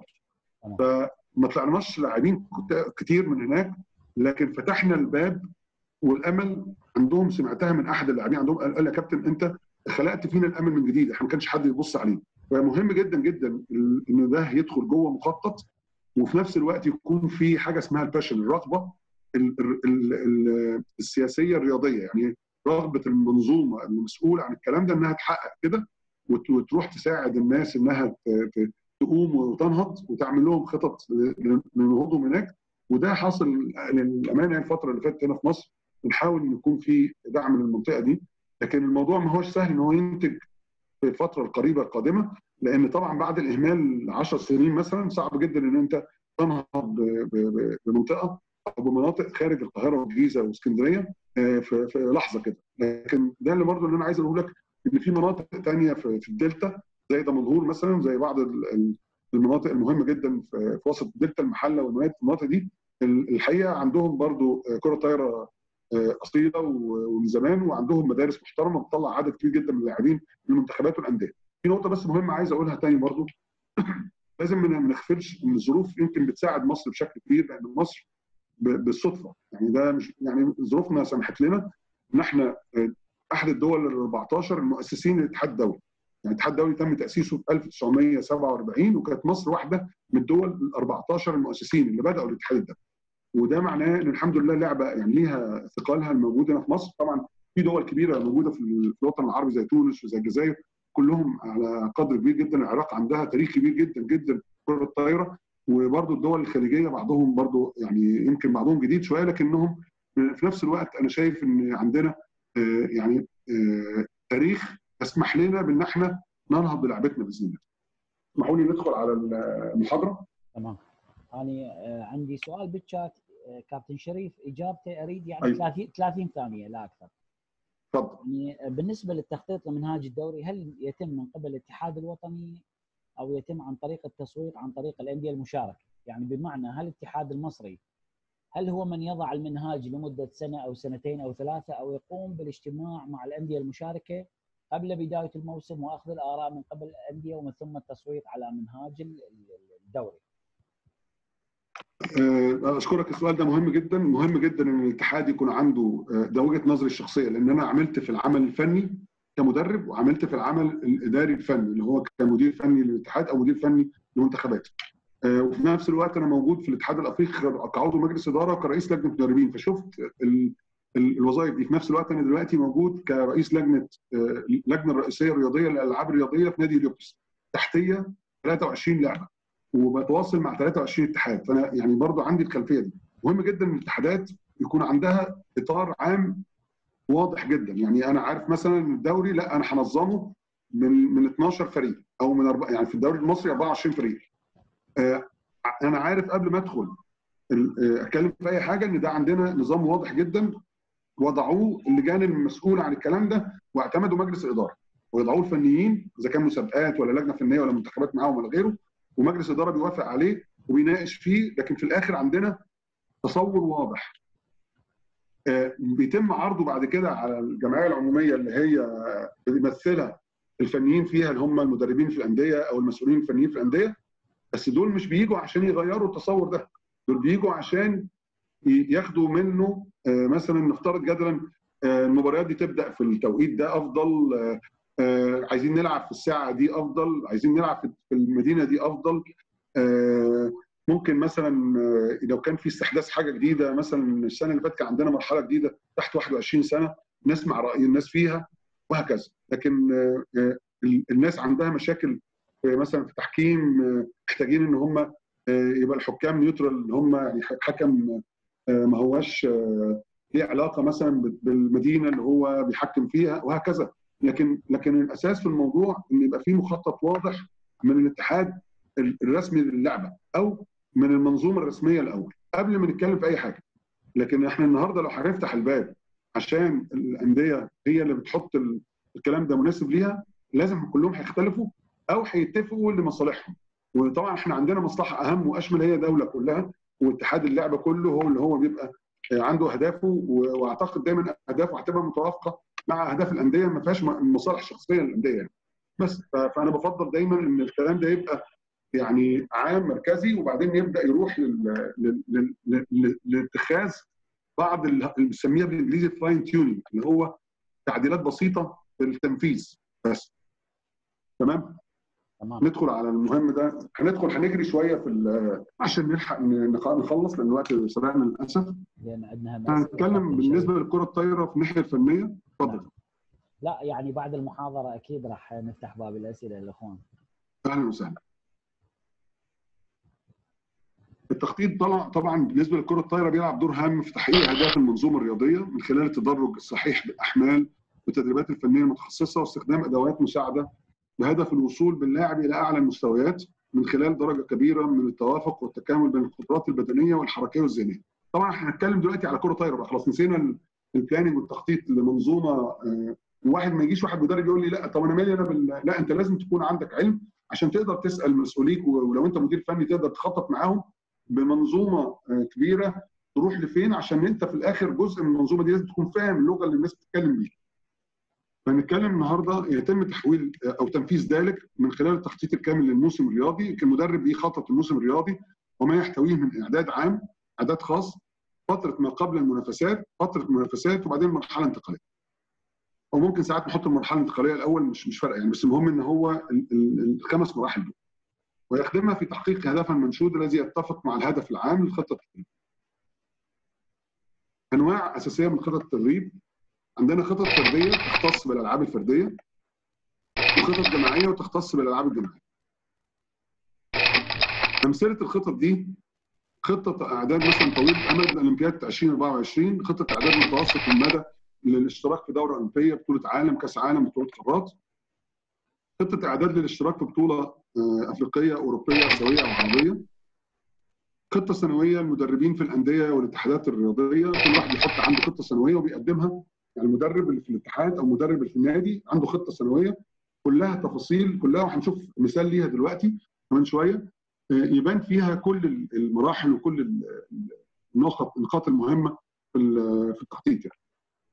فما طلعناش لاعبين كتير من هناك لكن فتحنا الباب والامل عندهم سمعتها من احد اللاعبين عندهم قال يا كابتن انت خلقت فينا الامل من جديد احنا ما كانش حد يبص عليه فمهم جدا جدا ان ده يدخل جوه مخطط وفي نفس الوقت يكون في حاجه اسمها الباشن الرغبه ال ال ال السياسيه الرياضيه يعني رغبه المنظومه المسؤوله عن الكلام ده انها تحقق كده وتروح تساعد الناس انها تقوم وتنهض وتعمل لهم خطط لنهوضهم هناك وده حصل للامانه الفتره اللي فاتت هنا في مصر بنحاول ان يكون في دعم للمنطقه دي لكن الموضوع ما هوش سهل ان هو ينتج في الفتره القريبه القادمه لان طبعا بعد الاهمال 10 سنين مثلا صعب جدا ان انت تنهض بمنطقه او بمناطق خارج القاهره والجيزه واسكندريه في, في لحظه كده لكن ده اللي برضه اللي انا عايز اقوله لك ان في مناطق ثانيه في, في الدلتا زي دمنهور مثلا زي بعض المناطق المهمه جدا في وسط دلتا المحله والمناطق دي الحقيقه عندهم برضه كره طايره اصيله ومن زمان وعندهم مدارس محترمه بتطلع عدد كبير جدا من اللاعبين للمنتخبات والانديه. في نقطه بس مهمه عايز اقولها تاني برضو لازم ما نغفلش ان الظروف يمكن بتساعد مصر بشكل كبير لان مصر بالصدفه يعني ده مش يعني ظروفنا سمحت لنا ان احنا احد الدول ال 14 المؤسسين للاتحاد الدولي. يعني الاتحاد الدولي تم تاسيسه في 1947 وكانت مصر واحده من الدول ال 14 المؤسسين اللي بداوا الاتحاد الدولي. وده معناه ان الحمد لله لعبه يعني ليها ثقلها الموجوده هنا في مصر طبعا في دول كبيره موجوده في الوطن العربي زي تونس وزي الجزائر كلهم على قدر كبير جدا العراق عندها تاريخ كبير جدا جدا في كره الطايره وبرضه الدول الخليجيه بعضهم برضه يعني يمكن بعضهم جديد شويه لكنهم في نفس الوقت انا شايف ان عندنا يعني تاريخ يسمح لنا بان احنا ننهض بلعبتنا باذن الله. اسمحوا لي ندخل على المحاضره. تمام. أنا عندي سؤال بالشات كابتن شريف اجابته اريد يعني 30 30 ثانيه لا اكثر. تفضل. يعني بالنسبه للتخطيط لمنهاج الدوري هل يتم من قبل الاتحاد الوطني او يتم عن طريق التصويت عن طريق الانديه المشاركه؟ يعني بمعنى هل الاتحاد المصري هل هو من يضع المنهاج لمده سنه او سنتين او ثلاثه او يقوم بالاجتماع مع الانديه المشاركه قبل بدايه الموسم واخذ الاراء من قبل الانديه ومن ثم التصويت على منهاج الدوري؟ اشكرك السؤال ده مهم جدا مهم جدا ان الاتحاد يكون عنده ده وجهه نظري الشخصيه لان انا عملت في العمل الفني كمدرب وعملت في العمل الاداري الفني اللي هو كمدير فني للاتحاد او مدير فني للمنتخبات وفي نفس الوقت انا موجود في الاتحاد الافريقي كعضو مجلس اداره وكرئيس لجنه مدربين فشفت الوظائف دي في نفس الوقت انا دلوقتي موجود كرئيس لجنه اللجنه الرئيسيه الرياضيه للالعاب الرياضيه في نادي اليوبس تحتيه 23 لعبه وبتواصل مع 23 اتحاد فانا يعني برضو عندي الخلفيه دي مهم جدا ان الاتحادات يكون عندها اطار عام واضح جدا يعني انا عارف مثلا الدوري لا انا هنظمه من من 12 فريق او من أربع يعني في الدوري المصري 24 فريق انا عارف قبل ما ادخل ال- اتكلم في اي حاجه ان ده عندنا نظام واضح جدا وضعوه اللجان المسؤوله عن الكلام ده واعتمدوا مجلس الاداره ويضعوه الفنيين اذا كان مسابقات ولا لجنه فنيه ولا منتخبات معاهم ولا غيره ومجلس الاداره بيوافق عليه وبيناقش فيه لكن في الاخر عندنا تصور واضح آه، بيتم عرضه بعد كده على الجمعيه العموميه اللي هي بيمثلها الفنيين فيها اللي هم المدربين في الانديه او المسؤولين الفنيين في الانديه بس دول مش بيجوا عشان يغيروا التصور ده دول بيجوا عشان ي- ياخدوا منه آه، مثلا نفترض جدلا آه، المباريات دي تبدا في التوقيت ده افضل آه، آه، عايزين نلعب في الساعه دي افضل عايزين نلعب في- في المدينه دي افضل آه، ممكن مثلا آه، لو كان في استحداث حاجه جديده مثلا السنه اللي فاتت كان عندنا مرحله جديده تحت 21 سنه نسمع راي الناس فيها وهكذا لكن آه، آه، ال- الناس عندها مشاكل آه، مثلا في تحكيم آه، محتاجين ان هم آه، يبقى الحكام نيوترال ان هم يعني حكم آه، ما هواش آه، ليه علاقه مثلا بال- بالمدينه اللي هو بيحكم فيها وهكذا لكن لكن الاساس في الموضوع ان يبقى في مخطط واضح من الاتحاد ال- الرسمي للعبه او من المنظومه الرسميه الاول قبل ما نتكلم في اي حاجه لكن احنا النهارده لو هنفتح الباب عشان الانديه هي اللي بتحط ال- الكلام ده مناسب ليها لازم كلهم هيختلفوا او هيتفقوا لمصالحهم وطبعا احنا عندنا مصلحه اهم واشمل هي دوله كلها واتحاد اللعبه كله هو اللي هو بيبقى عنده اهدافه و- واعتقد دايما اهدافه هتبقى متوافقه مع اهداف الانديه ما فيهاش م- مصالح شخصيه للانديه يعني. بس ف- فانا بفضل دايما ان الكلام ده يبقى يعني عام مركزي وبعدين يبدا يروح لل- لل- لل- لل- لاتخاذ بعض ال- اللي بنسميها بالانجليزي فاين تيونينج اللي هو تعديلات بسيطه في التنفيذ بس تمام تمام ندخل على المهم ده هندخل هنجري شويه في ال- عشان نلحق ن- نخ- نخلص لان الوقت سرقنا للاسف لان عندنا هم هنتكلم بالنسبه للكره الطايره في الناحيه الفنيه اتفضل لا يعني بعد المحاضره اكيد راح نفتح باب الاسئله للاخوان اهلا وسهلا التخطيط طبعا طبعا بالنسبه للكره الطايره بيلعب دور هام في تحقيق اهداف المنظومه الرياضيه من خلال التدرج الصحيح بالاحمال والتدريبات الفنيه المتخصصه واستخدام ادوات مساعده بهدف الوصول باللاعب الى اعلى المستويات من خلال درجه كبيره من التوافق والتكامل بين القدرات البدنيه والحركيه والذهنيه. طبعا احنا هنتكلم دلوقتي على كره طايره بقى خلاص نسينا ال- البلاننج والتخطيط لمنظومه آه، واحد ما يجيش واحد مدرب يقول لي لا طب انا مالي انا بال... لا انت لازم تكون عندك علم عشان تقدر تسال مسؤوليك و- ولو انت مدير فني تقدر تخطط معاهم بمنظومه آه، كبيره تروح لفين عشان انت في الاخر جزء من المنظومه دي لازم تكون فاهم اللغه اللي الناس بتتكلم بيها. فنتكلم النهارده يتم تحويل آه، او تنفيذ ذلك من خلال التخطيط الكامل للموسم الرياضي، المدرب بيخطط الموسم الرياضي وما يحتويه من اعداد عام، اعداد خاص، فتره ما قبل المنافسات، فتره منافسات وبعدين مرحله انتقاليه. او ممكن ساعات نحط المرحله الانتقاليه الاول مش مش فارقه يعني بس المهم ان هو ال- ال- الخمس مراحل دول. ويخدمها في تحقيق هدفها المنشود الذي يتفق مع الهدف العام للخطه التدريبيه. انواع اساسيه من خطط التدريب عندنا خطط فرديه تختص بالالعاب الفرديه وخطط جماعيه وتختص بالالعاب الجماعيه. امثله الخطط دي خطه اعداد مثلا طويل الامد الاولمبياد 2024 خطه اعداد متوسط المدى للاشتراك في دوره اولمبيه بطوله عالم كاس عالم بطوله قارات خطه اعداد للاشتراك في بطوله آه، افريقيه اوروبيه اسيويه او عربيه خطه سنويه للمدربين في الانديه والاتحادات الرياضيه كل واحد يحط عنده خطه سنويه وبيقدمها يعني المدرب اللي في الاتحاد او المدرب اللي في النادي عنده خطه سنويه كلها تفاصيل كلها وهنشوف مثال ليها دلوقتي كمان شويه آه، يبان فيها كل المراحل وكل ال- النقط النقاط المهمه في ال- في التخطيط يعني.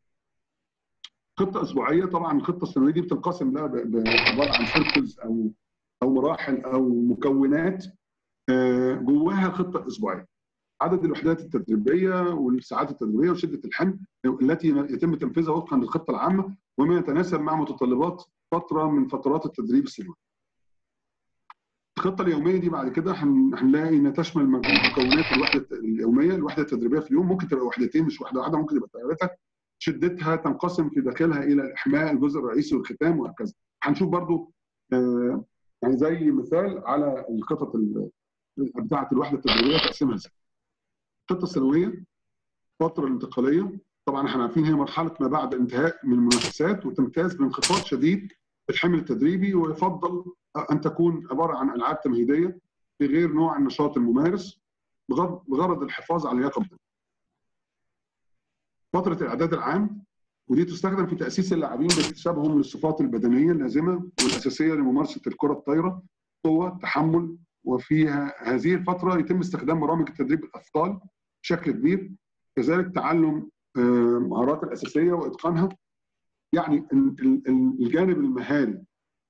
خطه اسبوعيه طبعا الخطه السنويه دي بتنقسم لها ب- ب- عباره عن سيركلز او او مراحل او مكونات آه، جواها خطه اسبوعيه. عدد الوحدات التدريبيه والساعات التدريبيه وشده الحمل التي يتم تنفيذها وفقا للخطه العامه وما يتناسب مع متطلبات فتره من فترات التدريب السنوي. الخطه اليوميه دي بعد كده هن- هنلاقي انها تشمل مكونات الوحده اليوميه الوحده التدريبيه في اليوم ممكن تبقى وحدتين مش واحده واحده ممكن تبقى ثلاثه شدتها تنقسم في داخلها الى الاحماء الجزء الرئيسي والختام وهكذا هنشوف برضو آه، يعني زي مثال على الخطط ال- بتاعه الوحده التدريبيه تقسيمها ازاي الخطه السنويه الفتره الانتقاليه طبعا احنا عارفين هي مرحله ما بعد انتهاء من المنافسات وتمتاز بانخفاض شديد في الحمل التدريبي ويفضل ان تكون عباره عن العاب تمهيديه في غير نوع النشاط الممارس بغرض بغرض الحفاظ على اللياقه البدنيه. فتره الاعداد العام ودي تستخدم في تاسيس اللاعبين باكتسابهم للصفات البدنيه اللازمه والاساسيه لممارسه الكره الطايره قوه تحمل وفيها هذه الفتره يتم استخدام برامج التدريب الاثقال بشكل كبير كذلك تعلم المهارات الاساسيه واتقانها يعني الجانب المهاري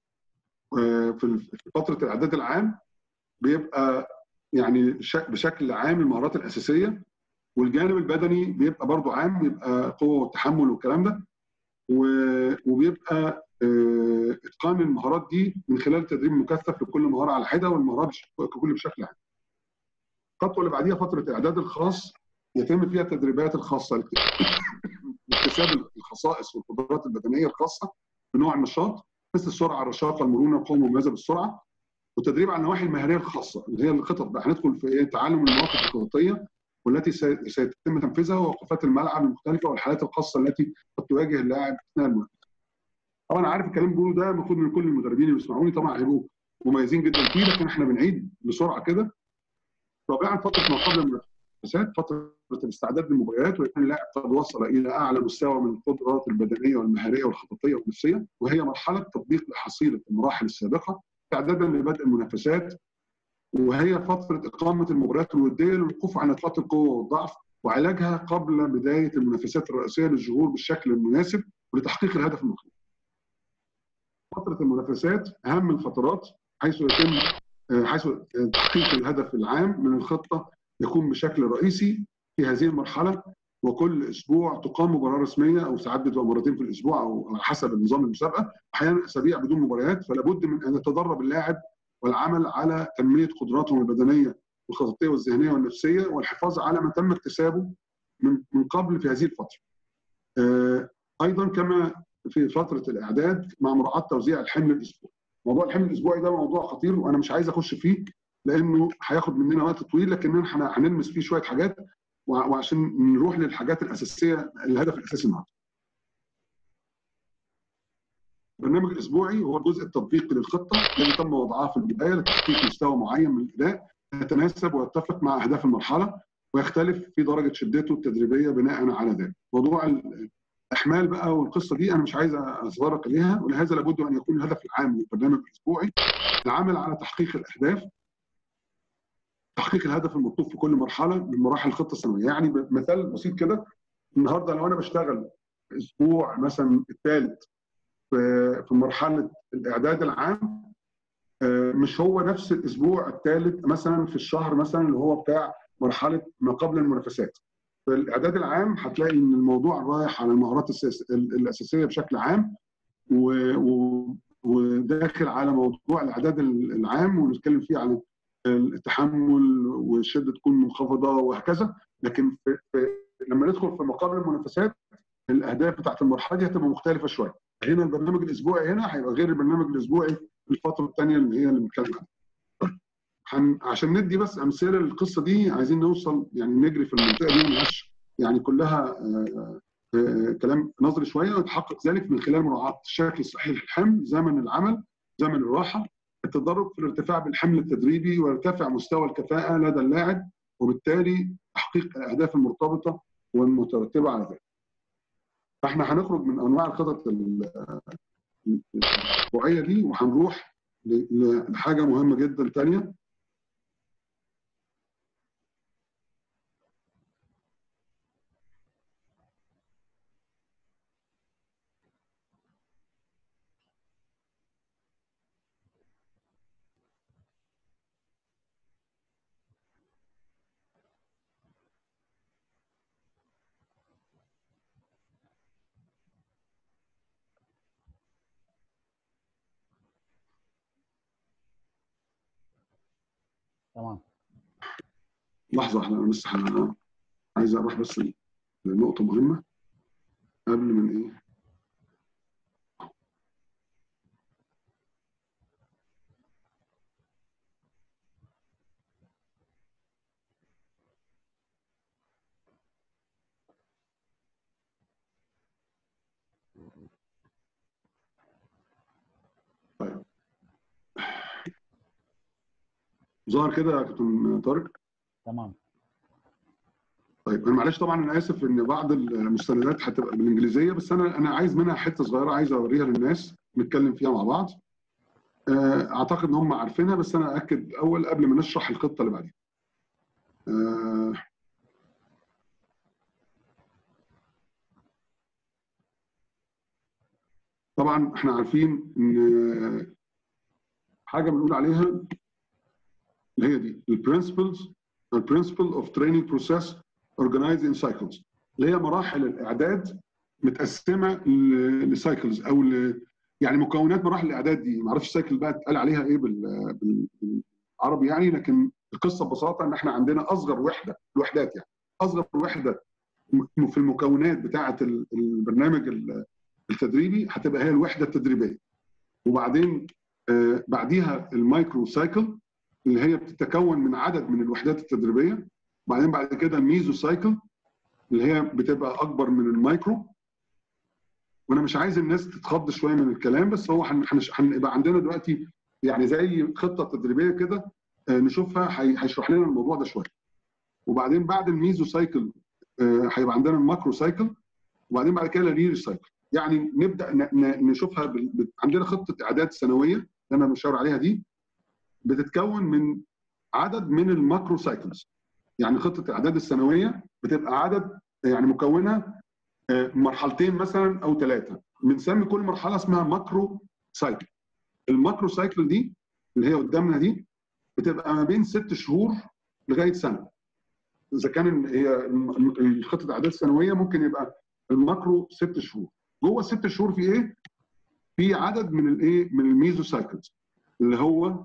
في فتره الاعداد العام بيبقى يعني بشكل عام المهارات الاساسيه والجانب البدني بيبقى برضو عام بيبقى قوه والتحمل والكلام ده وبيبقى اتقان المهارات دي من خلال تدريب مكثف لكل مهاره على حده والمهارات ككل بشكل عام. الخطوه اللي بعديها فتره الاعداد الخاص يتم فيها التدريبات الخاصه لاكتساب الخصائص والقدرات البدنيه الخاصه بنوع النشاط مثل السرعه الرشاقه المرونه القوه المميزه بالسرعه والتدريب على النواحي المهاريه الخاصه اللي هي الخطط بقى هندخل في تعلم المواقف الخططيه والتي سيتم تنفيذها ووقفات الملعب المختلفه والحالات الخاصه التي قد تواجه اللاعب اثناء المنافسه. طبعا عارف الكلام اللي بقوله ده المفروض من كل المدربين اللي بيسمعوني طبعا هيبقوا مميزين جدا فيه لكن احنا بنعيد بسرعه كده. رابعا فتره ما قبل المنافسات فتره الاستعداد للمباريات ويكون اللاعب قد وصل الى اعلى مستوى من القدرات البدنيه والمهاريه والخططيه والنفسيه وهي مرحله تطبيق لحصيله المراحل السابقه استعدادا لبدء المنافسات وهي فتره اقامه المباريات الوديه للوقوف عن نقاط القوه والضعف وعلاجها قبل بدايه المنافسات الرئيسيه للظهور بالشكل المناسب ولتحقيق الهدف المطلوب. فتره المنافسات اهم الفترات حيث يتم حيث تحقيق الهدف العام من الخطه يكون بشكل رئيسي في هذه المرحله وكل اسبوع تقام مباراه رسميه او ساعات بتبقى مرتين في الاسبوع او على حسب النظام المسابقه احيانا اسابيع بدون مباريات فلا بد من ان يتدرب اللاعب والعمل على تنميه قدراتهم البدنيه والخططيه والذهنيه والنفسيه والحفاظ على ما تم اكتسابه من من قبل في هذه الفتره. ايضا كما في فتره الاعداد مع مراعاه توزيع الحمل الاسبوعي. موضوع الحمل الاسبوعي ده موضوع خطير وانا مش عايز اخش فيه لانه هياخد مننا وقت طويل لكن احنا هنلمس فيه شويه حاجات وعشان نروح للحاجات الاساسيه الهدف الاساسي النهارده. البرنامج الاسبوعي هو الجزء التطبيقي للخطه التي تم وضعها في البدايه لتحقيق مستوى معين من الاداء يتناسب ويتفق مع اهداف المرحله ويختلف في درجه شدته التدريبيه بناء على ذلك. موضوع الاحمال بقى والقصه دي انا مش عايز اتطرق اليها ولهذا لابد ان يكون الهدف العام للبرنامج الاسبوعي العمل على تحقيق الاهداف تحقيق الهدف المطلوب في كل مرحله من مراحل الخطه السنويه يعني مثال بسيط كده النهارده لو انا بشتغل اسبوع مثلا الثالث في مرحله الاعداد العام مش هو نفس الاسبوع الثالث مثلا في الشهر مثلا اللي هو بتاع مرحله ما قبل المنافسات في الاعداد العام هتلاقي ان الموضوع رايح على المهارات الاساسيه بشكل عام وداخل على موضوع الاعداد العام ونتكلم فيه عن التحمل والشده تكون منخفضه وهكذا لكن في في لما ندخل في مقابل المنافسات الاهداف بتاعت المرحله دي هتبقى مختلفه شويه هنا البرنامج الاسبوعي هنا هيبقى غير البرنامج الاسبوعي في الفتره الثانيه اللي هي اللي بنتكلم عنها هن... عشان ندي بس امثله للقصه دي عايزين نوصل يعني نجري في المنطقه دي ملهاش يعني كلها آآ آآ كلام نظري شويه ويتحقق ذلك من خلال مراعاه الشكل الصحيح للحمل زمن العمل زمن الراحه التدرج في الارتفاع بالحمل التدريبي ويرتفع مستوى الكفاءه لدى اللاعب وبالتالي تحقيق الاهداف المرتبطه والمترتبه على ذلك. فاحنا هنخرج من انواع الخطط الاسبوعيه دي وهنروح لحاجه مهمه جدا ثانيه تمام لحظه واحده انا بس ح- عايز اروح بس لنقطه مهمه قبل من ايه طيب ظهر كده يا كابتن طارق تمام طيب انا معلش طبعا انا اسف ان بعض المستندات هتبقى بالانجليزيه بس انا انا عايز منها حته صغيره عايز اوريها للناس نتكلم فيها مع بعض آه، اعتقد ان هم عارفينها بس انا اكد الاول قبل ما نشرح الخطه اللي بعديها آه، طبعا احنا عارفين ان حاجه بنقول عليها اللي هي دي البرنسبلز البرنسبل اوف تريننج بروسيس اورجنايزد ان سايكلز اللي هي مراحل الاعداد متقسمه لسايكلز او ل يعني مكونات مراحل الاعداد دي ما اعرفش السايكل بقى اتقال عليها ايه بال- بال- بالعربي يعني لكن القصه ببساطه ان احنا عندنا اصغر وحده الوحدات يعني اصغر وحده م- في المكونات بتاعه ال- البرنامج ال- التدريبي هتبقى هي الوحده التدريبيه وبعدين آه، بعديها المايكرو سايكل اللي هي بتتكون من عدد من الوحدات التدريبيه وبعدين بعد كده الميزو سايكل اللي هي بتبقى اكبر من المايكرو وانا مش عايز الناس تتخض شويه من الكلام بس هو هن- هنش- هنبقى عندنا دلوقتي يعني زي خطه تدريبيه كده آه، نشوفها هي- هيشرح لنا الموضوع ده شويه وبعدين بعد الميزو سايكل آه، هيبقى عندنا الماكرو سايكل وبعدين بعد كده الريل سايكل يعني نبدا ن- ن- نشوفها بال- بال- عندنا خطه اعداد سنويه اللي انا بشاور عليها دي بتتكون من عدد من الماكرو سايكلز يعني خطه الاعداد السنويه بتبقى عدد يعني مكونها آه، مرحلتين مثلا او ثلاثه بنسمي كل مرحله اسمها ماكرو سايكل الماكرو سايكل دي اللي هي قدامنا دي بتبقى ما بين ست شهور لغايه سنه اذا كان هي الم- الخطه الاعداد السنويه ممكن يبقى الماكرو ست شهور جوه الست شهور في ايه؟ في عدد من الايه؟ من الميزو سايكلز اللي هو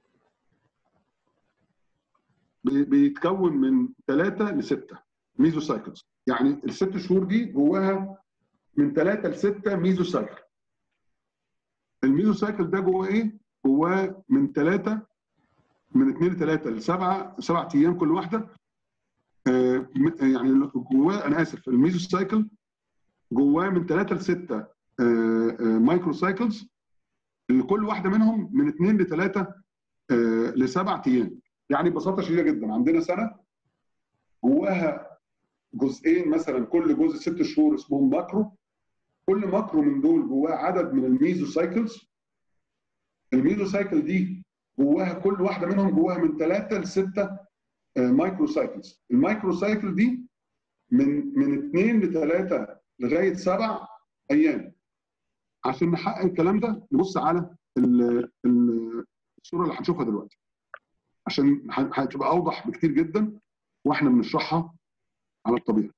بي- بيتكون من ثلاثه لسته ميزو سايكلز يعني الست شهور دي جواها من ثلاثه لسته ميزو سايكل الميزو سايكل ده جواه ايه؟ جواه من ثلاثه من اثنين لثلاثه لسبعه سبع ايام كل واحده آه، م- يعني جواه انا اسف الميزو سايكل جواه من ثلاثه لسته مايكرو سايكلز اللي كل واحده منهم من اثنين لثلاثه لسبع ايام يعني ببساطه شديده جدا عندنا سنه جواها جزئين مثلا كل جزء ست شهور اسمهم ماكرو كل ماكرو من دول جواه عدد من الميزو سايكلز الميزو سايكل دي جواها كل واحده منهم جواها من ثلاثه لسته مايكرو سايكلز المايكرو سايكل دي من من اثنين لثلاثه لغايه سبع ايام عشان نحقق الكلام ده نبص على ال- ال- الصوره اللي هنشوفها دلوقتي عشان ه- هتبقى اوضح بكتير جدا واحنا بنشرحها على الطبيعه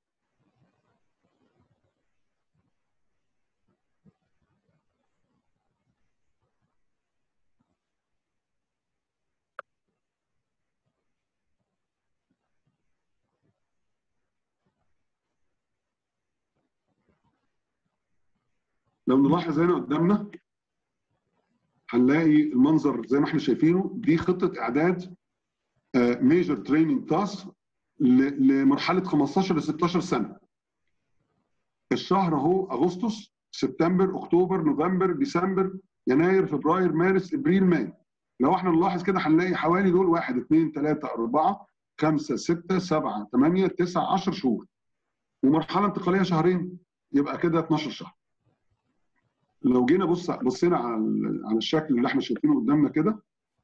لو نلاحظ هنا قدامنا هنلاقي المنظر زي ما احنا شايفينه دي خطه اعداد ميجر تريننج تاس لمرحله 15 ل 16 سنه الشهر اهو اغسطس سبتمبر اكتوبر نوفمبر ديسمبر يناير فبراير مارس ابريل ماي لو احنا نلاحظ كده هنلاقي حوالي دول 1 2 3 4 5 6 7 8 9 10 شهور ومرحله انتقاليه شهرين يبقى كده 12 شهر لو جينا بص بصينا على ال- على الشكل اللي احنا شايفينه قدامنا كده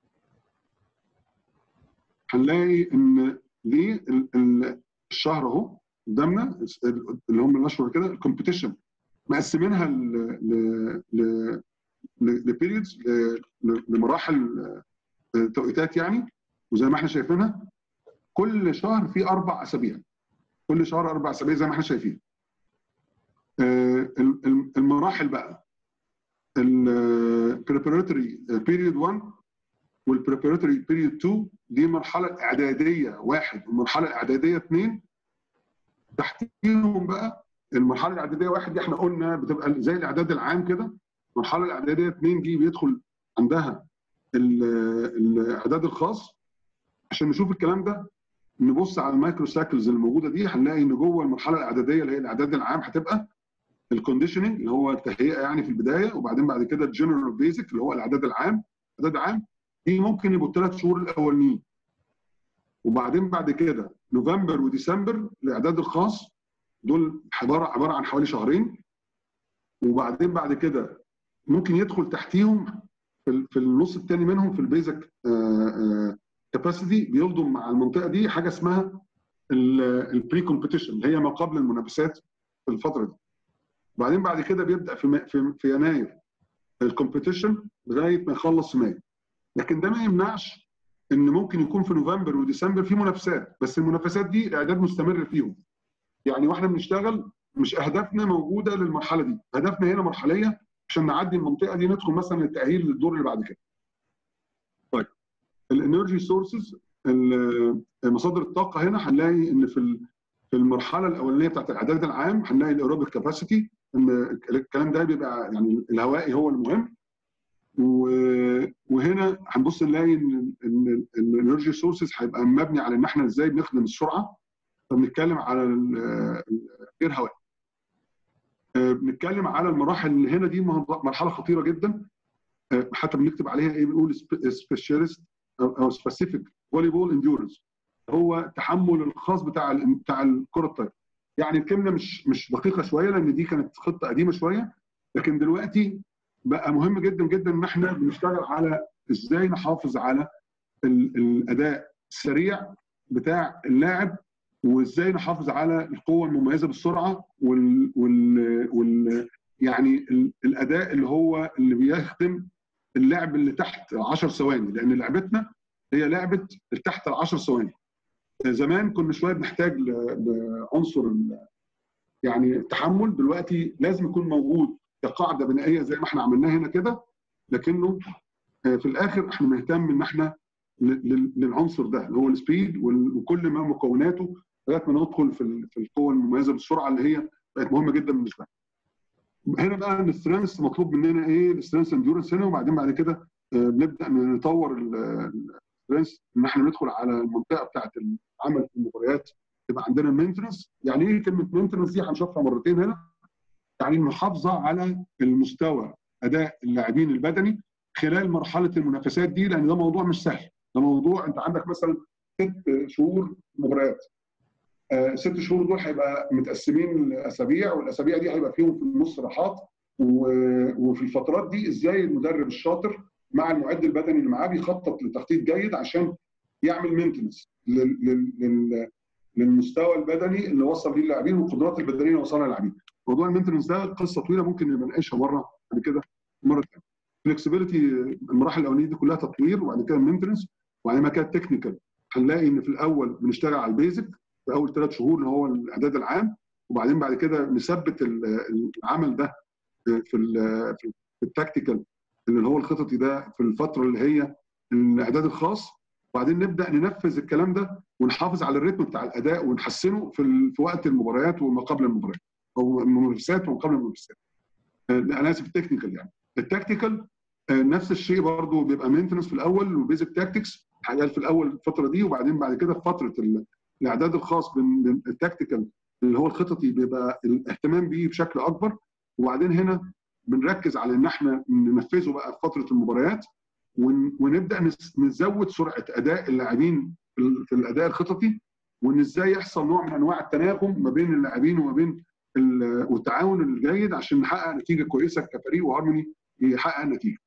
هنلاقي ان دي ال- ال- الشهر اهو قدامنا اللي هم الاشهر كده الكومبيتيشن مقسمينها ل ل لبيريودز لمراحل آه، توقيتات يعني وزي ما احنا شايفينها كل شهر فيه اربع اسابيع كل شهر اربع اسابيع زي ما احنا شايفين آه، ال- ال- المراحل بقى البريبراتوري بيريود 1 والبريبراتوري بيريود 2 دي مرحله اعداديه واحد والمرحله الاعداديه اثنين تحتيهم بقى المرحله الاعداديه واحد دي احنا قلنا بتبقى زي الاعداد العام كده المرحله الاعداديه اثنين دي بيدخل عندها ال- الاعداد الخاص عشان نشوف الكلام ده نبص على المايكرو سايكلز اللي موجوده دي هنلاقي ان جوه المرحله الاعداديه اللي هي الاعداد العام هتبقى الكونديشننج اللي هو التهيئه يعني في البدايه وبعدين بعد كده الجنرال بيزك اللي هو الاعداد العام الاعداد العام دي ممكن يبقوا الثلاث شهور الاولانيين وبعدين بعد كده نوفمبر وديسمبر الاعداد الخاص دول عباره عباره عن حوالي شهرين وبعدين بعد كده ممكن يدخل تحتيهم في في النص الثاني منهم في البيزك كاباسيتي بيلضم مع المنطقه دي حاجه اسمها البري كومبيتيشن اللي هي ما قبل المنافسات في الفتره دي. وبعدين بعد كده بيبدا في في, في يناير الكومبيتيشن لغايه ما يخلص في مايو. لكن ده ما يمنعش ان ممكن يكون في نوفمبر وديسمبر في منافسات بس المنافسات دي الاعداد مستمر فيهم. يعني واحنا بنشتغل مش اهدافنا موجوده للمرحله دي، هدفنا هنا مرحليه عشان نعدي المنطقه دي ندخل مثلا للتاهيل للدور اللي بعد كده. طيب الانرجي سورسز مصادر الطاقه هنا هنلاقي ان في في المرحله الاولانيه بتاعت الاعداد العام هنلاقي الايروبيك كاباسيتي ان الكلام ده بيبقى يعني الهوائي هو المهم وهنا هنبص نلاقي ان ان الانرجي سورسز هيبقى مبني على ان احنا ازاي بنخدم السرعه فبنتكلم على غير هوائي بنتكلم على المراحل اللي هنا دي مرحله خطيره جدا حتى بنكتب عليها ايه بنقول سبيشالست او سبيسيفيك فولي بول انديورنس هو تحمل الخاص بتاع بتاع الكره الطايره يعني الكلمه مش مش دقيقه شويه لان دي كانت خطه قديمه شويه لكن دلوقتي بقى مهم جدا جدا ان احنا بنشتغل على ازاي نحافظ على الاداء السريع بتاع اللاعب وازاي نحافظ على القوه المميزه بالسرعه وال, وال, وال يعني الاداء اللي هو اللي بيخدم اللعب اللي تحت 10 ثواني لان لعبتنا هي لعبه تحت ال 10 ثواني زمان كنا شويه بنحتاج لعنصر يعني التحمل دلوقتي لازم يكون موجود كقاعده بنائيه زي ما احنا عملناها هنا كده لكنه في الاخر احنا بنهتم ان احنا للعنصر ده اللي هو السبيد وكل ما مكوناته لغايه ما ندخل في في القوه المميزه بالسرعه اللي هي بقت مهمه جدا بالنسبه لنا. هنا بقى السترينث مطلوب مننا ايه السترينث انديورنس هنا وبعدين بعد كده بنبدا نطور السترينث ان احنا ندخل على المنطقه بتاعه العمل في المباريات يبقى عندنا مينتنس يعني ايه كلمه مينتنس دي هنشوفها مرتين هنا يعني المحافظه على المستوى اداء اللاعبين البدني خلال مرحله المنافسات دي لان ده موضوع مش سهل ده موضوع انت عندك مثلا ست شهور مباريات آه ست شهور دول هيبقى متقسمين لاسابيع والاسابيع دي هيبقى فيهم في النص راحات وفي الفترات دي ازاي المدرب الشاطر مع المعد البدني اللي معاه بيخطط لتخطيط جيد عشان يعمل مينتنس للمستوى البدني اللي وصل ليه اللاعبين والقدرات البدنيه اللي وصلها للاعبين. موضوع المينتنس ده قصه طويله ممكن نبقى نناقشها مره بعد كده مره ثانيه. فلكسبيليتي المراحل الاولانيه دي كلها تطوير وبعد كده مينتنس وبعدين ما كانت تكنيكال هنلاقي ان في الاول بنشتغل على البيزك في اول ثلاث شهور اللي هو الاعداد العام وبعدين بعد كده نثبت العمل ده في في التكتيكال اللي هو الخططي ده في الفتره اللي هي الاعداد الخاص وبعدين نبدا ننفذ الكلام ده ونحافظ على الريتم بتاع الاداء ونحسنه في في وقت المباريات وما قبل المباريات او المنافسات وما قبل المنافسات. انا اسف التكنيكال يعني. التكتيكال نفس الشيء برضه بيبقى مينتنس في الاول وبيزك تاكتكس حاجات في الاول الفتره دي وبعدين بعد كده في فتره الاعداد الخاص بالتكتيكال اللي هو الخططي بيبقى الاهتمام بيه بشكل اكبر وبعدين هنا بنركز على ان احنا ننفذه بقى في فتره المباريات ونبدا نزود سرعه اداء اللاعبين في الاداء الخططي وان ازاي يحصل نوع من انواع التناغم ما بين اللاعبين وما بين والتعاون الجيد عشان نحقق نتيجه كويسه كفريق وهارموني يحقق نتيجه.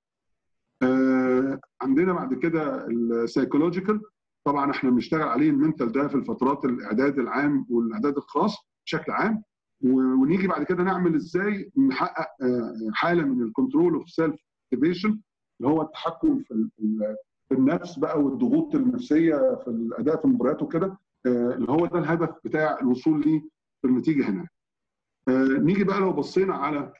آه عندنا بعد كده السايكولوجيكال طبعا احنا بنشتغل عليه المنتال ده في الفترات الاعداد العام والاعداد الخاص بشكل عام ونيجي بعد كده نعمل ازاي نحقق حاله من الكنترول اوف سيلف موتيفيشن اللي هو التحكم في في النفس بقى والضغوط النفسيه في الاداء في المباريات وكده اللي هو ده الهدف بتاع الوصول ليه في النتيجه هنا. نيجي بقى لو بصينا على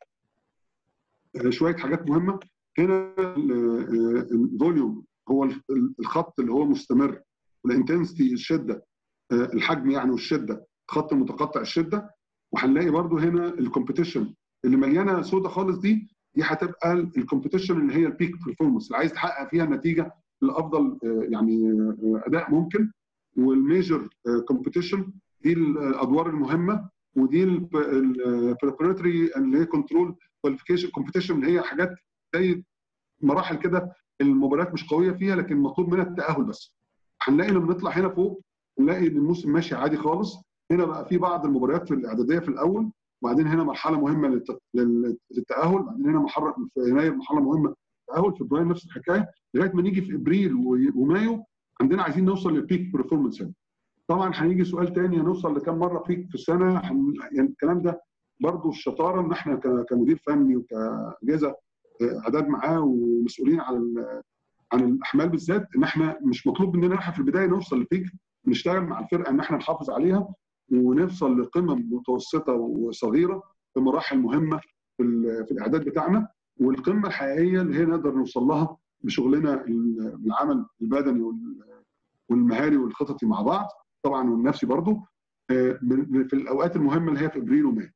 شويه حاجات مهمه هنا الفوليوم هو الخط اللي هو مستمر والانتنسيتي الشده الحجم يعني والشده خط متقطع الشده وهنلاقي برضو هنا الكومبيتيشن اللي مليانه سودا خالص دي دي هتبقى الكومبيتيشن اللي هي البيك برفورمانس اللي عايز تحقق فيها النتيجه الافضل يعني اداء ممكن والميجر كومبيتيشن دي الادوار المهمه ودي البريبريتوري اللي هي كنترول كواليفيكيشن كومبيتيشن اللي هي حاجات زي مراحل كده المباريات مش قويه فيها لكن مطلوب منها التاهل بس هنلاقي لما نطلع هنا فوق نلاقي ان الموسم ماشي عادي خالص هنا بقى في بعض المباريات في الاعداديه في الاول وبعدين هنا مرحله مهمه للت- لل- للتاهل بعدين هنا محرك في يناير مرحله مهمه للتاهل في فبراير نفس الحكايه لغايه ما نيجي في ابريل و- ومايو عندنا عايزين نوصل للبيك برفورمانس هنا طبعا هيجي سؤال تاني هنوصل لكم مره بيك في السنه هن... يعني الكلام ده برضو الشطاره ان احنا ك- كمدير فني وكاجهزه آه، اعداد معاه ومسؤولين عن ال- عن الاحمال بالذات ان احنا مش مطلوب مننا احنا في البدايه نوصل لبيك نشتغل مع الفرقه ان احنا نحافظ عليها ونوصل لقمم متوسطه وصغيره في مراحل مهمه في, ال- في الاعداد بتاعنا والقمه الحقيقيه اللي هي نقدر نوصل لها بشغلنا ال- بالعمل البدني وال- والمهاري والخططي مع بعض طبعا والنفسي برضو آه، من- في الاوقات المهمه اللي هي في ابريل ومايو.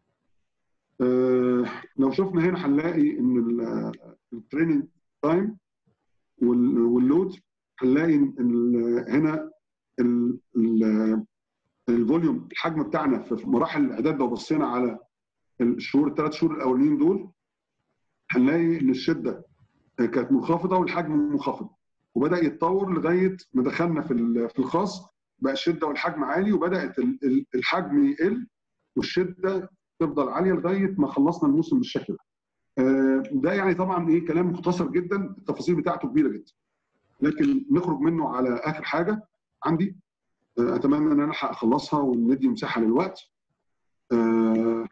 آه، لو شفنا هنا هنلاقي ان ال- التريننج تايم وال- واللود هنلاقي ان ال- هنا ال- ال- الفوليوم الحجم بتاعنا في مراحل الاعداد لو بصينا على الشهور الثلاث شهور الاولانيين دول هنلاقي ان الشده كانت منخفضه والحجم منخفض وبدا يتطور لغايه ما دخلنا في ال- في الخاص بقى الشده والحجم عالي وبدات ال- ال- الحجم يقل والشده تفضل عاليه لغايه ما خلصنا الموسم بالشكل ده. آه، ده يعني طبعا ايه كلام مختصر جدا التفاصيل بتاعته كبيره جدا. لكن نخرج منه على اخر حاجه عندي آه، اتمنى ان انا الحق اخلصها وندي مساحه للوقت. آه،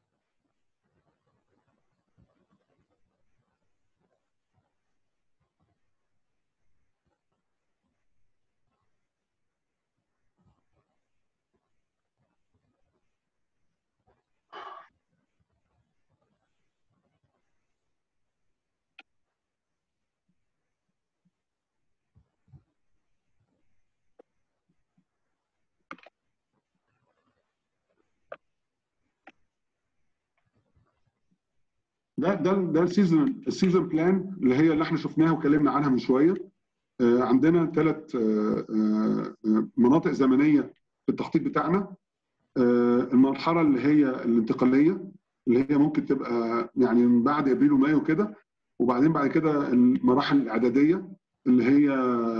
ده ده ده السيزون السيزون بلان اللي هي اللي احنا شفناها وكلمنا عنها من شويه آه، عندنا ثلاث مناطق زمنيه في التخطيط بتاعنا آه، المرحله اللي هي الانتقاليه اللي هي ممكن تبقى يعني من بعد ابريل ومايو كده وبعدين بعد كده المراحل الاعداديه اللي هي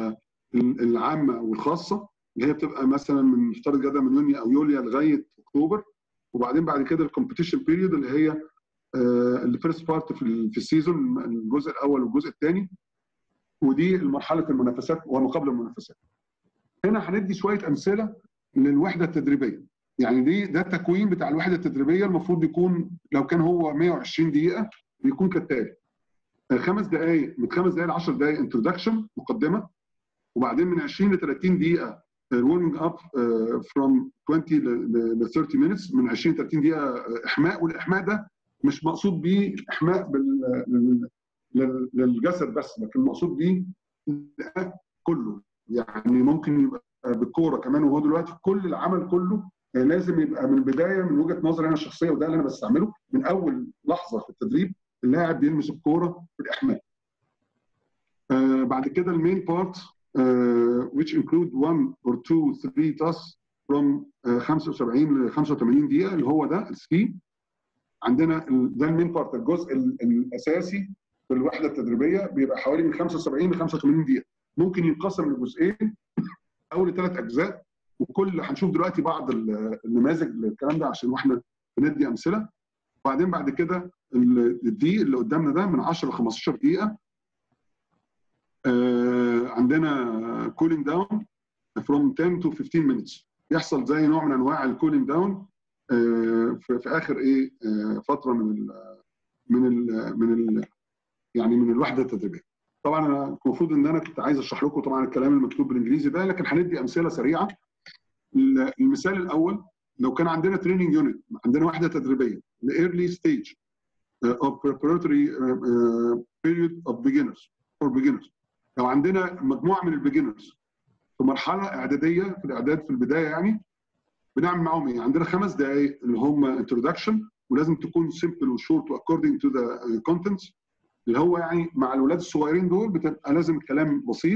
العامه والخاصه اللي هي بتبقى مثلا من نفترض كده من يونيو او يوليو لغايه اكتوبر وبعدين بعد كده الكومبيتيشن بيريود اللي هي الفيرست بارت في ال- في السيزون الجزء الاول والجزء الثاني ودي مرحله المنافسات وما قبل المنافسات. هنا هندي شويه امثله للوحده التدريبيه. يعني دي ده التكوين بتاع الوحده التدريبيه المفروض يكون لو كان هو 120 دقيقه بيكون كالتالي. خمس دقائق من خمس دقائق ل 10 دقائق انتروداكشن مقدمه وبعدين من 20 ل 30 دقيقه warming up uh, from 20 ل ل 30 minutes من 20 ل 30 دقيقه احماء والاحماء ده مش مقصود بيه الاحماء بال- لل- لل- للجسد بس لكن مقصود بيه الأداء كله يعني ممكن يبقى بالكوره كمان وهو دلوقتي كل العمل كله لازم يبقى من البدايه من وجهه نظري انا الشخصيه وده اللي انا بستعمله من اول لحظه في التدريب اللاعب بيلمس الكوره في الاحماء. آه بعد كده المين بارت which include one or two three tasks from آه 75 ل 85 دقيقه اللي هو ده السكي عندنا ال- ده المين بارت الجزء ال- الاساسي في الوحده التدريبيه بيبقى حوالي من 75 ل 85 دقيقه ممكن ينقسم لجزئين او لثلاث اجزاء وكل هنشوف دلوقتي بعض ال- النماذج للكلام ده عشان واحنا بندي امثله وبعدين بعد كده ال- الدي اللي قدامنا ده من 10 ل 15 دقيقه آه، عندنا كولينج داون from 10 to 15 minutes يحصل زي نوع من انواع الكولينج داون في في اخر ايه آه، فتره من ال من ال من ال يعني من الوحده التدريبيه. طبعا انا المفروض ان انا كنت عايز اشرح لكم طبعا الكلام المكتوب بالانجليزي ده لكن هندي امثله سريعه. المثال الاول لو كان عندنا تريننج يونت عندنا وحده تدريبيه لايرلي ستيج of preparatory uh, period of beginners for beginners لو عندنا مجموعه من البيجنرز في مرحله اعداديه في الاعداد في البدايه يعني بنعمل معاهم ايه؟ عندنا خمس دقائق اللي هم انتروداكشن ولازم تكون سمبل وشورت واكوردنج تو ذا كونتنتس اللي هو يعني مع الاولاد الصغيرين دول بتبقى لازم الكلام بسيط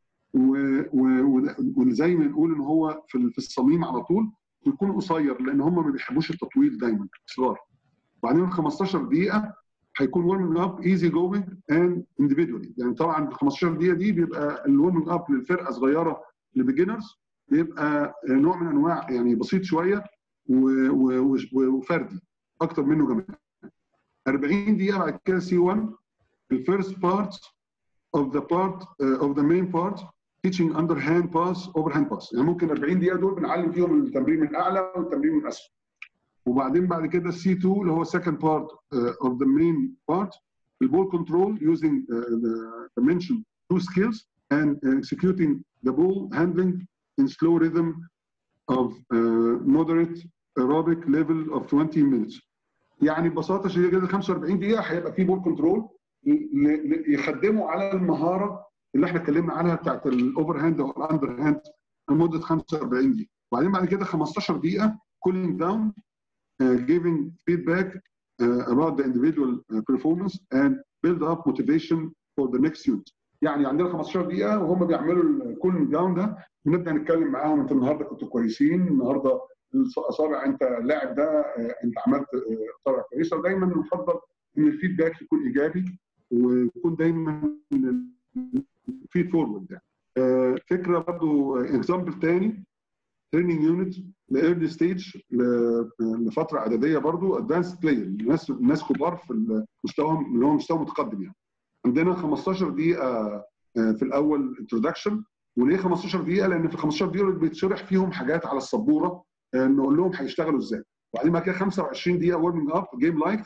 وزي ما نقول ان هو في في الصميم على طول ويكون قصير لان هم ما بيحبوش التطويل دايما صغار وبعدين 15 دقيقه هيكون ورمنج اب ايزي جوينج اند individually يعني طبعا ال 15 دقيقه دي بيبقى الورمنج اب للفرقه صغيره لبيجنرز بيبقى نوع من انواع يعني بسيط شويه و- و- و- وفردي اكتر منه جماعي 40 دقيقه بعد كده سي 1 الفيرست بارت of the part uh, of the main part teaching underhand pass overhand pass يعني ممكن 40 دقيقه دول بنعلم فيهم التمرين من الاعلى والتمرين من الاسفل وبعدين بعد كده السي 2 اللي هو second part uh, of the main part البول كنترول using uh, the, the mentioned two skills and uh, executing the ball handling in slow rhythm of uh, moderate aerobic level of 20 minutes يعني ببساطه شديده جدا 45 دقيقه هيبقى في بول كنترول يخدموا على المهاره اللي احنا اتكلمنا عنها بتاعت الاوفر هاند او الاندر هاند لمده 45 دقيقه وبعدين بعد كده 15 دقيقه cooling down uh, giving feedback uh, about the individual uh, performance and build up motivation for the next unit يعني عندنا 15 دقيقه وهم بيعملوا الكولينج داون ده بنبدا نتكلم معاهم انت النهارده كنتوا كويسين النهارده الاصابع انت اللاعب ده آه، انت عملت آه، اصابع كويسه ودايما نفضل ان الفيدباك يكون ايجابي ويكون دايما فيد فورورد يعني آه، فكره برضو اكزامبل تاني تريننج يونت لايرلي ستيج لفتره اعداديه برضو ادفانس بلاير ناس ناس كبار في مستواهم اللي هو مستوى متقدم يعني عندنا 15 دقيقه آه، في الاول انتروداكشن وليه 15 دقيقه؟ لان في ال 15 دقيقه بيتشرح فيهم حاجات على السبوره آه، نقول لهم هيشتغلوا ازاي وبعدين بعد كده 25 دقيقه ورمنج اب جيم لايك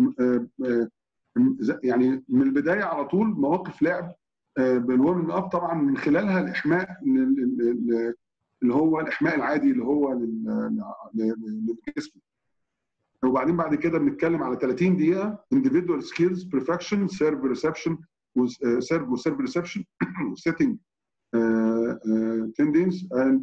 يعني من البدايه على طول مواقف لعب بالورمنج اب طبعا من خلالها الاحماء لل- لل- اللي هو الاحماء العادي اللي هو لل- لل- للجسم وبعدين بعد كده بنتكلم على 30 دقيقه individual skills perfection serve reception serve وسيرف reception setting tendons and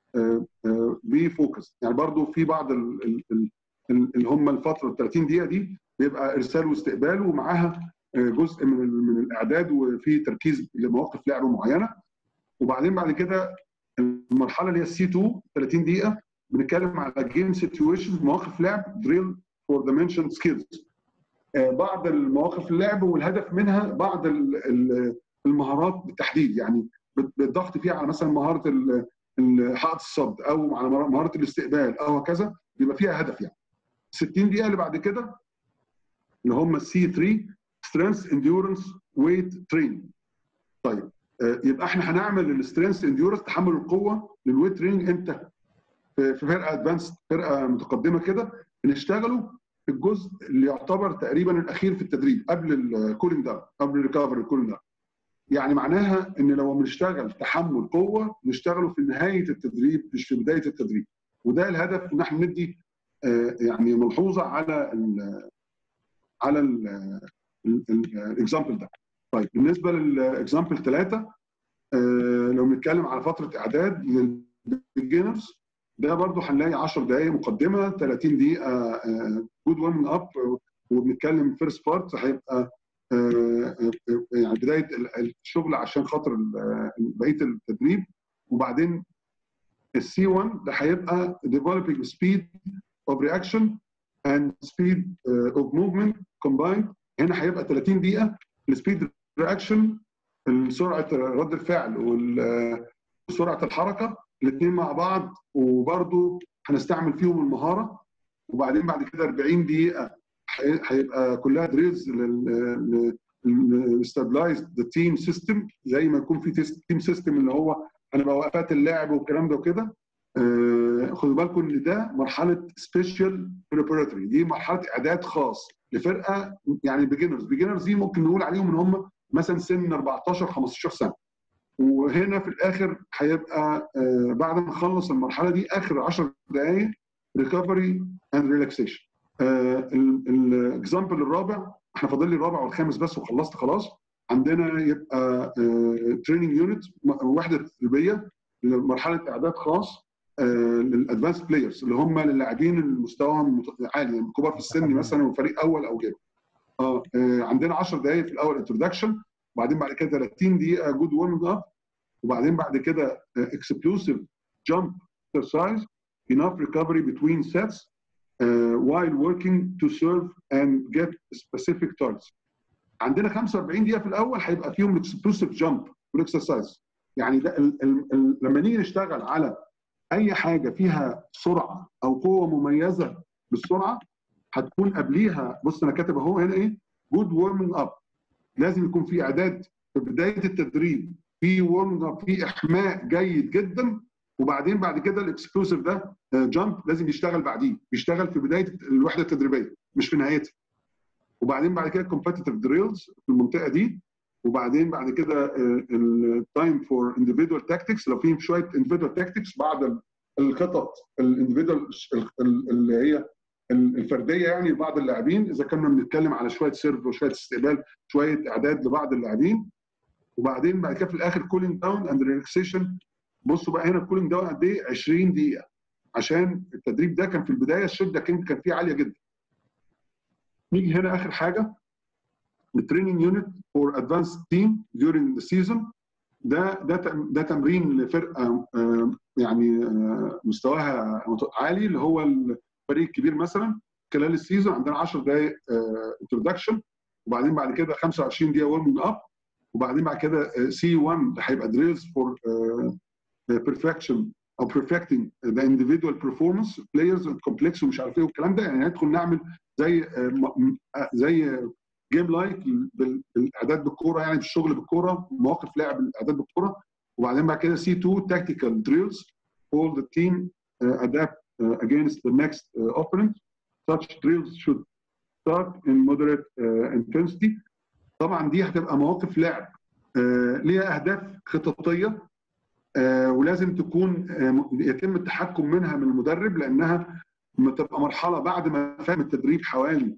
بي فوكس يعني برضو في بعض ال- ال- ال- ال- اللي هم الفتره ال 30 دقيقه دي بيبقى ارسال واستقبال ومعاها آه، جزء من ال- من الاعداد وفي تركيز لمواقف لعب معينه وبعدين بعد كده المرحله اللي هي السي 2 30 دقيقه بنتكلم على جيم سيتويشنز مواقف لعب دريل فور ذا منشن سكيلز بعض المواقف اللعب والهدف منها بعض ال- ال- المهارات بالتحديد يعني بت- بالضغط فيها على مثلا مهاره ال- ال- حائط الصد او على مهاره الاستقبال او هكذا بيبقى فيها هدف يعني 60 دقيقه اللي بعد كده اللي هم السي 3 سترينث انديورنس ويت تريننج طيب آه، يبقى احنا هنعمل السترينث انديورنس تحمل القوه للويت تريننج امتى؟ في في فرقه ادفانس فرقه متقدمه كده بنشتغلوا في الجزء اللي يعتبر تقريبا الاخير في التدريب قبل الكولينج داون قبل الريكفري الكولينج داون يعني معناها ان لو بنشتغل تحمل قوه نشتغله في نهايه التدريب مش في بدايه التدريب وده الهدف ان احنا ندي آه، يعني ملحوظه على ال على الاكزامبل ده طيب بالنسبه للاكزامبل ثلاثه لو بنتكلم على فتره اعداد للبيجنرز ده برضو هنلاقي 10 دقائق مقدمه 30 دقيقه جود وارمنج اب وبنتكلم فيرست بارت هيبقى آه، آه، يعني بدايه الشغل عشان خاطر ال- بقيه التدريب وبعدين السي 1 ده هيبقى developing speed of reaction and speed uh, of movement combined هنا هيبقى 30 دقيقه السبيد رياكشن سرعه رد الفعل وال- وسرعه الحركه الاثنين مع بعض وبرضه هنستعمل فيهم المهاره وبعدين بعد كده 40 دقيقه هي- هيبقى كلها دريلز ستابلايز ذا تيم سيستم زي ما يكون في تيم سيستم اللي هو هنبقى وقفات اللعب والكلام ده وكده آه، خدوا بالكم ان ده مرحله سبيشال بريباراتوري دي مرحله اعداد خاص لفرقه يعني بيجنرز بيجنرز دي ممكن نقول عليهم ان هم مثلا سن 14 15 سنه وهنا في الاخر هيبقى آه، بعد ما نخلص المرحله دي اخر 10 دقائق ريكفري اند ريلاكسيشن الاكزامبل الرابع احنا فاضل لي الرابع والخامس بس وخلصت خلاص عندنا يبقى تريننج يونت وحده تدريبيه لمرحله اعداد خاص للادفانس بلايرز اللي هم للاعبين اللي مستواهم مت- عالي يعني كبار في السن مثلا وفريق اول او جيم اه آه، عندنا 10 دقائق في الاول انتروداكشن وبعدين بعد كده 30 دقيقه جود وورم اب وبعدين بعد كده اكسبلوسيف جامب اكسرسايز enough recovery between sets uh, while working to serve and get specific targets. عندنا 45 دقيقه في الاول هيبقى فيهم الاكسبلوسيف جامب والاكسرسايز يعني ده ال ال ال لما نيجي نشتغل على اي حاجه فيها سرعه او قوه مميزه بالسرعه هتكون قبليها بص انا كاتب اهو هنا ايه جود وورمنج اب لازم يكون في اعداد في بدايه التدريب في وورمنج اب في احماء جيد جدا وبعدين بعد كده الاكسكلوسيف ده جامب لازم يشتغل بعديه بيشتغل في بدايه الوحده التدريبيه مش في نهايتها وبعدين بعد كده كومبتيتيف دريلز في المنطقه دي وبعدين بعد كده التايم فور انديفيدوال تاكتكس لو في شويه انديفيدوال تاكتكس بعض الخطط الانديفيدوال اللي هي الفرديه يعني لبعض اللاعبين اذا كنا بنتكلم على شويه سيرف وشويه استقبال شويه اعداد لبعض اللاعبين وبعدين بعد كده في الاخر كولينج داون اند ريلاكسيشن بصوا بقى هنا الكولينج داون قد ايه 20 دقيقه عشان التدريب ده كان في البدايه الشده كان كان فيه عاليه جدا نيجي هنا اخر حاجه التريننج يونت فور ادفانس تيم during ذا سيزون ده ده ده تمرين لفرقه يعني مستواها عالي اللي هو الفريق الكبير مثلا خلال السيزون عندنا 10 دقائق انتروداكشن وبعدين بعد كده 25 دقيقه ورمنج اب وبعدين بعد كده سي 1 هيبقى دريلز فور بيرفكشن او perfecting the individual performance players complex ومش عارف ايه والكلام ده يعني ندخل نعمل زي زي جيم لايك بالاعداد بالكوره يعني بالشغل بالكوره مواقف لعب الاعداد بالكوره وبعدين بعد كده سي 2 tactical drills all the team uh, adapt uh, against the next uh, opponent such drills should start in moderate uh, intensity طبعا دي هتبقى مواقف لعب uh, ليها اهداف خططيه uh, ولازم تكون uh, يتم التحكم منها من المدرب لانها بتبقى مرحله بعد ما فهم التدريب حوالي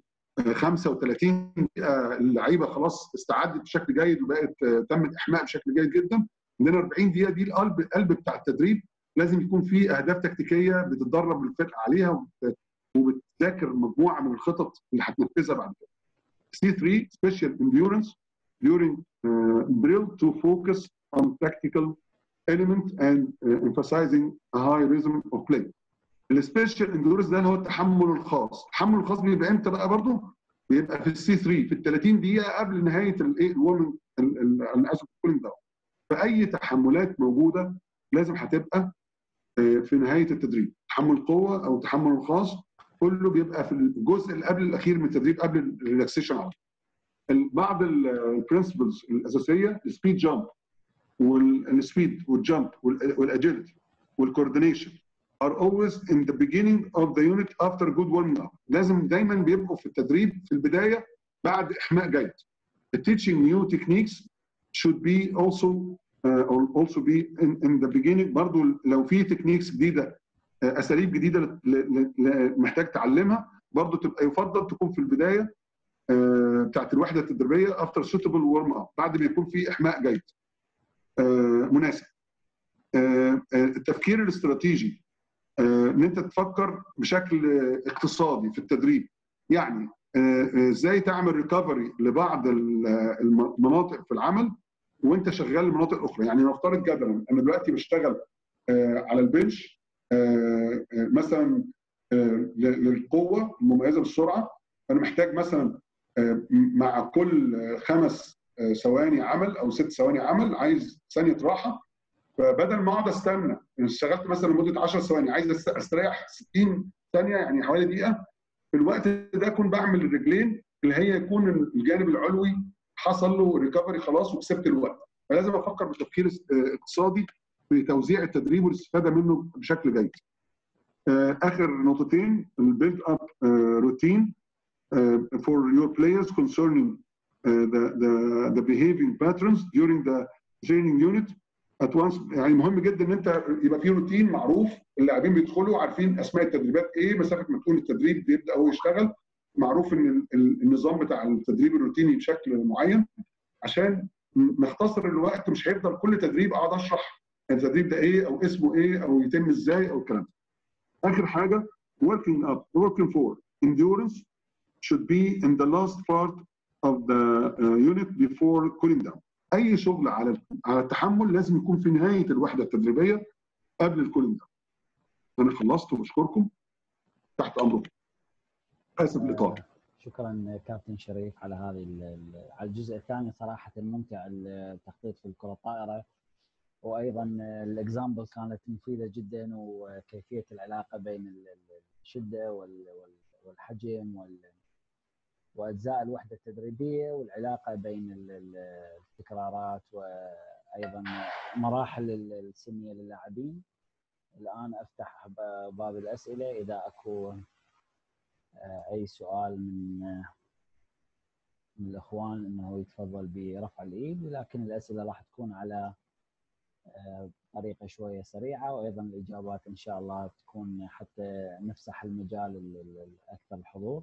35 دقيقه اللعيبه خلاص استعدت بشكل جيد وبقت تم الاحماء بشكل جيد جدا عندنا 40 دقيقه دي القلب القلب بتاع التدريب لازم يكون في اهداف تكتيكيه بتتدرب الفرقه عليها وبتذاكر مجموعه من الخطط اللي هتنفذها بعد كده. C3 special endurance during uh, drill to focus on tactical element and uh, emphasizing a high rhythm of play. السبيشال اندورنس ده اللي هو التحمل الخاص، التحمل الخاص بيبقى امتى بقى برضه؟ بيبقى في السي 3 في ال 30 دقيقه قبل نهايه الايه الورمنج انا اسف الكولينج داون. فاي تحملات موجوده لازم هتبقى في نهايه التدريب، تحمل قوه او تحمل الخاص كله بيبقى في الجزء اللي قبل الاخير من التدريب قبل الريلاكسيشن على بعض البرنسبلز الاساسيه السبيد جامب والسبيد والجامب والاجيلتي والكوردينيشن are always in the beginning of the unit after good warming up. لازم دايما بيبقوا في التدريب في البدايه بعد احماء جيد. The teaching new techniques should be also uh, or also be in, in the beginning برضو لو في تكنيكس جديده اساليب جديده محتاج تعلمها برضو تبقى يفضل تكون في البدايه uh, بتاعت الوحده التدريبيه after suitable warm up بعد ما يكون في احماء جيد uh, مناسب. التفكير الاستراتيجي ان انت تفكر بشكل اقتصادي في التدريب يعني ازاي تعمل ريكفري لبعض المناطق في العمل وانت شغال المناطق الاخرى يعني نفترض جدلا انا دلوقتي بشتغل على البنش مثلا للقوه المميزه بالسرعه انا محتاج مثلا مع كل خمس ثواني عمل او ست ثواني عمل عايز ثانيه راحه فبدل ما اقعد استنى اشتغلت مثلا لمده 10 ثواني عايز استريح 60 ثانيه يعني حوالي دقيقه في الوقت ده اكون بعمل الرجلين اللي هي يكون الجانب العلوي حصل له ريكفري خلاص وكسبت الوقت فلازم افكر بتفكير اقتصادي في توزيع التدريب والاستفاده منه بشكل جيد. اخر نقطتين البيلد اب روتين for your players concerning uh, the, the, the behaving patterns during the training unit اتوانس يعني مهم جدا ان انت يبقى في روتين معروف اللاعبين بيدخلوا عارفين اسماء التدريبات ايه مسافه ما تكون التدريب بيبدا هو يشتغل معروف ان النظام بتاع التدريب الروتيني بشكل معين عشان نختصر الوقت مش هيفضل كل تدريب اقعد اشرح التدريب ده ايه او اسمه ايه او يتم ازاي او الكلام ده. اخر حاجه working up working for endurance should be in the last part of the uh, unit before cooling down. اي شغل على على التحمل لازم يكون في نهايه الوحده التدريبيه قبل الكولينج داون. انا خلصت وبشكركم تحت امركم. اسف الاطاله. شكرا كابتن شريف على هذه على الجزء الثاني صراحه ممتع التخطيط في الكره الطائره وايضا الاكزامبل كانت مفيده جدا وكيفيه العلاقه بين الشده والحجم واجزاء الوحده التدريبيه والعلاقه بين التكرارات وايضا مراحل السنيه للاعبين الان افتح باب الاسئله اذا اكو اي سؤال من من الاخوان انه يتفضل برفع الايد لكن الاسئله راح تكون على طريقه شويه سريعه وايضا الاجابات ان شاء الله تكون حتى نفسح المجال اكثر الحضور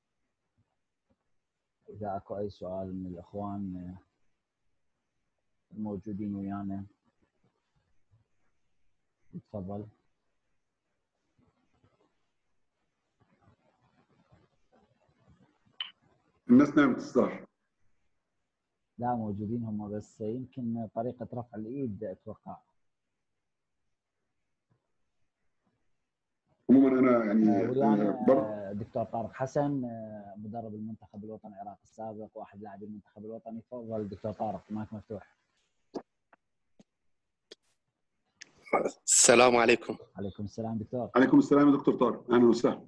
اذا اكو اي سؤال من الاخوان الموجودين ويانا تفضل الناس نامت الظاهر لا موجودين هم بس يمكن طريقة رفع الإيد أتوقع عموما أنا يعني ويانا بر... دكتور طارق حسن مدرب المنتخب الوطني العراقي السابق واحد لاعبي المنتخب الوطني تفضل دكتور طارق معك مفتوح السلام عليكم عليكم السلام دكتور عليكم السلام يا دكتور طارق أهلا وسهلا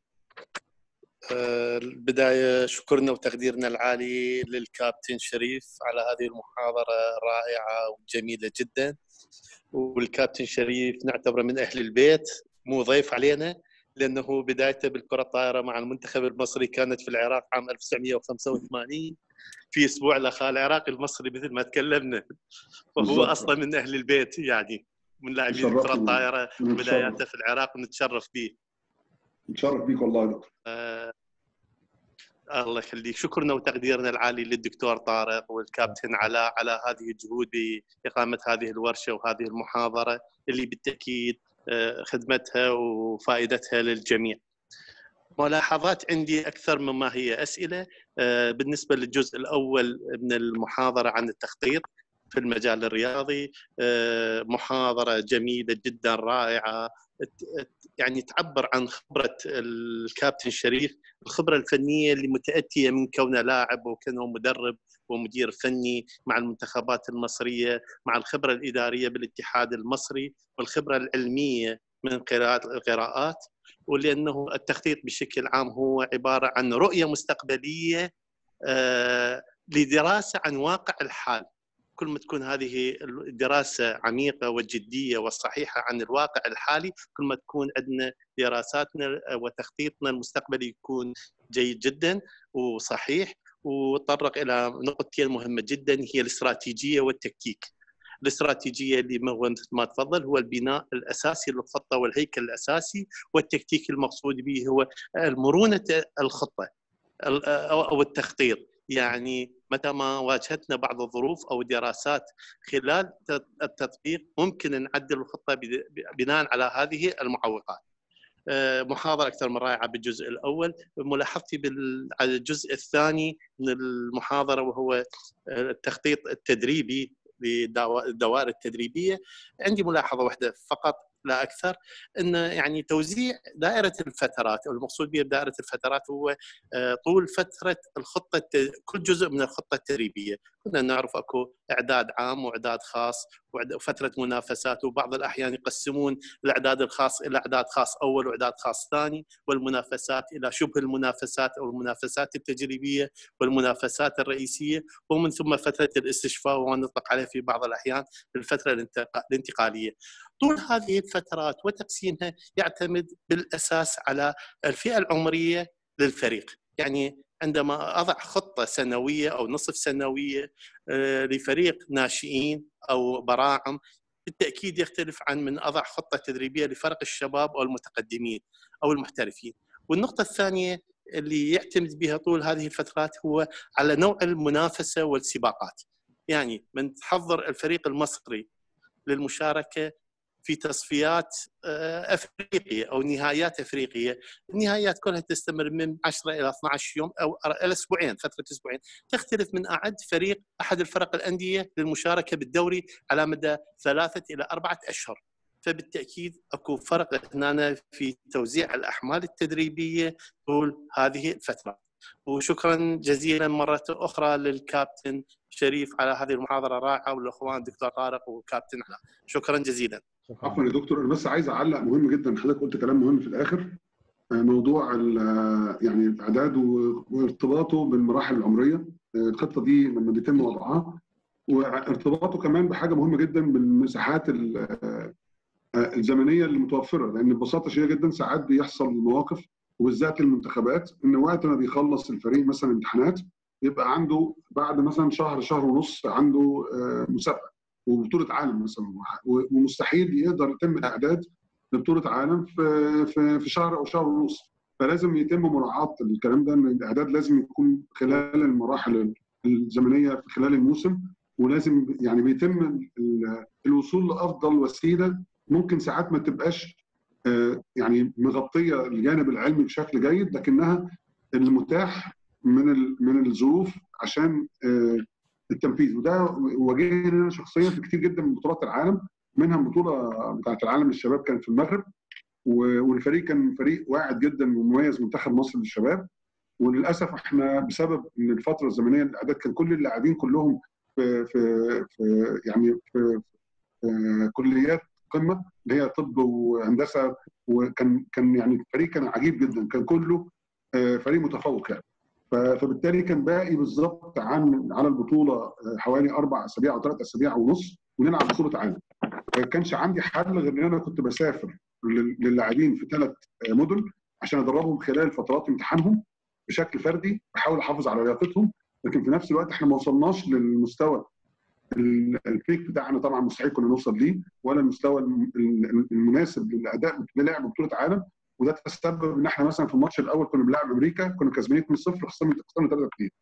البداية شكرنا وتقديرنا العالي للكابتن شريف على هذه المحاضرة الرائعة وجميلة جدا والكابتن شريف نعتبره من أهل البيت مو ضيف علينا لأنه بدايته بالكرة الطائرة مع المنتخب المصري كانت في العراق عام 1985 في أسبوع الأخاء العراقي المصري مثل ما تكلمنا وهو أصلا من أهل البيت يعني من لاعبين الكرة الطائرة بداياته في العراق ونتشرف به نتشرف بيك والله يا دكتور آه الله يخليك شكرنا وتقديرنا العالي للدكتور طارق والكابتن علاء على هذه الجهود باقامه هذه الورشه وهذه المحاضره اللي بالتاكيد خدمتها وفائدتها للجميع. ملاحظات عندي اكثر مما هي اسئله بالنسبه للجزء الاول من المحاضره عن التخطيط في المجال الرياضي محاضره جميله جدا رائعه يعني تعبر عن خبره الكابتن شريف الخبره الفنيه اللي متاتيه من كونه لاعب وكونه مدرب ومدير فني مع المنتخبات المصريه مع الخبره الاداريه بالاتحاد المصري والخبره العلميه من قراءه القراءات ولانه التخطيط بشكل عام هو عباره عن رؤيه مستقبليه لدراسه عن واقع الحال كل ما تكون هذه الدراسة عميقة وجدية وصحيحة عن الواقع الحالي كل ما تكون عندنا دراساتنا وتخطيطنا المستقبلي يكون جيد جدا وصحيح وتطرق إلى نقطتين مهمة جدا هي الاستراتيجية والتكتيك الاستراتيجيه اللي مثل ما تفضل هو البناء الاساسي للخطه والهيكل الاساسي والتكتيك المقصود به هو مرونه الخطه او التخطيط يعني متى ما واجهتنا بعض الظروف او دراسات خلال التطبيق ممكن نعدل الخطه بناء على هذه المعوقات. محاضره اكثر من رائعه بالجزء الاول، ملاحظتي على الجزء الثاني من المحاضره وهو التخطيط التدريبي للدوائر التدريبيه، عندي ملاحظه واحده فقط لا اكثر ان يعني توزيع دائره الفترات او المقصود به بدائره الفترات هو طول فتره الخطه كل جزء من الخطه التدريبيه، كنا نعرف اكو اعداد عام واعداد خاص وفتره منافسات وبعض الاحيان يقسمون الاعداد الخاص الى اعداد خاص اول واعداد خاص ثاني والمنافسات الى شبه المنافسات او المنافسات التجريبيه والمنافسات الرئيسيه ومن ثم فتره الاستشفاء ونطلق عليه في بعض الاحيان الفتره الانتقاليه. طول هذه الفترات وتقسيمها يعتمد بالاساس على الفئه العمريه للفريق، يعني عندما اضع خطه سنويه او نصف سنويه لفريق ناشئين او براعم بالتاكيد يختلف عن من اضع خطه تدريبيه لفرق الشباب او المتقدمين او المحترفين. والنقطه الثانيه اللي يعتمد بها طول هذه الفترات هو على نوع المنافسه والسباقات. يعني من تحضر الفريق المصري للمشاركه في تصفيات افريقيه او نهايات افريقيه، النهايات كلها تستمر من 10 الى 12 يوم او الى اسبوعين فتره اسبوعين، تختلف من اعد فريق احد الفرق الانديه للمشاركه بالدوري على مدى ثلاثه الى اربعه اشهر. فبالتاكيد اكو فرق هنا في توزيع الاحمال التدريبيه طول هذه الفتره. وشكرا جزيلا مره اخرى للكابتن شريف على هذه المحاضره الرائعه والاخوان الدكتور طارق والكابتن علاء شكرا جزيلا شكرا عفوا يا دكتور انا بس عايز اعلق مهم جدا حضرتك قلت كلام مهم في الاخر آه، موضوع ال- آه، يعني الاعداد و- وارتباطه بالمراحل العمريه آه، الخطه دي لما بيتم وضعها وارتباطه كمان بحاجه مهمه جدا بالمساحات ال- آه، آه، الزمنيه اللي متوفره لان ببساطه شديده جدا ساعات بيحصل مواقف وبالذات المنتخبات ان وقت ما بيخلص الفريق مثلا امتحانات يبقى عنده بعد مثلا شهر شهر ونص عنده آه، مسابقه وبطوله عالم مثلا و- ومستحيل يقدر يتم الاعداد لبطوله عالم في في في شهر او شهر ونص فلازم يتم مراعاه الكلام ده ان الاعداد لازم يكون خلال المراحل الزمنيه في خلال الموسم ولازم يعني بيتم ال- الوصول لافضل وسيله ممكن ساعات ما تبقاش آه، يعني مغطيه الجانب العلمي بشكل جيد لكنها المتاح من ال- من الظروف عشان آه، التنفيذ وده واجهني انا شخصيا في كتير جدا من بطولات العالم منها البطوله بتاعه العالم للشباب كانت في المغرب و- والفريق كان فريق واعد جدا ومميز منتخب مصر للشباب وللاسف احنا بسبب ان الفتره الزمنيه الاعداد كان كل اللاعبين كلهم في في, في يعني في, في كليات قمه اللي هي طب وهندسه وكان كان يعني الفريق كان عجيب جدا كان كله آه، فريق متفوق يعني ف- فبالتالي كان باقي بالظبط عن على البطوله آه، حوالي اربع اسابيع او ثلاث اسابيع ونص ونلعب بطوله عالم ما كانش عندي حل غير ان انا كنت بسافر لل- للاعبين في ثلاث مدن عشان ادربهم خلال فترات امتحانهم بشكل فردي بحاول احافظ على لياقتهم لكن في نفس الوقت احنا ما وصلناش للمستوى ال- البيك بتاعنا طبعا مستحيل كنا نوصل ليه ولا المستوى الم- ال- المناسب للاداء للعب بطوله عالم وده تسبب ان احنا مثلا في الماتش الاول كنا بنلعب امريكا كنا كسبانين 2-0 خسرنا خسرنا 3-2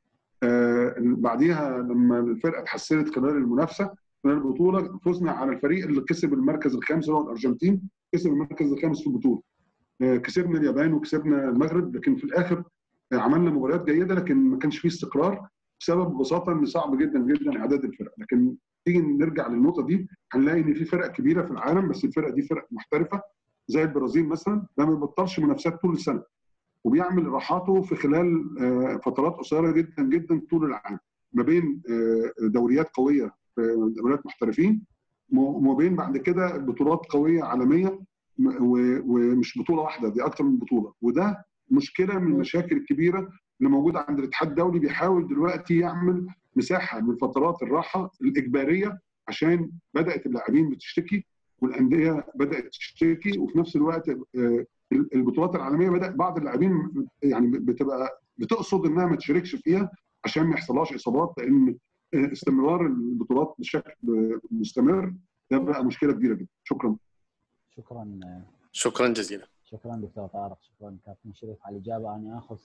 آه بعديها لما الفرقه اتحسنت خلال المنافسه خلال البطوله فزنا على الفريق اللي كسب المركز الخامس اللي هو الارجنتين كسب المركز الخامس في البطوله آه كسبنا اليابان وكسبنا المغرب لكن في الاخر آه عملنا مباريات جيده لكن ما كانش فيه استقرار بسبب ببساطه ان صعب جدا جدا اعداد الفرق لكن تيجي نرجع للنقطه دي هنلاقي ان في فرق كبيره في العالم بس الفرق دي فرق محترفه زي البرازيل مثلا ده ما بيبطلش منافسات طول السنه وبيعمل راحاته في خلال آه، فترات قصيره جدا جدا طول العام ما بين آه، دوريات قويه في دوريات محترفين وما بين بعد كده بطولات قويه عالميه م- و- ومش بطوله واحده دي اكتر من بطوله وده مشكله من المشاكل الكبيره اللي موجوده عند الاتحاد الدولي بيحاول دلوقتي يعمل مساحه من فترات الراحه الاجباريه عشان بدات اللاعبين بتشتكي والانديه بدات تشتكي وفي نفس الوقت آه، البطولات العالميه بدا بعض اللاعبين يعني بتبقى بتقصد انها ما تشاركش فيها عشان ما يحصلهاش اصابات لان استمرار البطولات بشكل مستمر ده بقى مشكله كبيره جدا شكرا شكرا شكرا جزيلا شكرا دكتور طارق شكرا كابتن شريف على الاجابه انا اخذ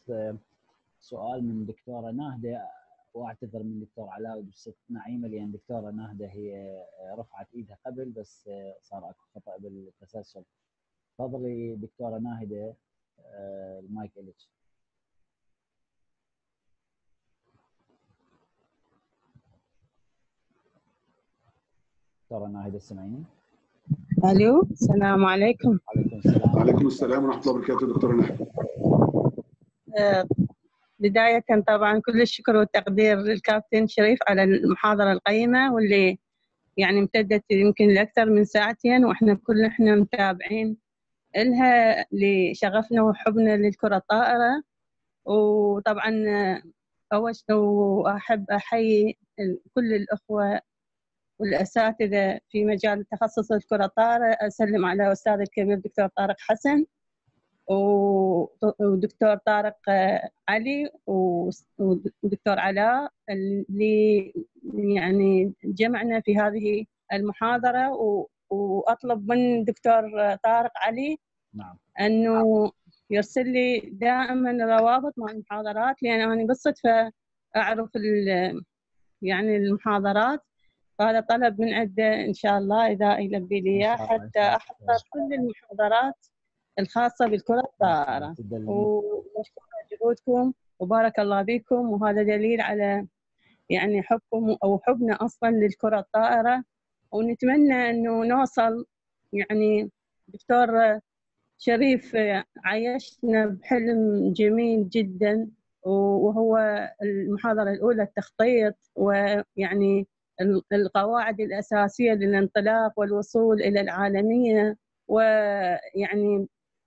سؤال من دكتوره ناهده واعتذر من دكتور علاء ودكتور نعيمه لان دكتوره ناهده هي رفعت ايدها قبل بس صار اكو خطا بالتسلسل تفضلي دكتوره ناهده آه، المايك لك دكتوره ناهده سمعيني الو السلام عليكم عليكم السلام وعليكم السلام ورحمه الله وبركاته دكتوره نحن آه، بداية طبعا كل الشكر والتقدير للكابتن شريف على المحاضرة القيمة واللي يعني امتدت يمكن لأكثر من ساعتين وإحنا كل إحنا متابعين إلها لشغفنا وحبنا للكرة الطائرة وطبعا آه، أول شيء وأحب أحيي ال- كل الأخوة والأساتذة في مجال تخصص الكرة الطائرة أسلم على أستاذ الكبير دكتور طارق حسن و- ودكتور طارق آه، علي و- ودكتور علاء اللي يعني جمعنا في هذه المحاضرة و- وأطلب من دكتور طارق علي نعم أنه يرسل لي دائما روابط مع المحاضرات لأن أنا بالصدفة أعرف ال- يعني المحاضرات فهذا طلب من عنده إن شاء الله إذا يلبي لي إياه إن شاء الله، إن حتى شاء الله. أحضر كل المحاضرات الخاصة بالكرة الطائرة تدلل. ومشكورة جهودكم وبارك الله بكم وهذا دليل على يعني حبكم أو حبنا أصلا للكرة الطائرة ونتمنى أنه نوصل يعني دكتور شريف عيشنا بحلم جميل جدا وهو المحاضرة الأولى التخطيط ويعني القواعد الأساسية للانطلاق والوصول إلى العالمية ويعني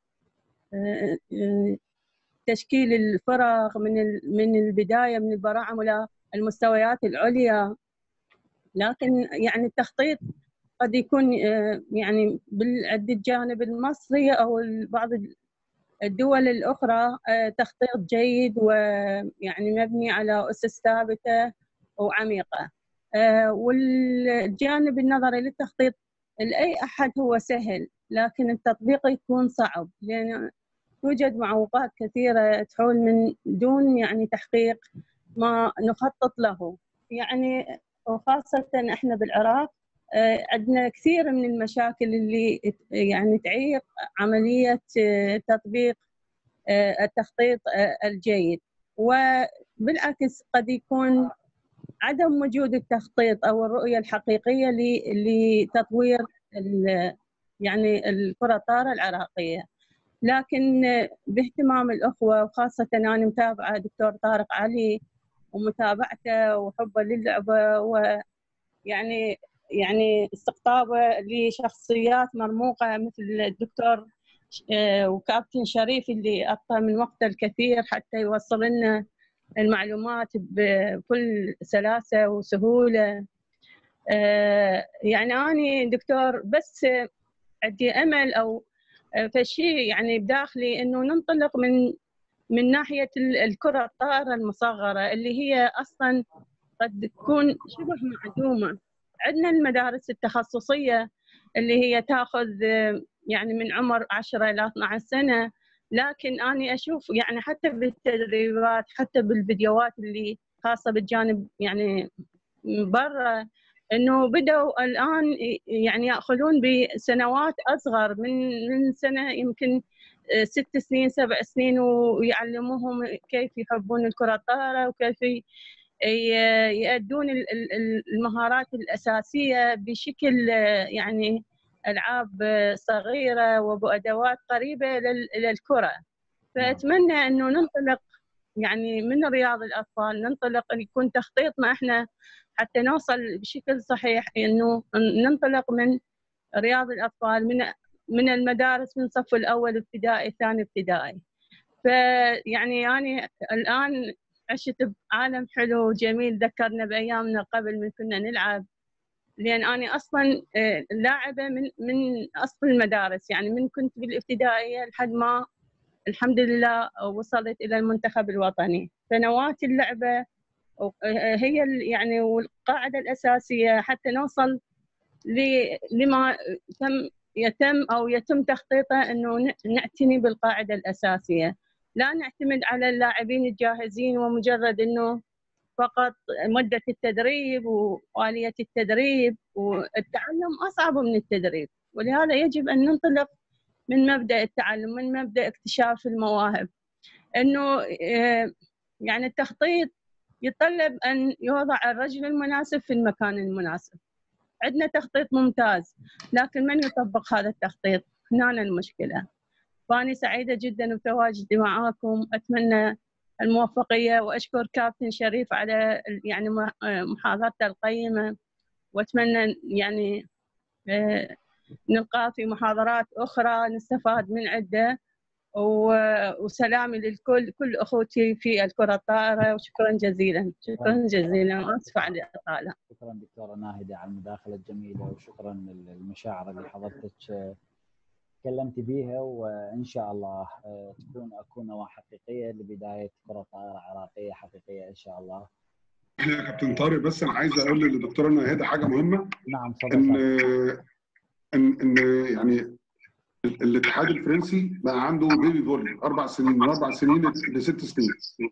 تشكيل الفرق من من البداية من البراعم إلى المستويات العليا لكن يعني التخطيط قد يكون يعني عند الجانب المصري أو بعض الدول الأخرى تخطيط جيد ويعني مبني على أسس ثابتة وعميقة والجانب النظري للتخطيط لأي أحد هو سهل لكن التطبيق يكون صعب لأن توجد معوقات كثيرة تحول من دون يعني تحقيق ما نخطط له يعني وخاصة احنا بالعراق عندنا كثير من المشاكل اللي يعني تعيق عملية تطبيق التخطيط الجيد وبالعكس قد يكون عدم وجود التخطيط او الرؤيه الحقيقيه لتطوير يعني الكره الطائره العراقيه لكن باهتمام الاخوه وخاصه انا متابعه دكتور طارق علي ومتابعته وحبه للعبه ويعني يعني استقطابه لشخصيات مرموقه مثل الدكتور وكابتن شريف اللي اعطى من وقته الكثير حتى يوصل لنا المعلومات بكل سلاسه وسهوله يعني أنا دكتور بس عندي امل او فشيء يعني بداخلي انه ننطلق من من ناحيه الكره الطائره المصغره اللي هي اصلا قد تكون شبه معدومه عندنا المدارس التخصصيه اللي هي تاخذ يعني من عمر 10 الى 12 سنه لكن انا اشوف يعني حتى بالتدريبات حتى بالفيديوهات اللي خاصه بالجانب يعني برا انه بدأوا الان يعني ياخذون بسنوات اصغر من من سنه يمكن ست سنين سبع سنين ويعلموهم كيف يحبون الكره الطائره وكيف يؤدون المهارات الاساسيه بشكل يعني العاب صغيره وبادوات قريبه للكره فاتمنى انه ننطلق يعني من رياض الاطفال ننطلق ان يكون تخطيطنا احنا حتى نوصل بشكل صحيح انه ننطلق من رياض الاطفال من من المدارس من الصف الاول ابتدائي ثاني ابتدائي فيعني يعني الان عشت بعالم حلو وجميل ذكرنا بايامنا قبل من كنا نلعب لان انا اصلا لاعبه من من اصل المدارس يعني من كنت بالابتدائيه لحد ما الحمد لله وصلت الى المنتخب الوطني فنواه اللعبه هي يعني والقاعده الاساسيه حتى نوصل لما تم يتم او يتم تخطيطه انه نعتني بالقاعده الاساسيه لا نعتمد على اللاعبين الجاهزين ومجرد انه فقط مده التدريب واليه التدريب والتعلم اصعب من التدريب ولهذا يجب ان ننطلق من مبدا التعلم من مبدا اكتشاف المواهب انه يعني التخطيط يتطلب ان يوضع الرجل المناسب في المكان المناسب عندنا تخطيط ممتاز لكن من يطبق هذا التخطيط هنا المشكله فاني سعيده جدا بتواجدي معاكم اتمنى الموفقيه واشكر كابتن شريف على يعني محاضرته القيمه واتمنى يعني نلقاه في محاضرات اخرى نستفاد من عده وسلامي للكل كل اخوتي في الكره الطائره وشكرا جزيلا شكرا جزيلا واسفه على الاطاله شكرا دكتوره ناهده على المداخله الجميله وشكرا للمشاعر اللي حضرتك تكلمت بيها وان شاء الله تكون اكون نواه حقيقيه لبدايه كره طائره عراقيه حقيقيه ان شاء الله. يا كابتن طارق بس انا عايز اقول للدكتوره ناهده حاجه مهمه نعم ان ان ان يعني الاتحاد الفرنسي بقى عنده بيبي فولي اربع سنين من اربع سنين لست سنين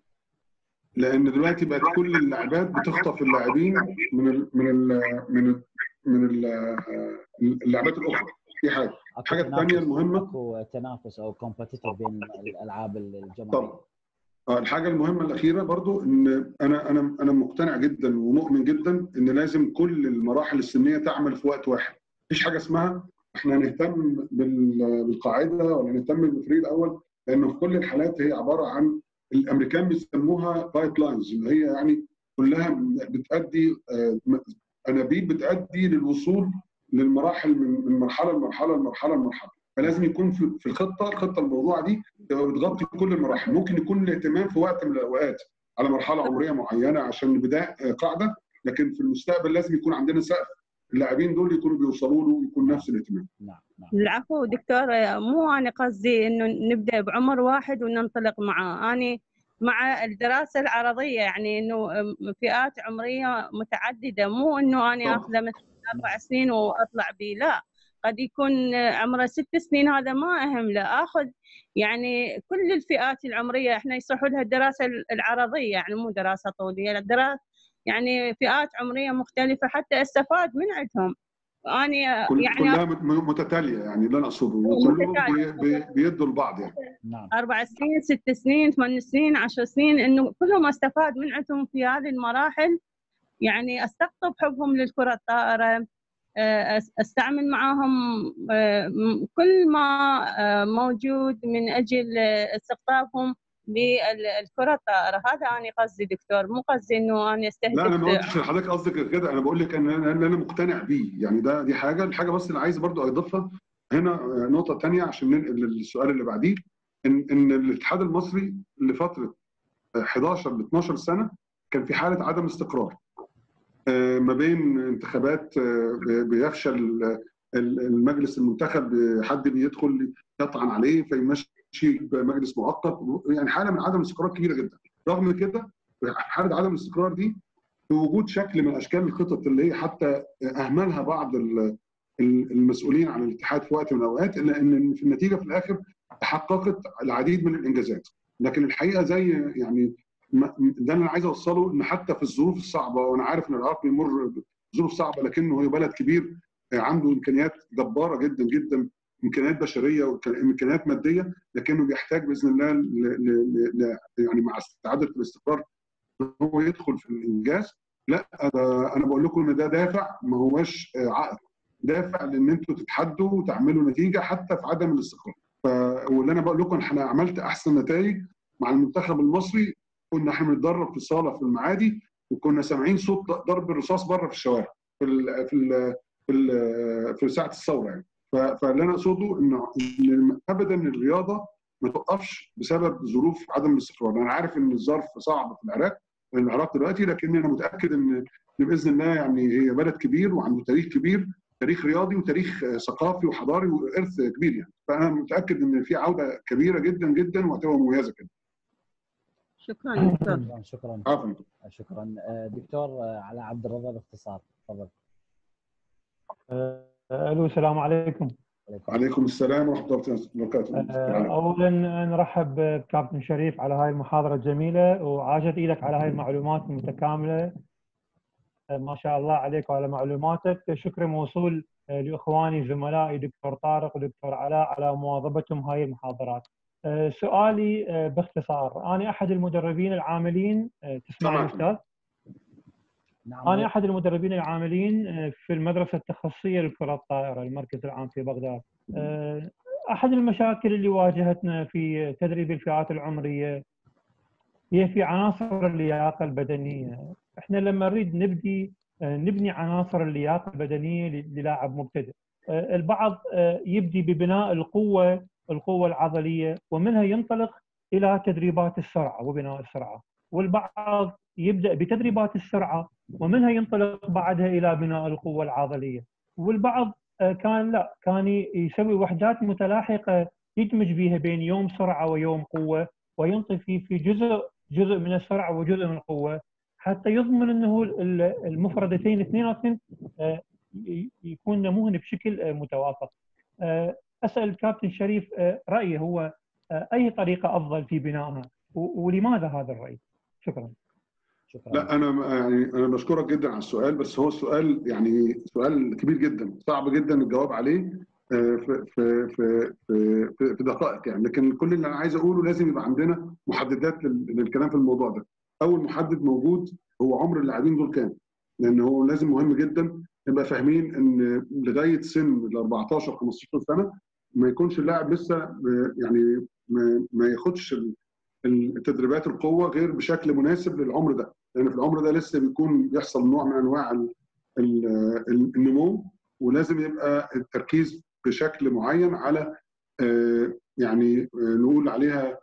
لان دلوقتي بقت كل اللاعبات بتخطف اللاعبين من ال من ال من ال من اللاعبات الاخرى دي حاجه الحاجه الثانيه المهمه اكو تنافس او كومبتيتيف بين الالعاب الجماعيه طبعا الحاجه المهمه الاخيره برضو ان انا انا انا مقتنع جدا ومؤمن جدا ان لازم كل المراحل السنيه تعمل في وقت واحد مفيش حاجه اسمها احنا نهتم بالقاعده ولا نهتم بالفريق الاول لانه في كل الحالات هي عباره عن الامريكان بيسموها بايب لاينز اللي هي يعني كلها بتادي آه، انابيب بتادي للوصول للمراحل من من مرحله لمرحله لمرحله لمرحله فلازم يكون في في الخطه الخطه الموضوعه دي بتغطي كل المراحل ممكن يكون الاهتمام في وقت من الاوقات على مرحله عمريه معينه عشان بدايه آه، قاعده لكن في المستقبل لازم يكون عندنا سقف اللاعبين دول يكونوا بيوصلوا له يكون نفس الاهتمام نعم نعم العفو دكتور مو انا قصدي انه نبدا بعمر واحد وننطلق معاه انا مع الدراسه العرضيه يعني انه فئات عمريه متعدده مو انه انا طبعاً. اخذه مثلا اربع سنين واطلع به لا قد يكون عمره ست سنين هذا ما اهم لا اخذ يعني كل الفئات العمريه احنا يصح لها الدراسه العرضيه يعني مو دراسه طوليه الدراسه يعني فئات عمريه مختلفه حتى استفاد من عندهم انا كل يعني كلها م- متتاليه يعني اللي انا اقصده كلهم بي- بي- بيدوا لبعض يعني نعم اربع سنين ست سنين ثمان سنين عشر سنين انه كلهم استفاد من عندهم في هذه المراحل يعني استقطب حبهم للكره الطائره آه، أس- استعمل معاهم آه، م- كل ما آه، موجود من اجل آه، استقطابهم للكره الطائره هذا انا قصدي دكتور مو قصدي انه انا استهدف لا انا ما قلتش حضرتك قصدك كده انا بقول لك ان انا إن أنا مقتنع بيه يعني ده دي حاجه الحاجه بس اللي عايز برضو اضيفها هنا آه، نقطه تانية عشان ننقل للسؤال اللي بعديه ان ان الاتحاد المصري لفتره آه، 11 ل 12 سنه كان في حاله عدم استقرار آه، ما بين انتخابات آه، بيفشل ال- المجلس المنتخب آه، حد بيدخل يطعن عليه فيمشي مجلس مؤقت يعني حاله من عدم الاستقرار كبيره جدا رغم كده حاله عدم الاستقرار دي بوجود شكل من اشكال الخطط اللي هي حتى اهملها بعض ال- ال- المسؤولين عن الاتحاد في وقت من الاوقات الا ان في النتيجه في الاخر تحققت العديد من الانجازات لكن الحقيقه زي يعني ما- ده اللي انا عايز اوصله ان حتى في الظروف الصعبه وانا عارف ان العراق بيمر بظروف صعبه لكنه هو بلد كبير عنده امكانيات جباره جدا جدا امكانيات بشريه وامكانيات ماديه لكنه بيحتاج باذن الله ل- ل- ل- يعني مع استعاده الاستقرار إن هو يدخل في الانجاز لا أنا- انا بقول لكم ان ده دافع ما هوش آه، عقد دافع لان انتوا تتحدوا وتعملوا نتيجه حتى في عدم الاستقرار ف... واللي انا بقول لكم احنا عملت احسن نتائج مع المنتخب المصري كنا احنا بنتدرب في الصاله في المعادي وكنا سامعين صوت ضرب الرصاص بره في الشوارع في ال... في ال... في, ال... في ساعه الثوره يعني ف... فاللي انا اقصده انه إن ابدا الرياضه ما توقفش بسبب ظروف عدم الاستقرار انا عارف ان الظرف صعب في العراق العراق دلوقتي لكن انا متاكد ان إن باذن الله يعني هي بلد كبير وعنده تاريخ كبير تاريخ رياضي وتاريخ آه، ثقافي وحضاري وارث كبير يعني فانا متاكد ان في عوده كبيره جدا جدا وهتبقى مميزه كده شكرا دكتور شكرا شكرا عفوا شكرا آه، دكتور آه، على عبد الرضا باختصار تفضل آه، الو السلام عليكم وعليكم السلام ورحمه الله وبركاته آه، اولا نرحب بكابتن شريف على هاي المحاضره الجميله وعاشت ايدك على هاي المعلومات المتكامله آه، ما شاء الله عليك وعلى معلوماتك شكر موصول آه، لاخواني زملائي دكتور طارق ودكتور علاء على مواظبتهم هاي المحاضرات آه، سؤالي آه، باختصار انا احد المدربين العاملين آه، تسمعني سمعك. استاذ نعم انا احد المدربين العاملين آه، في المدرسه التخصصيه للكره الطائره المركز العام في بغداد آه، احد المشاكل اللي واجهتنا في تدريب الفئات العمريه هي في عناصر اللياقه البدنيه احنا لما نريد نبدي آه، نبني عناصر اللياقه البدنيه ل- للاعب مبتدئ آه، البعض آه، يبدي ببناء القوه القوه العضليه ومنها ينطلق الى تدريبات السرعه وبناء السرعه والبعض يبدا بتدريبات السرعه ومنها ينطلق بعدها الى بناء القوه العضليه والبعض آه، كان لا كان ي- يسوي وحدات متلاحقه يدمج بها بين يوم سرعه ويوم قوه وينطي في في جزء جزء من السرعه وجزء من القوه حتى يضمن انه ال- المفردتين اثنيناتهم آه، ي- يكون نموهن بشكل آه، متوافق. آه، اسال الكابتن شريف آه، رايه هو آه، اي طريقه افضل في بنائها و- ولماذا هذا الراي؟ شكرا. شكرا لا انا يعني انا بشكرك جدا على السؤال بس هو السؤال يعني سؤال كبير جدا صعب جدا الجواب عليه آه، في في في في, في, في دقائق يعني لكن كل اللي انا عايز اقوله لازم يبقى عندنا محددات لل- للكلام في الموضوع ده اول محدد موجود هو عمر اللاعبين دول كام لان هو لازم مهم جدا نبقى فاهمين ان لغايه سن ال 14 15 سنه ما يكونش اللاعب لسه آه، يعني ما, ما ياخدش ال- التدريبات القوه غير بشكل مناسب للعمر ده لان في العمر ده لسه بيكون بيحصل نوع من انواع ال- ال- النمو ولازم يبقى التركيز بشكل معين على آه، يعني آه، نقول عليها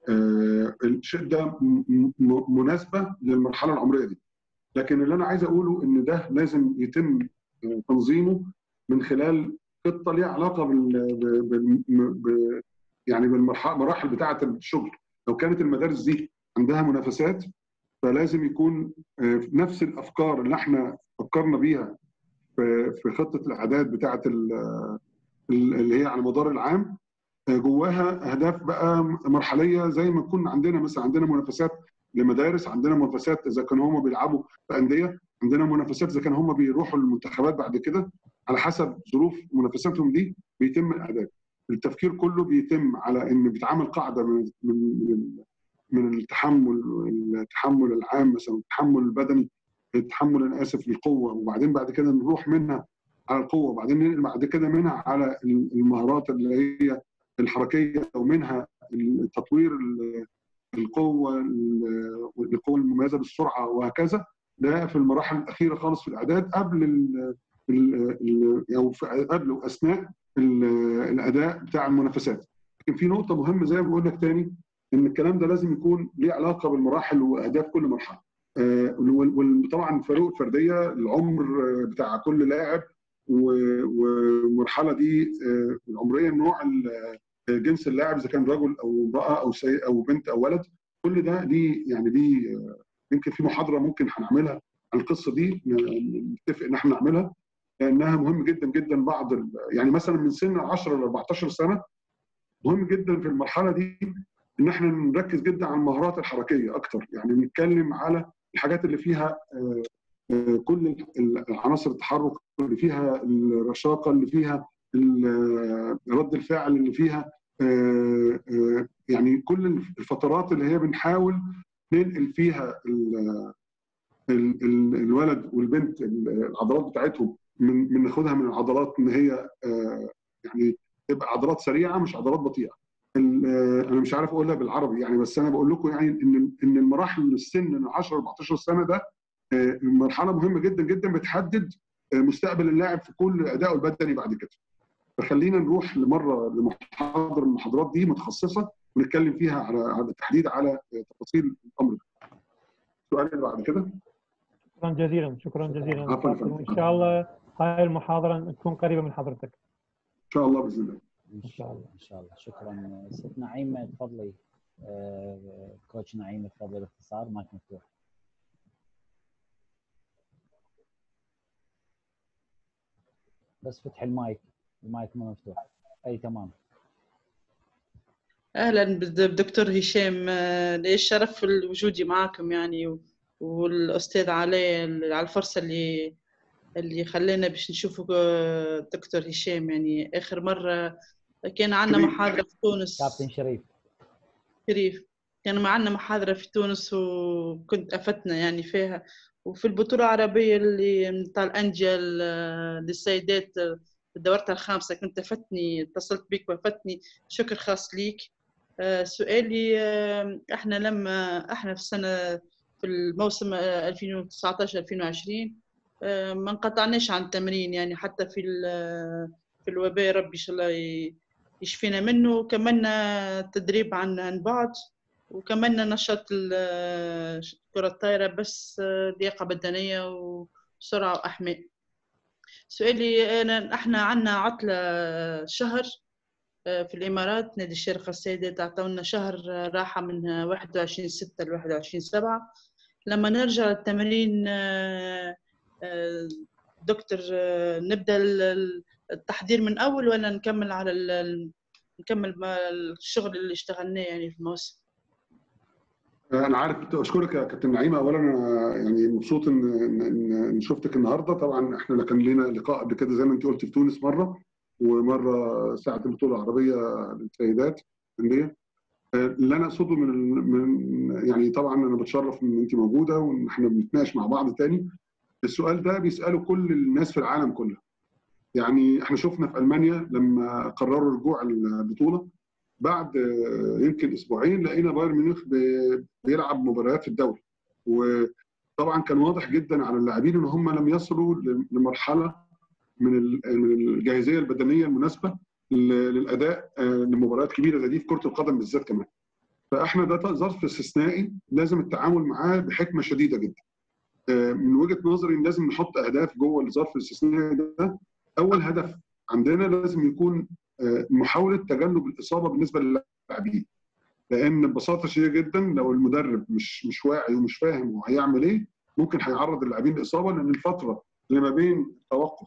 آه، الشده م- م- مناسبه للمرحله العمريه دي لكن اللي انا عايز اقوله ان ده لازم يتم آه، تنظيمه من خلال خطه ليها علاقه بال, بال... ب... يعني بالمراحل بتاعه الشغل لو كانت المدارس دي عندها منافسات فلازم يكون آه، نفس الافكار اللي احنا فكرنا بيها في في خطه الاعداد بتاعه ال- ال- اللي هي على مدار العام آه، جواها اهداف بقى مرحليه زي ما كنا عندنا مثلا عندنا منافسات لمدارس عندنا منافسات اذا كانوا هم بيلعبوا في انديه عندنا منافسات اذا كانوا هم بيروحوا المنتخبات بعد كده على حسب ظروف منافساتهم دي بيتم الاعداد التفكير كله بيتم على ان بيتعمل قاعده من من من- من التحمل التحمل العام مثلا التحمل البدني التحمل انا اسف للقوه وبعدين بعد كده نروح منها على القوه وبعدين ننقل بعد كده منها على المهارات اللي هي الحركيه ومنها التطوير ال- القوه ال- القوه المميزه بالسرعه وهكذا ده في المراحل الاخيره خالص في الاعداد قبل ال ال ال او في قبل واثناء ال- الاداء بتاع المنافسات لكن في نقطه مهمه زي ما بقول لك تاني ان الكلام ده لازم يكون ليه علاقه بالمراحل واهداف كل مرحله آه، وال- وطبعا الفروق الفرديه العمر آه، بتاع كل لاعب و- والمرحله دي آه، العمريه نوع ال- جنس اللاعب اذا كان رجل او امراه او سي او بنت او ولد كل ده ليه يعني ليه آه، يمكن في محاضره ممكن هنعملها عن القصه دي ن- نتفق ان احنا نعملها لانها مهم جدا جدا بعض ال- يعني مثلا من سن 10 ل 14 سنه مهم جدا في المرحله دي ان احنا نركز جدا على المهارات الحركيه اكتر يعني نتكلم على الحاجات اللي فيها آه، آه، كل ال- العناصر التحرك اللي فيها الرشاقه اللي فيها ال- رد الفعل اللي فيها آه، آه، يعني كل الفترات اللي هي بنحاول ننقل فيها ال- ال- ال- الولد والبنت العضلات بتاعتهم من من ناخدها من العضلات ان هي آه، يعني تبقى عضلات سريعه مش عضلات بطيئه. ال- آه، انا مش عارف اقولها بالعربي يعني بس انا بقول لكم يعني ان ان المراحل من السن من 10 ل 14 سنه ده آه، مرحله مهمه جدا جدا بتحدد آه، مستقبل اللاعب في كل ادائه البدني بعد كده. فخلينا نروح لمره لمحاضره من المحاضرات دي متخصصه ونتكلم فيها على على التحديد على آه، تفاصيل الامر ده. السؤال اللي بعد كده شكرا جزيلا شكرا جزيلا عفواً يا فندم. وان شاء الله هاي المحاضره تكون قريبه من حضرتك ان شاء الله باذن الله. ان شاء الله ان شاء الله شكرا ست نعيمه تفضلي آه، كوتش نعيمه تفضلي باختصار مايك مفتوح بس فتح المايك المايك مو مفتوح اي تمام اهلا بد- بدكتور هشام آه، لي الشرف وجودي معاكم يعني و- والاستاذ علي ال- على الفرصه اللي اللي خلينا باش نشوفوا آه، دكتور هشام يعني اخر مره كان عندنا شريف. محاضره في تونس كابتن شريف شريف كان معنا محاضرة في تونس وكنت أفتنا يعني فيها وفي البطولة العربية اللي متاع الأندية ل- للسيدات في دورتها الخامسة كنت أفتني اتصلت بك وأفتني شكر خاص ليك آه، سؤالي آه، احنا لما احنا في السنة في الموسم 2019 2020 آه، ما انقطعناش عن التمرين يعني حتى في ال- في الوباء ربي ان شاء الله ي- يشفينا منه كملنا تدريب عن عن بعد وكملنا نشاط ال- كرة الطايرة بس لياقة بدنية وسرعة وأحماء سؤالي أنا احنا عنا عطلة شهر آه، في الإمارات نادي الشارقة السيدات أعطونا شهر راحة من 21 6 ل 21 7 لما نرجع للتمرين آه، آه، دكتور آه، نبدأ ال- التحضير من أول ولا نكمل على ال- ال- نكمل ما- الشغل اللي اشتغلناه يعني في الموسم انا عارف اشكرك يا كابتن نعيمه اولا انا يعني مبسوط ان ان إن- ان شفتك النهارده طبعا احنا كان لنا لقاء قبل كده زي ما انت قلت في تونس مره ومره ساعه البطوله العربيه للسيدات انديه اللي انا اقصده من ال- من يعني طبعا انا بتشرف ان انت موجوده وان احنا بنتناقش مع بعض تاني السؤال ده بيساله كل الناس في العالم كله يعني احنا شفنا في المانيا لما قرروا رجوع البطوله بعد يمكن اسبوعين لقينا بايرن ميونخ بيلعب مباريات في الدوري وطبعا كان واضح جدا على اللاعبين ان هم لم يصلوا لمرحله من الجاهزيه البدنيه المناسبه للاداء لمباريات كبيره زي دي في كره القدم بالذات كمان فاحنا ده ظرف استثنائي لازم التعامل معاه بحكمه شديده جدا من وجهه نظري لازم نحط اهداف جوه الظرف الاستثنائي ده اول هدف عندنا لازم يكون محاوله تجنب الاصابه بالنسبه للاعبين لان ببساطه شديده جدا لو المدرب مش مش واعي ومش فاهم هو هيعمل ايه ممكن هيعرض اللاعبين لاصابه لان الفتره اللي ما بين التوقف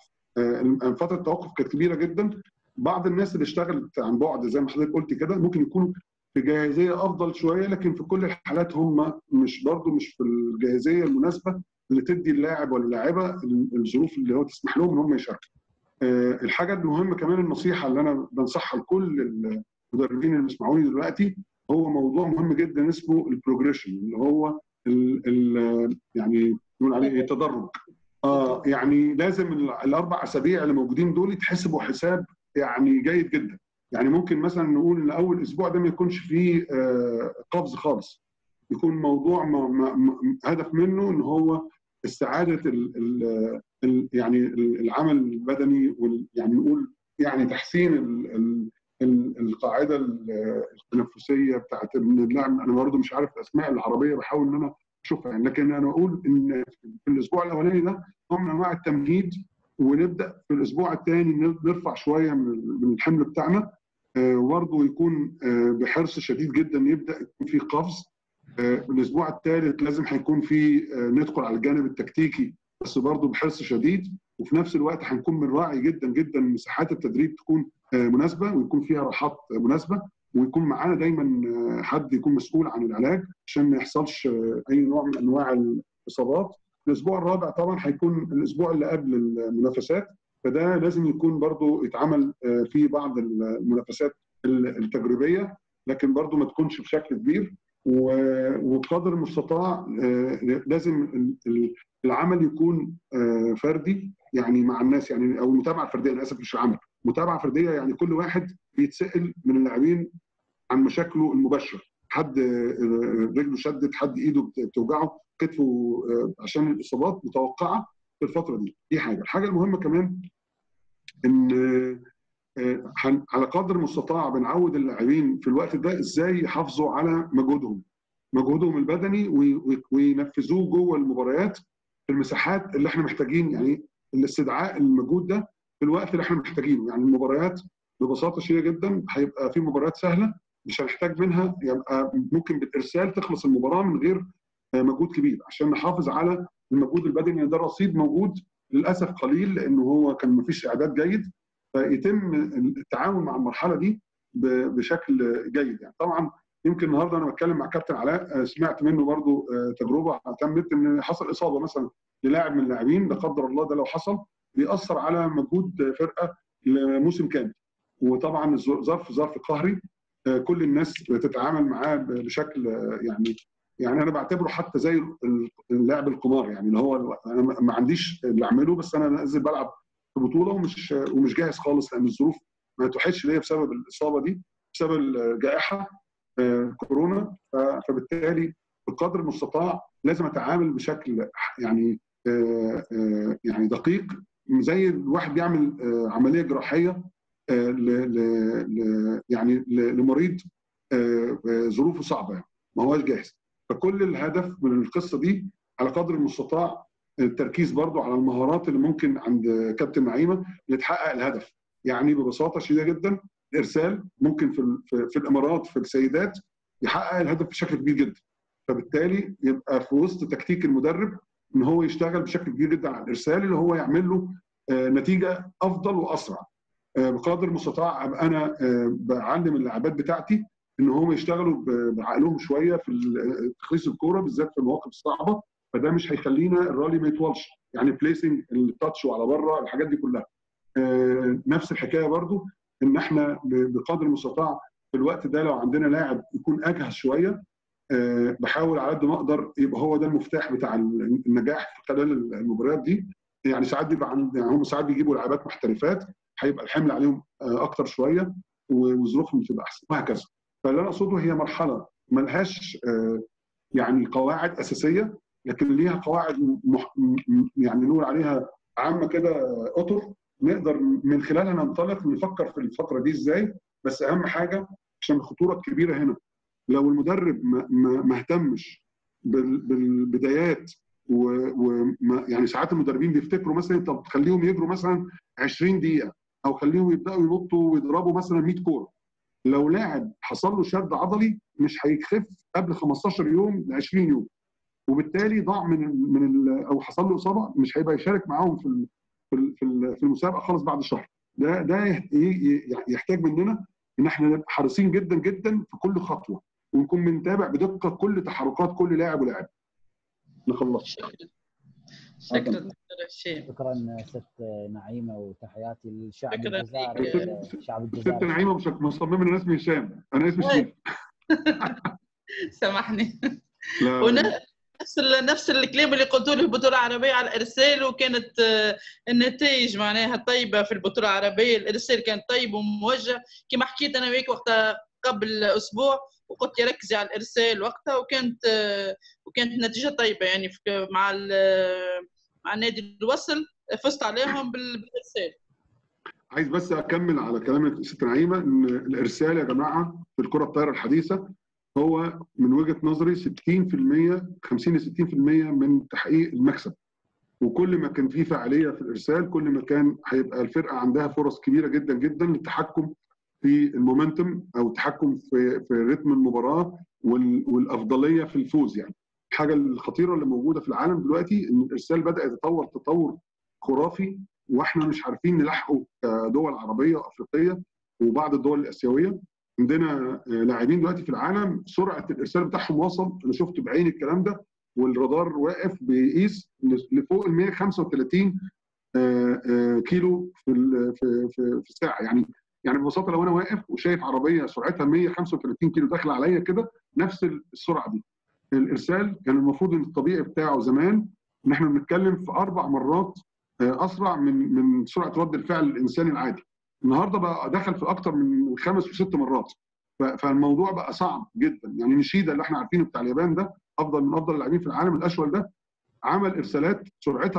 فتره التوقف كانت كبيره جدا بعض الناس اللي اشتغلت عن بعد زي ما حضرتك قلت كده ممكن يكونوا في جاهزيه افضل شويه لكن في كل الحالات هم مش برضه مش في الجاهزيه المناسبه اللي تدي اللاعب ولا اللاعبه الظروف اللي هو تسمح لهم ان هم يشاركوا. الحاجه المهمه كمان النصيحه اللي انا بنصحها لكل المدربين اللي بيسمعوني دلوقتي هو موضوع مهم جدا اسمه البروجريشن اللي هو ال ال يعني نقول عليه ايه تدرج. اه يعني لازم الاربع اسابيع اللي موجودين دول يتحسبوا حساب يعني جيد جدا. يعني ممكن مثلا نقول ان اول اسبوع ده ما يكونش فيه آه قفز خالص. يكون موضوع ما ما هدف منه ان هو استعاده ال ال ال يعني العمل البدني يعني نقول يعني تحسين ال ال ال القاعده التنفسيه بتاعت اللاعب انا برضه مش عارف الاسماء العربيه بحاول ان انا اشوفها يعني لكن انا اقول ان في الاسبوع الاولاني ده نوع من انواع التمهيد ونبدا في الاسبوع الثاني نرفع شويه من الحمل بتاعنا وبرضه يكون بحرص شديد جدا يبدا يكون في قفز الاسبوع الثالث لازم هيكون في ندخل على الجانب التكتيكي بس برضه بحرص شديد وفي نفس الوقت هنكون بنراعي جدا جدا مساحات التدريب تكون مناسبه ويكون فيها راحات مناسبه ويكون معانا دايما حد يكون مسؤول عن العلاج عشان ما يحصلش اي نوع من انواع الاصابات. الاسبوع الرابع طبعا هيكون الاسبوع اللي قبل المنافسات فده لازم يكون برضه يتعمل في بعض المنافسات التجريبيه لكن برضه ما تكونش بشكل كبير وبقدر المستطاع لازم العمل يكون فردي يعني مع الناس يعني او المتابعه الفرديه انا اسف مش عمل متابعه فرديه يعني كل واحد بيتسال من اللاعبين عن مشاكله المباشره حد رجله شدت حد ايده بتوجعه كتفه عشان الاصابات متوقعه في الفتره دي دي حاجه الحاجه المهمه كمان ان على قدر المستطاع بنعود اللاعبين في الوقت ده ازاي يحافظوا على مجهودهم مجهودهم البدني وينفذوه جوه المباريات في المساحات اللي احنا محتاجين يعني الاستدعاء المجهود ده في الوقت اللي احنا محتاجينه يعني المباريات ببساطه شديده جدا هيبقى في مباريات سهله مش هنحتاج منها يبقى ممكن بالارسال تخلص المباراه من غير مجهود كبير عشان نحافظ على المجهود البدني ده رصيد موجود للاسف قليل لانه هو كان ما فيش اعداد جيد فيتم التعامل مع المرحله دي بشكل جيد يعني طبعا يمكن النهارده انا بتكلم مع كابتن علاء سمعت منه برضو تجربه تمت ان حصل اصابه مثلا للاعب من اللاعبين لا قدر الله ده لو حصل بيأثر على مجهود فرقه لموسم كامل وطبعا ظرف ظرف قهري كل الناس بتتعامل معاه بشكل يعني يعني انا بعتبره حتى زي اللاعب القمار يعني اللي هو انا ما عنديش اللي اعمله بس انا نازل بلعب في بطوله ومش ومش جاهز خالص لان الظروف ما تحيطش ليا بسبب الاصابه دي بسبب الجائحه كورونا فبالتالي بقدر المستطاع لازم اتعامل بشكل يعني يعني دقيق زي الواحد بيعمل عمليه جراحيه ل يعني لمريض ظروفه صعبه يعني ما هوش جاهز فكل الهدف من القصه دي على قدر المستطاع التركيز برضو على المهارات اللي ممكن عند كابتن نعيمه لتحقق الهدف يعني ببساطه شديده جدا الارسال ممكن في في, في الامارات في السيدات يحقق الهدف بشكل كبير جدا فبالتالي يبقى في وسط تكتيك المدرب ان هو يشتغل بشكل كبير جدا على الارسال اللي هو يعمل له نتيجه افضل واسرع بقدر المستطاع ابقى انا بعلم اللاعبات بتاعتي ان هم يشتغلوا بعقلهم شويه في تخليص الكوره بالذات في المواقف الصعبه فده مش هيخلينا الرالي ما يطولش يعني بليسنج التاتش وعلى بره الحاجات دي كلها نفس الحكايه برضو ان احنا بقدر المستطاع في الوقت ده لو عندنا لاعب يكون اجهز شويه بحاول على قد ما اقدر يبقى هو ده المفتاح بتاع النجاح في خلال المباريات دي يعني ساعات بيبقى عند يعني هم ساعات بيجيبوا لاعبات محترفات هيبقى الحمل عليهم اكتر شويه وظروفهم بتبقى احسن وهكذا فاللي انا اقصده هي مرحله ملهاش آه، يعني قواعد اساسيه لكن ليها قواعد مح... م- يعني نقول عليها عامه كده اطر نقدر من خلالها ننطلق نفكر في الفتره دي ازاي بس اهم حاجه عشان الخطوره الكبيره هنا لو المدرب ما, ما, ما اهتمش بال- بالبدايات وما يعني ساعات المدربين بيفتكروا مثلا طب خليهم يجروا مثلا 20 دقيقه او خليهم يبداوا ينطوا ويضربوا مثلا 100 كوره لو لاعب حصل له شد عضلي مش هيخف قبل 15 يوم ل 20 يوم وبالتالي ضاع من ال من ال او حصل له اصابه مش هيبقى يشارك معاهم في ال- في ال- في ال- في المسابقه خالص بعد شهر ده ده يح- ي- ي- يحتاج مننا ان احنا نبقى حريصين جدا جدا في كل خطوه ونكون بنتابع بدقه كل تحركات كل لاعب ولاعب نخلص شكرا شكرا دكتور هشام شكرا ست نعيمه وتحياتي للشعب شكراً الجزائري لك. الشعب ست الجزائري نعيمه مش مصممه ان انا اسمي هشام انا اسمي طيب. شريف سامحني لا ونفس ال- نفس الكلام اللي قلته له البطوله العربيه على الارسال وكانت آه، النتائج معناها طيبه في البطوله العربيه الارسال كان طيب وموجه كما حكيت انا وياك وقتها قبل اسبوع وقلت لي ركزي على الارسال وقتها وكانت آه، وكانت النتيجه طيبه يعني في- مع ال- مع النادي الوصل فزت عليهم بال- بالارسال عايز بس اكمل على كلام ست نعيمه ان الارسال يا جماعه في الكره الطايره الحديثه هو من وجهه نظري 60% 50 ل 60% من تحقيق المكسب وكل ما كان في فعاليه في الارسال كل ما كان هيبقى الفرقه عندها فرص كبيره جدا جدا للتحكم في المومنتم او التحكم في في رتم المباراه وال- والافضليه في الفوز يعني الحاجه الخطيره اللي موجوده في العالم دلوقتي ان الارسال بدا يتطور تطور خرافي واحنا مش عارفين نلحقه كدول عربيه وافريقيه وبعض الدول الاسيويه عندنا آه، لاعبين دلوقتي في العالم سرعه الارسال بتاعهم وصل انا شفت بعيني الكلام ده والرادار واقف بيقيس لفوق ال 135 آه، آه، كيلو في ال- في في في الساعه يعني يعني ببساطه لو انا واقف وشايف عربيه سرعتها 135 كيلو داخله عليا كده نفس السرعه دي الارسال كان المفروض ان الطبيعي بتاعه زمان ان احنا بنتكلم في اربع مرات آه، اسرع من من سرعه رد الفعل الانساني العادي النهارده بقى دخل في اكتر من خمس وست مرات ف- فالموضوع بقى صعب جدا يعني نشيدا اللي احنا عارفينه بتاع اليابان ده افضل من افضل اللاعبين في العالم الاشول ده عمل ارسالات سرعتها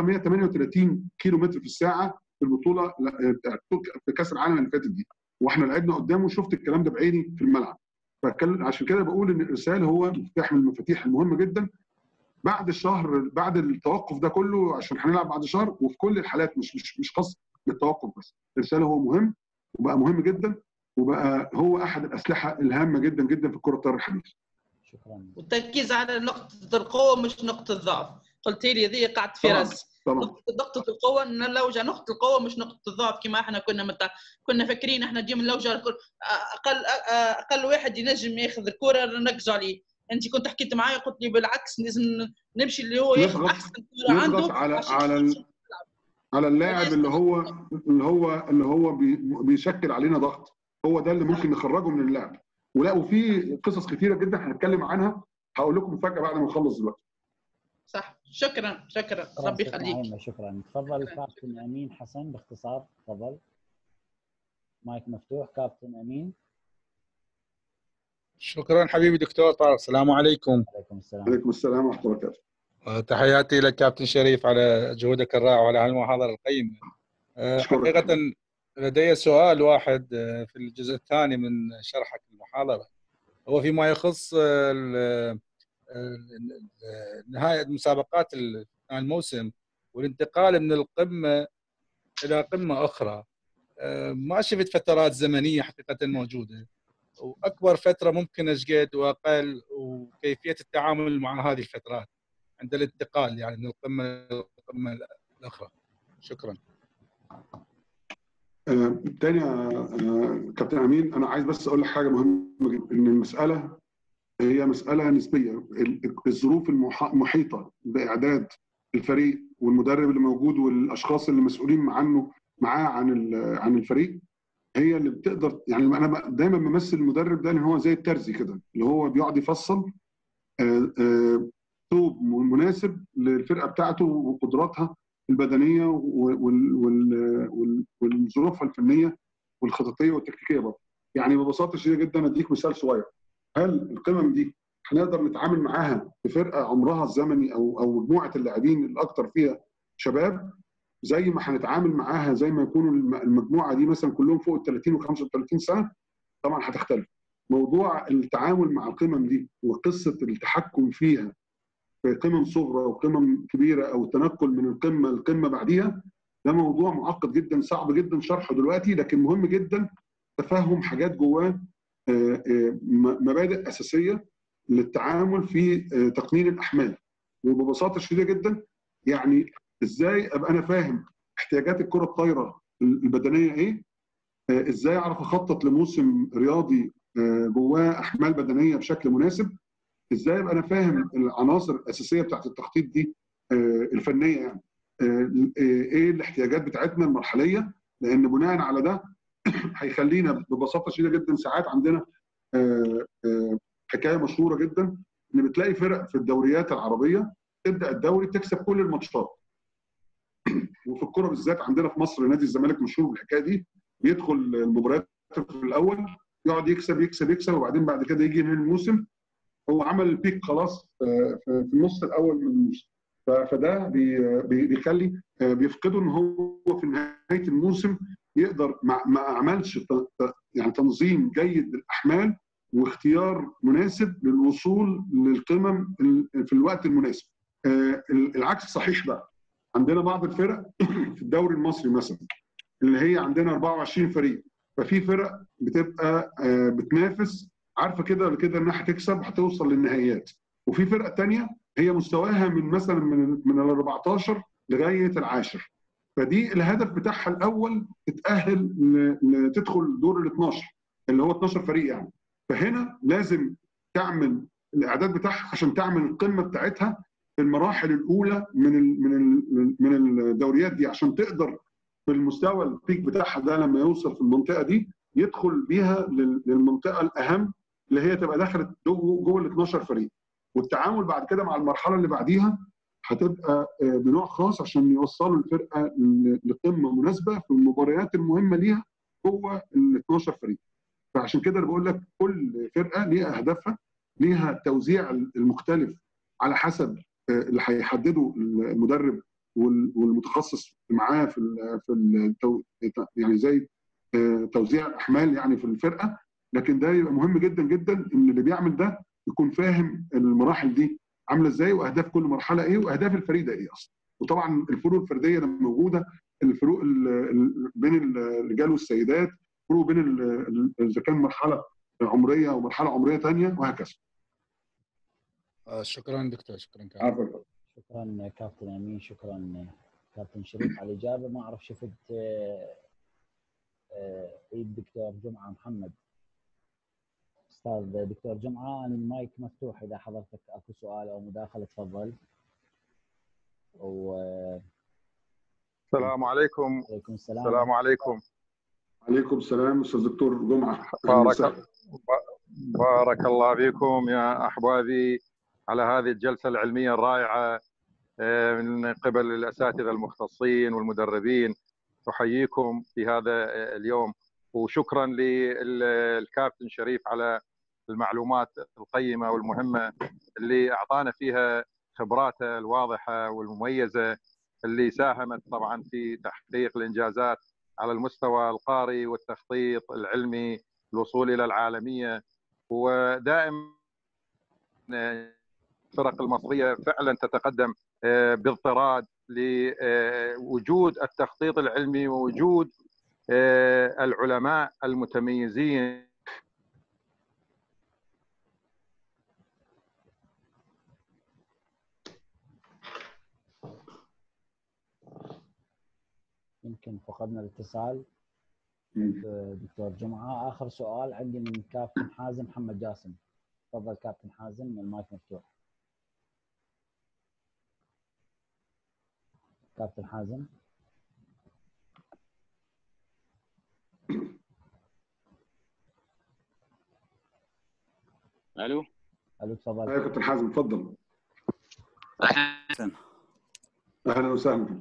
138 كيلو متر في الساعه في البطوله لا، في كاس العالم اللي فاتت دي واحنا لعبنا قدامه وشفت الكلام ده بعيني في الملعب فكل- عشان كده بقول ان الارسال هو مفتاح من المفاتيح المهمه جدا بعد الشهر بعد التوقف ده كله عشان هنلعب بعد شهر وفي كل الحالات مش مش مش خاص بالتوقف بس الارسال هو مهم وبقى مهم جدا وبقى هو احد الاسلحه الهامه جدا جدا في الكره الطايره الحديثه شكرا والتركيز على نقطه القوه مش نقطه الضعف قلت لي ذي قعدت في طبعاً. راسي طبعا نقطة نقطة القوة نلوج على نقطة القوة مش نقطة الضعف كما احنا كنا متع... كنا فاكرين احنا ديما نلوج على الكرة اقل اقل واحد ينجم ياخذ الكرة نركزوا عليه انت كنت حكيت معايا قلت لي بالعكس لازم نمشي اللي هو ياخذ نضغط- احسن كرة عنده نضغط على عشان على ال- على اللاعب اللي هو اللي هو اللي هو بي- بيشكل علينا ضغط هو ده اللي ممكن نخرجه من اللعب ولا وفي قصص كثيره جدا هنتكلم عنها هقول لكم مفاجاه بعد ما نخلص دلوقتي صح شكرا شكرا شكرا ربي ست يخليك نعيمة، شكرا تفضل كابتن امين حسن باختصار تفضل مايك مفتوح كابتن امين شكرا حبيبي دكتور طارق السلام عليكم عليكم السلام عليكم السلام ورحمه الله وبركاته تحياتي لك كابتن شريف على جهودك الرائعه وعلى هالمحاضره القيمه أه، أشكرك. حقيقه لدي سؤال واحد أه، في الجزء الثاني من شرحك المحاضره هو فيما يخص أه، ال- ال- نهايه مسابقات ال- الموسم والانتقال من القمه الى قمه اخرى أه، ما شفت فترات زمنيه حقيقه موجوده واكبر فتره ممكن اشقد واقل وكيفيه التعامل مع هذه الفترات عند الانتقال يعني من القمه للقمه الاخرى شكرا آه، تاني يا آه، كابتن امين انا عايز بس اقول لك حاجه مهمه جدا ان المساله هي مساله نسبيه ال- الظروف المح- المحيطه باعداد الفريق والمدرب اللي موجود والاشخاص اللي مسؤولين عنه معاه عن ال- عن الفريق هي اللي بتقدر يعني انا دايما بمثل المدرب ده ان هو زي الترزي كده اللي هو بيقعد يفصل آه، آه، ثوب مناسب للفرقه بتاعته وقدراتها البدنيه وال- وال- وال- وال- والظروفها الفنيه والخططيه والتكتيكيه برضه يعني ببساطه شديده جدا اديك مثال صغير هل القمم دي هنقدر نتعامل معاها في فرقه عمرها الزمني او او مجموعه اللاعبين الاكثر فيها شباب زي ما هنتعامل معاها زي ما يكونوا الم- المجموعه دي مثلا كلهم فوق ال 30 و 35 سنه طبعا هتختلف موضوع التعامل مع القمم دي وقصه التحكم فيها في قمم صغرى وقمم كبيره او التنقل من القمه للقمه بعديها ده موضوع معقد جدا صعب جدا شرحه دلوقتي لكن مهم جدا تفهم حاجات جواه آه، آه، م- مبادئ اساسيه للتعامل في آه، تقنين الاحمال وببساطه شديده جدا يعني ازاي ابقى انا فاهم احتياجات الكره الطايره البدنيه ايه آه، ازاي اعرف اخطط لموسم رياضي آه، جواه احمال بدنيه بشكل مناسب ازاي ابقى انا فاهم العناصر الاساسيه بتاعت التخطيط دي آه، الفنيه يعني آه، ايه الاحتياجات بتاعتنا المرحليه لان بناء على ده هيخلينا ببساطه شديده جدا ساعات عندنا آه، آه، حكايه مشهوره جدا ان بتلاقي فرق في الدوريات العربيه تبدا الدوري تكسب كل الماتشات وفي الكوره بالذات عندنا في مصر نادي الزمالك مشهور بالحكايه دي بيدخل المباريات في الاول يقعد يكسب يكسب يكسب وبعدين بعد كده يجي من الموسم هو عمل البيك خلاص في في النص الاول من الموسم ف- فده بي- بي- بيخلي آه، بيفقدوا ان هو في نهايه الموسم يقدر ما ما عملش ت- ت- يعني تنظيم جيد للاحمال واختيار مناسب للوصول للقمم ال- في الوقت المناسب. آه، ال- العكس صحيح بقى عندنا بعض الفرق في الدوري المصري مثلا اللي هي عندنا 24 فريق ففي فرق بتبقى آه، بتنافس عارفه كده ولا كده انها هتكسب وهتوصل للنهائيات وفي فرقه تانية هي مستواها من مثلا من من ال 14 لغايه العاشر فدي الهدف بتاعها الاول تتاهل ل- ل- تدخل دور ال 12 اللي هو 12 فريق يعني فهنا لازم تعمل الاعداد بتاعها عشان تعمل القمه بتاعتها في المراحل الاولى من ال من ال من الدوريات دي عشان تقدر في المستوى البيك بتاعها ده لما يوصل في المنطقه دي يدخل بيها لل- للمنطقه الاهم اللي هي تبقى دخلت جوه جوه ال 12 فريق والتعامل بعد كده مع المرحله اللي بعديها هتبقى آه، بنوع خاص عشان يوصلوا الفرقه ل- لقمه مناسبه في المباريات المهمه ليها جوه ال 12 فريق فعشان كده انا بقول لك كل فرقه ليها اهدافها ليها التوزيع المختلف على حسب آه، اللي هيحدده المدرب وال- والمتخصص معاه في ال في التو يعني زي آه، توزيع الاحمال يعني في الفرقه لكن ده يبقى مهم جدا جدا ان اللي بيعمل ده يكون فاهم المراحل دي عامله ازاي واهداف كل مرحله ايه واهداف الفريق ده ايه اصلا وطبعا الفروق الفرديه لما موجوده الفروق ال- ال- بين الرجال والسيدات فروق بين ال- ال- اذا كان مرحله عمريه او مرحله عمريه ثانيه وهكذا آه، شكرا دكتور شكرا كابتن عفوا شكرا كابتن امين شكرا كابتن شريف على الاجابه ما اعرف شفت آه، آه، ايد دكتور جمعه محمد استاذ دكتور جمعه المايك مفتوح اذا حضرتك اكو سؤال او مداخله تفضل وعليكم السلام عليكم السلام السلام عليكم عليكم السلام استاذ دكتور جمعه بارك بارك الله فيكم يا احبابي على هذه الجلسه العلميه الرائعه آه، من قبل الاساتذه المختصين والمدربين احييكم في هذا آه، اليوم وشكرا للكابتن شريف على المعلومات القيمه والمهمه اللي اعطانا فيها خبراته الواضحه والمميزه اللي ساهمت طبعا في تحقيق الانجازات على المستوى القاري والتخطيط العلمي الوصول الى العالميه ودائما الفرق المصريه فعلا تتقدم آه، باضطراد لوجود التخطيط العلمي ووجود آه، العلماء المتميزين يمكن فقدنا الاتصال مم. دكتور جمعه اخر سؤال عندي من كابتن حازم محمد جاسم تفضل كابتن حازم المايك مفتوح كابتن حازم الو الو تفضل يا كابتن حازم اتفضل أحسن. اهلا وسهلا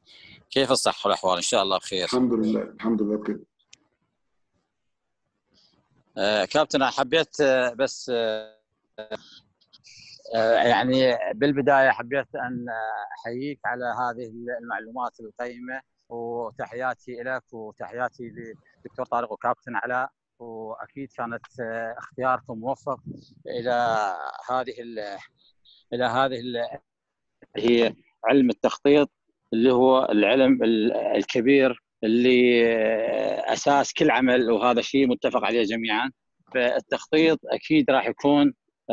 كيف الصحة والأحوال إن شاء الله بخير الحمد لله الحمد لله بخير آه، كابتن أنا حبيت آه، بس آه، آه، يعني بالبدايه حبيت ان احييك على هذه المعلومات القيمه وتحياتي لك وتحياتي للدكتور طارق وكابتن علاء واكيد كانت آه، اختياركم موفق الى هذه ال- الى هذه ال- هي علم التخطيط اللي هو العلم ال- الكبير اللي آه، اساس كل عمل وهذا شيء متفق عليه جميعا فالتخطيط اكيد راح يكون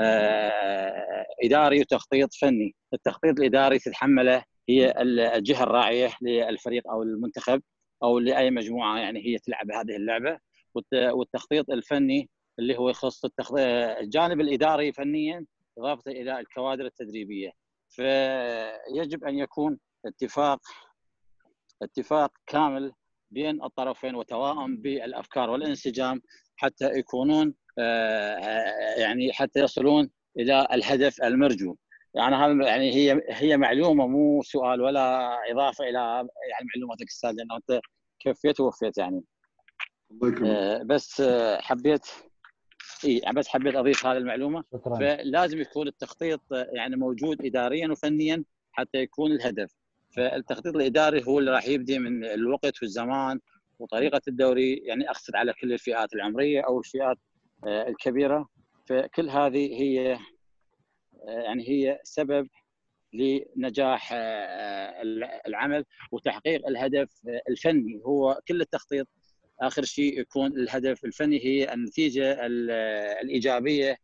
آه، اداري وتخطيط فني، التخطيط الاداري تتحمله هي الجهه الراعيه للفريق او المنتخب او لاي مجموعه يعني هي تلعب هذه اللعبه والت- والتخطيط الفني اللي هو يخص التخ- الجانب الاداري فنيا اضافه الى الكوادر التدريبيه فيجب ان يكون اتفاق اتفاق كامل بين الطرفين وتوائم بالافكار والانسجام حتى يكونون آه، يعني حتى يصلون الى الهدف المرجو يعني هذا يعني هي هي معلومه مو سؤال ولا اضافه الى يعني معلوماتك استاذ لانه انت كفيت ووفيت يعني الله يكرمك آه، بس آه، حبيت اي بس حبيت اضيف هذه المعلومه شكرا فلازم يكون التخطيط آه، يعني موجود اداريا وفنيا حتى يكون الهدف فالتخطيط الاداري هو اللي راح يبدي من الوقت والزمان وطريقه الدوري يعني اقصد على كل الفئات العمريه او الفئات آه، الكبيره فكل هذه هي آه، يعني هي سبب لنجاح آه، العمل وتحقيق الهدف آه، الفني هو كل التخطيط اخر شيء يكون الهدف الفني هي النتيجه ال- الايجابيه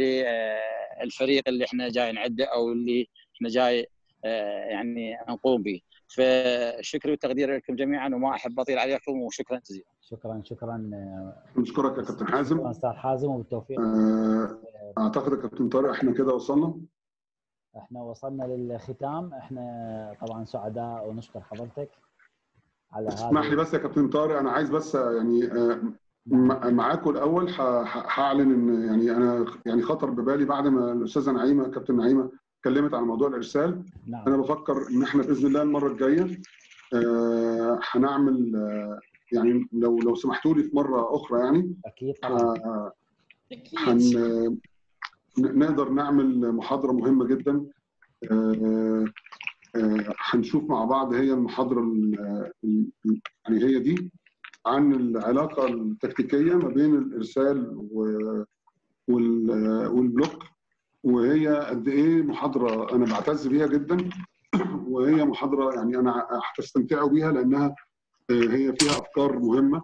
للفريق اللي احنا جاي نعده او اللي احنا جاي آه، يعني نقوم به فشكري وتقديري لكم جميعا وما احب اطيل عليكم وشكرا جزيلا شكرا شكرا آه، نشكرك يا كابتن حازم شكرا استاذ حازم وبالتوفيق آه، اعتقد يا كابتن طارق احنا كده وصلنا احنا وصلنا للختام احنا طبعا سعداء ونشكر حضرتك على اسمح لي هذه بس يا كابتن طارق انا عايز بس يعني آه، م- معاكم الاول ه- ه- هعلن ان يعني انا يعني خطر ببالي بعد ما الاستاذه نعيمه كابتن نعيمه اتكلمت عن موضوع الارسال انا نعم بفكر ان احنا باذن الله المره الجايه آه، هنعمل آه، يعني لو لو سمحتوا لي في مره اخرى يعني اكيد طبعا ه- اكيد هن ن- نقدر نعمل محاضره مهمه جدا آه، آه، هنشوف مع بعض هي المحاضره ال- ال- يعني هي دي عن العلاقه التكتيكيه ما بين الارسال و- وال- والبلوك وهي قد ايه محاضره انا بعتز بيها جدا وهي محاضره يعني انا هتستمتعوا بيها لانها آه، هي فيها افكار مهمه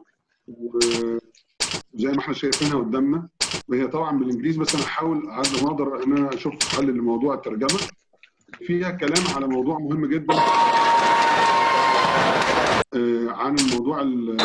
وزي ما احنا شايفينها قدامنا وهي طبعا بالانجليزي بس انا هحاول على قد ما اقدر ان انا اشوف حل لموضوع الترجمه فيها كلام على موضوع مهم جدا آه، عن الموضوع ال-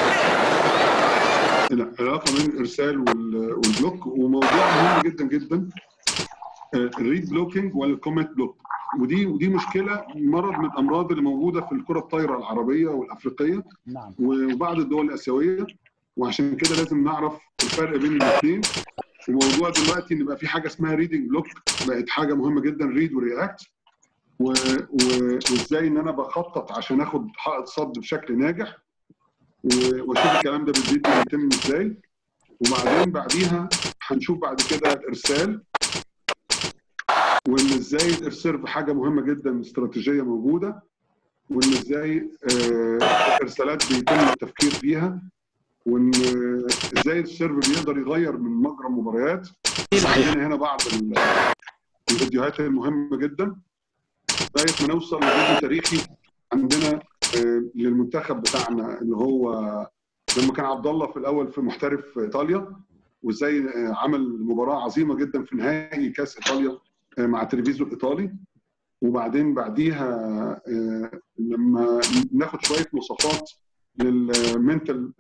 العلاقه بين الارسال وال- والبلوك وموضوع مهم جدا جدا الريد بلوكينج والكومنت بلوك ودي ودي مشكله مرض من الامراض اللي موجوده في الكره الطايره العربيه والافريقيه نعم وبعض الدول الاسيويه وعشان كده لازم نعرف الفرق بين الاثنين وموضوع دلوقتي ان بقى في حاجه اسمها ريدنج بلوك بقت حاجه مهمه جدا ريد ورياكت و... و... وازاي ان انا بخطط عشان اخد حائط صد بشكل ناجح و... واشوف الكلام ده بالفيديو بيتم ازاي وبعدين بعديها هنشوف بعد كده الارسال وان ازاي الارسال حاجه مهمه جدا استراتيجيه موجوده وان ازاي آه، الارسالات بيتم التفكير فيها وان آه، ازاي السيرف بيقدر يغير من مجرى المباريات عندنا هنا بعض ال- الفيديوهات المهمه جدا لغايه ما نوصل لفيديو تاريخي عندنا آه، للمنتخب بتاعنا اللي هو لما كان عبد الله في الاول في محترف في ايطاليا وازاي آه، عمل مباراه عظيمه جدا في نهائي كاس ايطاليا آه، مع تريفيزو الايطالي وبعدين بعديها آه، لما ناخد شويه مواصفات للمنتال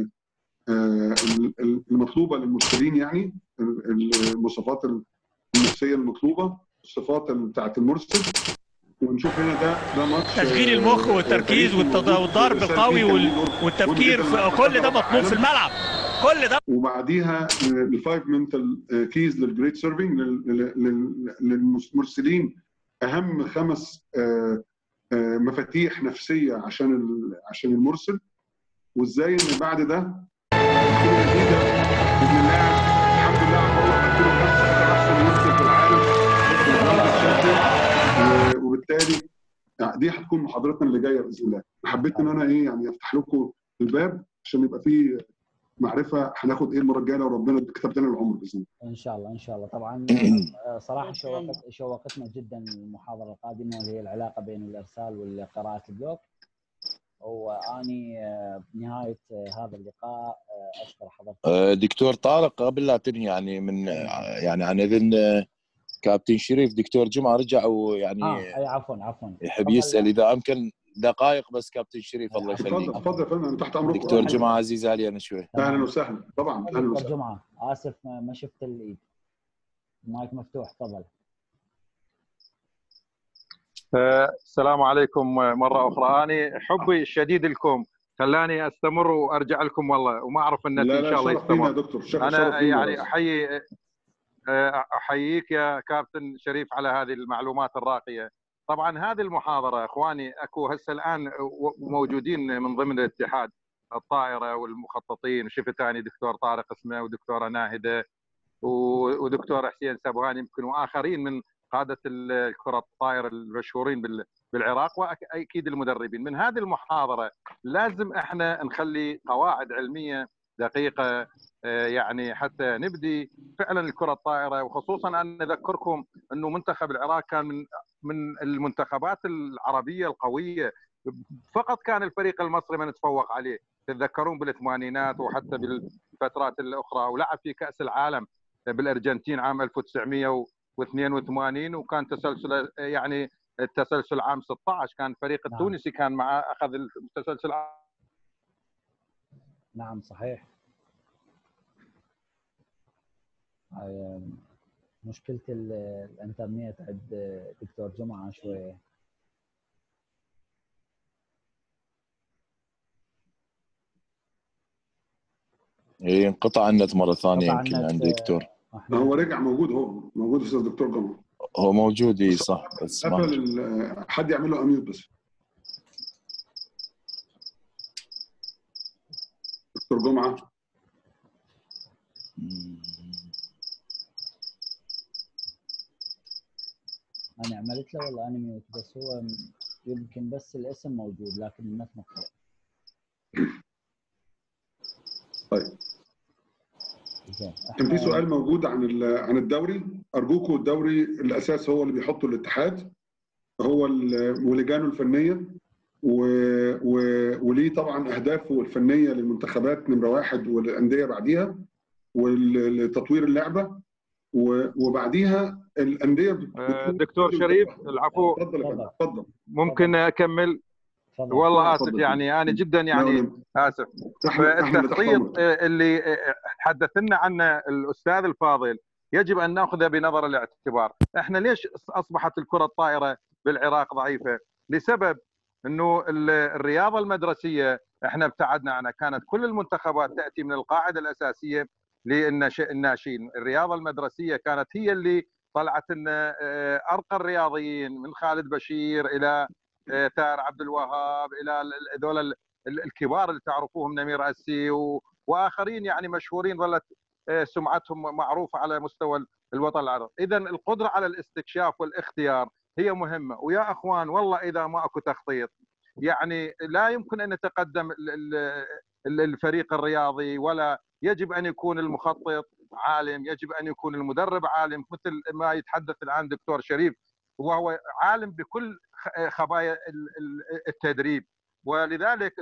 المطلوبه للمرسلين يعني ال- المواصفات النفسيه المطلوبه الصفات بتاعت المرسل ونشوف هنا ده ده ماتش تشغيل آه، المخ آه، والتركيز تاريخي والتض- موجود. والضرب الإرسال القوي فيه كان وال- ليه دور مهم والتفكير جدا في مع كل ده منتخب مطلوب في العالم. الملعب كل ده وبعديها الفايف منتال كيز للجريت سيرفنج للمرسلين اهم خمس آه، آه، مفاتيح نفسيه عشان ال- عشان المرسل وازاي ان بعد ده الدنيا جديده باذن الله الحمد لله على الله بكتير بس احسن ممثل في العالم في العالم الشامبيون. و- وبالتالي يعني دي هتكون محاضرتنا اللي جايه باذن الله حبيت ان انا ايه يعني افتح لكم الباب عشان يبقى في معرفه هناخد ايه المره الجايه لو ربنا كتب لنا العمر باذن الله ان شاء الله ان شاء الله طبعا آه، صراحه شوقت شوقتنا جدا المحاضره القادمه وهي العلاقه بين الارسال وقراءه البلوك واني آه، بنهايه آه، هذا اللقاء آه، اشكر حضرتك آه، دكتور طارق قبل لا تنهي يعني من يعني عن اذن آه، كابتن شريف دكتور جمعه رجع ويعني اه اي عفوا عفوا يحب تفضل. يسال اذا امكن دقائق بس كابتن شريف الله اتفضل يخليك اتفضل يا فندم انا تحت امركم دكتور جمعه عزيز علي انا شوي اهلا وسهلا طبعا اهلا دكتور وسهلا جمعه اسف ما ما شفت الايد المايك مفتوح تفضل آه، السلام عليكم مرة أخرى أنا حبي الشديد لكم خلاني أستمر وأرجع لكم والله وما أعرف النت لا إن لا شاء الله شرف لينا يا يستمر دكتور شرف أنا شرف لينا يعني بس. أحيي آه، أحييك يا كابتن شريف على هذه المعلومات الراقية طبعا هذه المحاضرة إخواني أكو هسه الآن و- موجودين من ضمن الاتحاد الطائرة والمخططين وشفت أنا دكتور طارق اسمه ودكتورة ناهدة و- ودكتور حسين سبهاني يمكن واخرين من قاده ال- الكره الطائره المشهورين بال- بالعراق واكيد المدربين من هذه المحاضره لازم احنا نخلي قواعد علميه دقيقه آه، يعني حتى نبدي فعلا الكره الطائره وخصوصا ان اذكركم انه منتخب العراق كان من من المنتخبات العربيه القويه فقط كان الفريق المصري من نتفوق عليه تتذكرون بالثمانينات وحتى بالفترات الاخرى ولعب في كاس العالم بالارجنتين عام 1982 وكان تسلسل يعني التسلسل عام 16 كان الفريق نعم. التونسي كان معه اخذ التسلسل عام نعم صحيح هاي مشكلة ال- الانترنت عند دكتور جمعة شوية إيه، انقطع النت مره ثانيه قطع يمكن النت، عند دكتور احنا هو رجع موجود هو موجود استاذ دكتور جمعه هو موجود اي صح بس ما قفل ال- حد يعمل له اميوت بس دكتور جمعه انا عملت له والله انا ميوت بس هو يمكن بس الاسم موجود لكن النت مقطوع طيب زين كان في إحنا- سؤال موجود عن ال- عن الدوري ارجوكم الدوري الاساس هو اللي بيحطه الاتحاد هو ال- ولجانه الفنيه و... و... وليه طبعا اهدافه الفنيه للمنتخبات نمره واحد والانديه بعديها ولتطوير اللعبه و... وبعديها الانديه بت- آه، بتكون- دكتور شريف العفو اتفضل يا فندم تفضل. اتفضل ممكن اكمل تفضل والله تفضل. اسف يعني انا جدا لا يعني ولا- اسف احنا احنا اللي تحت فالتخطيط امرك اللي تحدث لنا عنه الاستاذ الفاضل يجب ان ناخذه بنظر الاعتبار، احنا ليش اصبحت الكره الطائره بالعراق ضعيفه؟ لسبب انه ال- الرياضه المدرسيه احنا ابتعدنا عنها، كانت كل المنتخبات تاتي من القاعده الاساسيه للناشئين، الرياضه المدرسيه كانت هي اللي طلعت لنا آه، ارقى الرياضيين من خالد بشير الى آه، ثائر عبد الوهاب الى ال- ال- هذول ال- ال- الكبار اللي تعرفوهم نمير اسي و- واخرين يعني مشهورين ظلت آه، سمعتهم معروفه على مستوى الوطن العربي، اذا القدره على الاستكشاف والاختيار هي مهمه، ويا اخوان والله اذا ما اكو تخطيط يعني لا يمكن ان يتقدم ال- ال- ال- الفريق الرياضي ولا يجب ان يكون المخطط عالم، يجب ان يكون المدرب عالم مثل ما يتحدث الان دكتور شريف وهو عالم بكل خ- خبايا ال- ال- التدريب ولذلك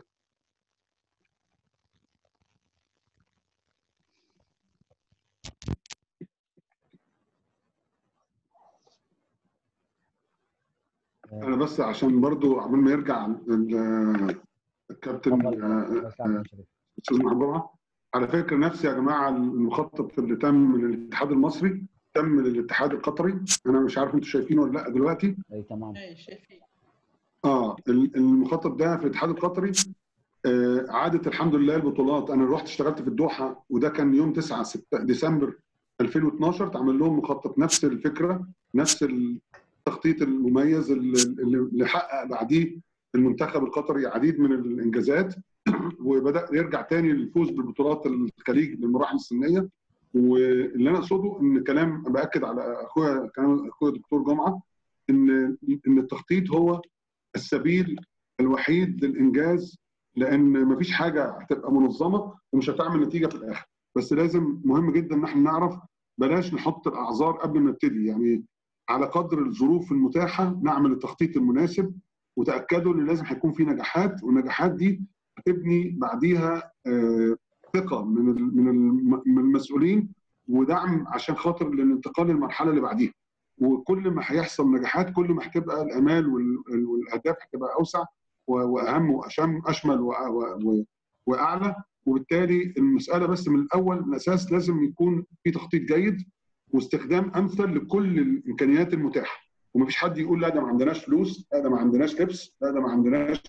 انا بس عشان برضو عمال ما يرجع ال- الكابتن تفضل آه، بس كابتن شريف استاذ محمد جمعه على فكره نفس يا جماعه المخطط اللي تم للاتحاد المصري تم للاتحاد القطري انا مش عارف انتوا شايفينه ولا لا دلوقتي اي تمام اي شايفين اه ال- المخطط ده في الاتحاد القطري آه عادت الحمد لله البطولات انا رحت اشتغلت في الدوحه وده كان يوم 9 6 ديسمبر 2012 اتعمل لهم مخطط نفس الفكره نفس التخطيط المميز اللي اللي حقق بعديه المنتخب القطري عديد من الانجازات وبدا يرجع تاني للفوز بالبطولات الخليج للمراحل السنيه واللي انا اقصده ان كلام باكد على اخويا كلام اخويا الدكتور جمعه ان ان التخطيط هو السبيل الوحيد للانجاز لان مفيش حاجه هتبقى منظمه ومش هتعمل نتيجه في الاخر بس لازم مهم جدا ان احنا نعرف بلاش نحط الاعذار قبل ما نبتدي يعني على قدر الظروف المتاحه نعمل التخطيط المناسب وتاكدوا ان لازم هيكون في نجاحات والنجاحات دي هتبني بعديها آه، ثقه من ال- من الم- من المسؤولين ودعم عشان خاطر الانتقال للمرحله اللي بعديها وكل ما هيحصل نجاحات كل ما هتبقى الامال وال- والاهداف هتبقى اوسع و- واهم واشم اشمل و- و- و- واعلى وبالتالي المساله بس من الاول من الاساس لازم يكون في تخطيط جيد واستخدام امثل لكل الامكانيات المتاحه ومفيش حد يقول لا ده ما عندناش فلوس لا ده ما عندناش لبس لا ده ما عندناش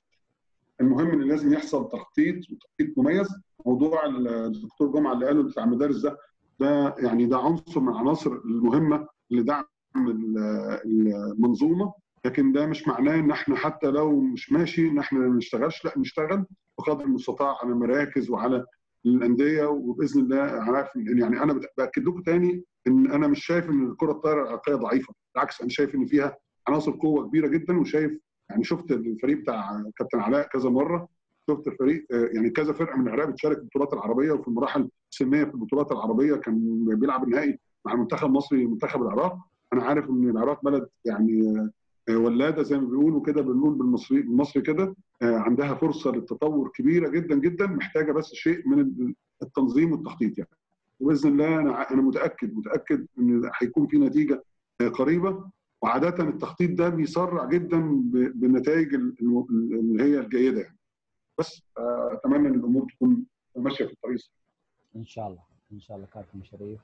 المهم ان لازم يحصل تخطيط وتخطيط مميز موضوع الدكتور جمعه اللي قاله بتاع المدارس ده ده يعني ده عنصر من العناصر المهمه لدعم ال- المنظومه لكن ده مش معناه ان احنا حتى لو مش ماشي ان احنا ما نشتغلش لا نشتغل بقدر المستطاع على المراكز وعلى الانديه وباذن الله عارف إن- يعني انا بت- باكد لكم تاني ان انا مش شايف ان الكره الطايره العراقيه ضعيفه بالعكس انا شايف ان فيها عناصر قوه كبيره جدا وشايف يعني شفت الفريق بتاع كابتن علاء كذا مره شفت الفريق آه، يعني كذا فرقه من العراق بتشارك في البطولات العربيه وفي المراحل السنيه في البطولات العربيه كان بيلعب النهائي مع المنتخب المصري منتخب العراق انا عارف ان العراق بلد يعني آه، ولاده زي ما بيقولوا كده بنقول بالمصري بالمصري كده آه، عندها فرصه للتطور كبيره جدا جدا محتاجه بس شيء من التنظيم والتخطيط يعني وباذن الله انا انا متاكد متاكد ان هيكون في نتيجه آه، قريبه وعاده التخطيط ده بيسرع جدا ب- بالنتائج الم- اللي هي الجيده يعني بس آه، اتمنى ان الامور تكون ماشيه في الطريق الصحيح. ان شاء الله ان شاء الله كابتن شريف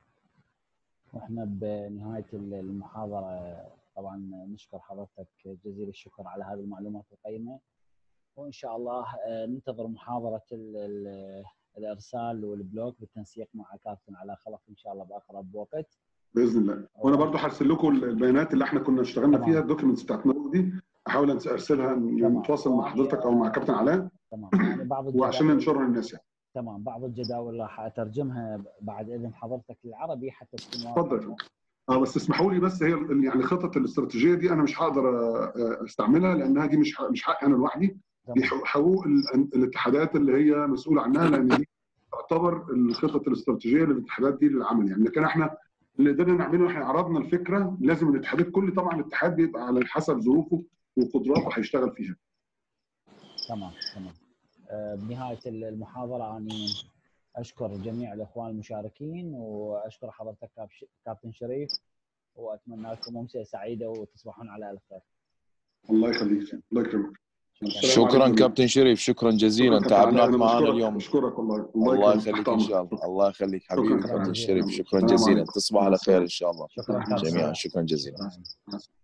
واحنا بنهايه المحاضره طبعا نشكر حضرتك جزيل الشكر على هذه المعلومات القيمه وان شاء الله آه، ننتظر محاضره ال- ال- الارسال والبلوك بالتنسيق مع كابتن علاء خلف ان شاء الله باقرب وقت باذن الله وانا برضو هرسل لكم البيانات اللي احنا كنا اشتغلنا تمام. فيها الدوكيومنتس بتاعت نور دي احاول ارسلها نتواصل مع حضرتك او مع كابتن علاء تمام يعني بعض وعشان الجداول- ننشرها للناس يعني تمام بعض الجداول راح اترجمها بعد اذن حضرتك للعربي حتى تكون اتفضل يا فندم. اه بس اسمحوا لي بس هي ال- يعني خطط الاستراتيجيه دي انا مش هقدر آه، آه، استعملها لانها دي مش ح- مش حقي انا لوحدي دي حقوق- حقوق ال- الاتحادات اللي هي مسؤوله عنها لان دي تعتبر الخطط الاستراتيجيه للاتحادات دي للعمل يعني لكن احنا اللي قدرنا نعمله احنا عرضنا الفكره لازم الاتحادات كل طبعا الاتحاد بيبقى على حسب ظروفه وقدراته هيشتغل فيها تمام تمام آه، بنهايه المحاضره اني اشكر جميع الاخوان المشاركين واشكر حضرتك كاب- كابتن شريف واتمنى لكم امسيه سعيده وتصبحون على الف خير الله يخليك الله يكرمك شكرا كابتن شريف شكرا جزيلا شكراً كابتن علاء. تعبناك أنا معنا بشكرك- اليوم بشكرك والله الله يكرمك. يخليك تحت ان أمرك. شاء الله الله يخليك شكراً حبيبي كابتن كابتن علاء. شريف شكرا السلام جزيلا عليكم. تصبح على خير ان شاء الله شكرا كابتن جميعا شكرا جزيلا مع السلامة.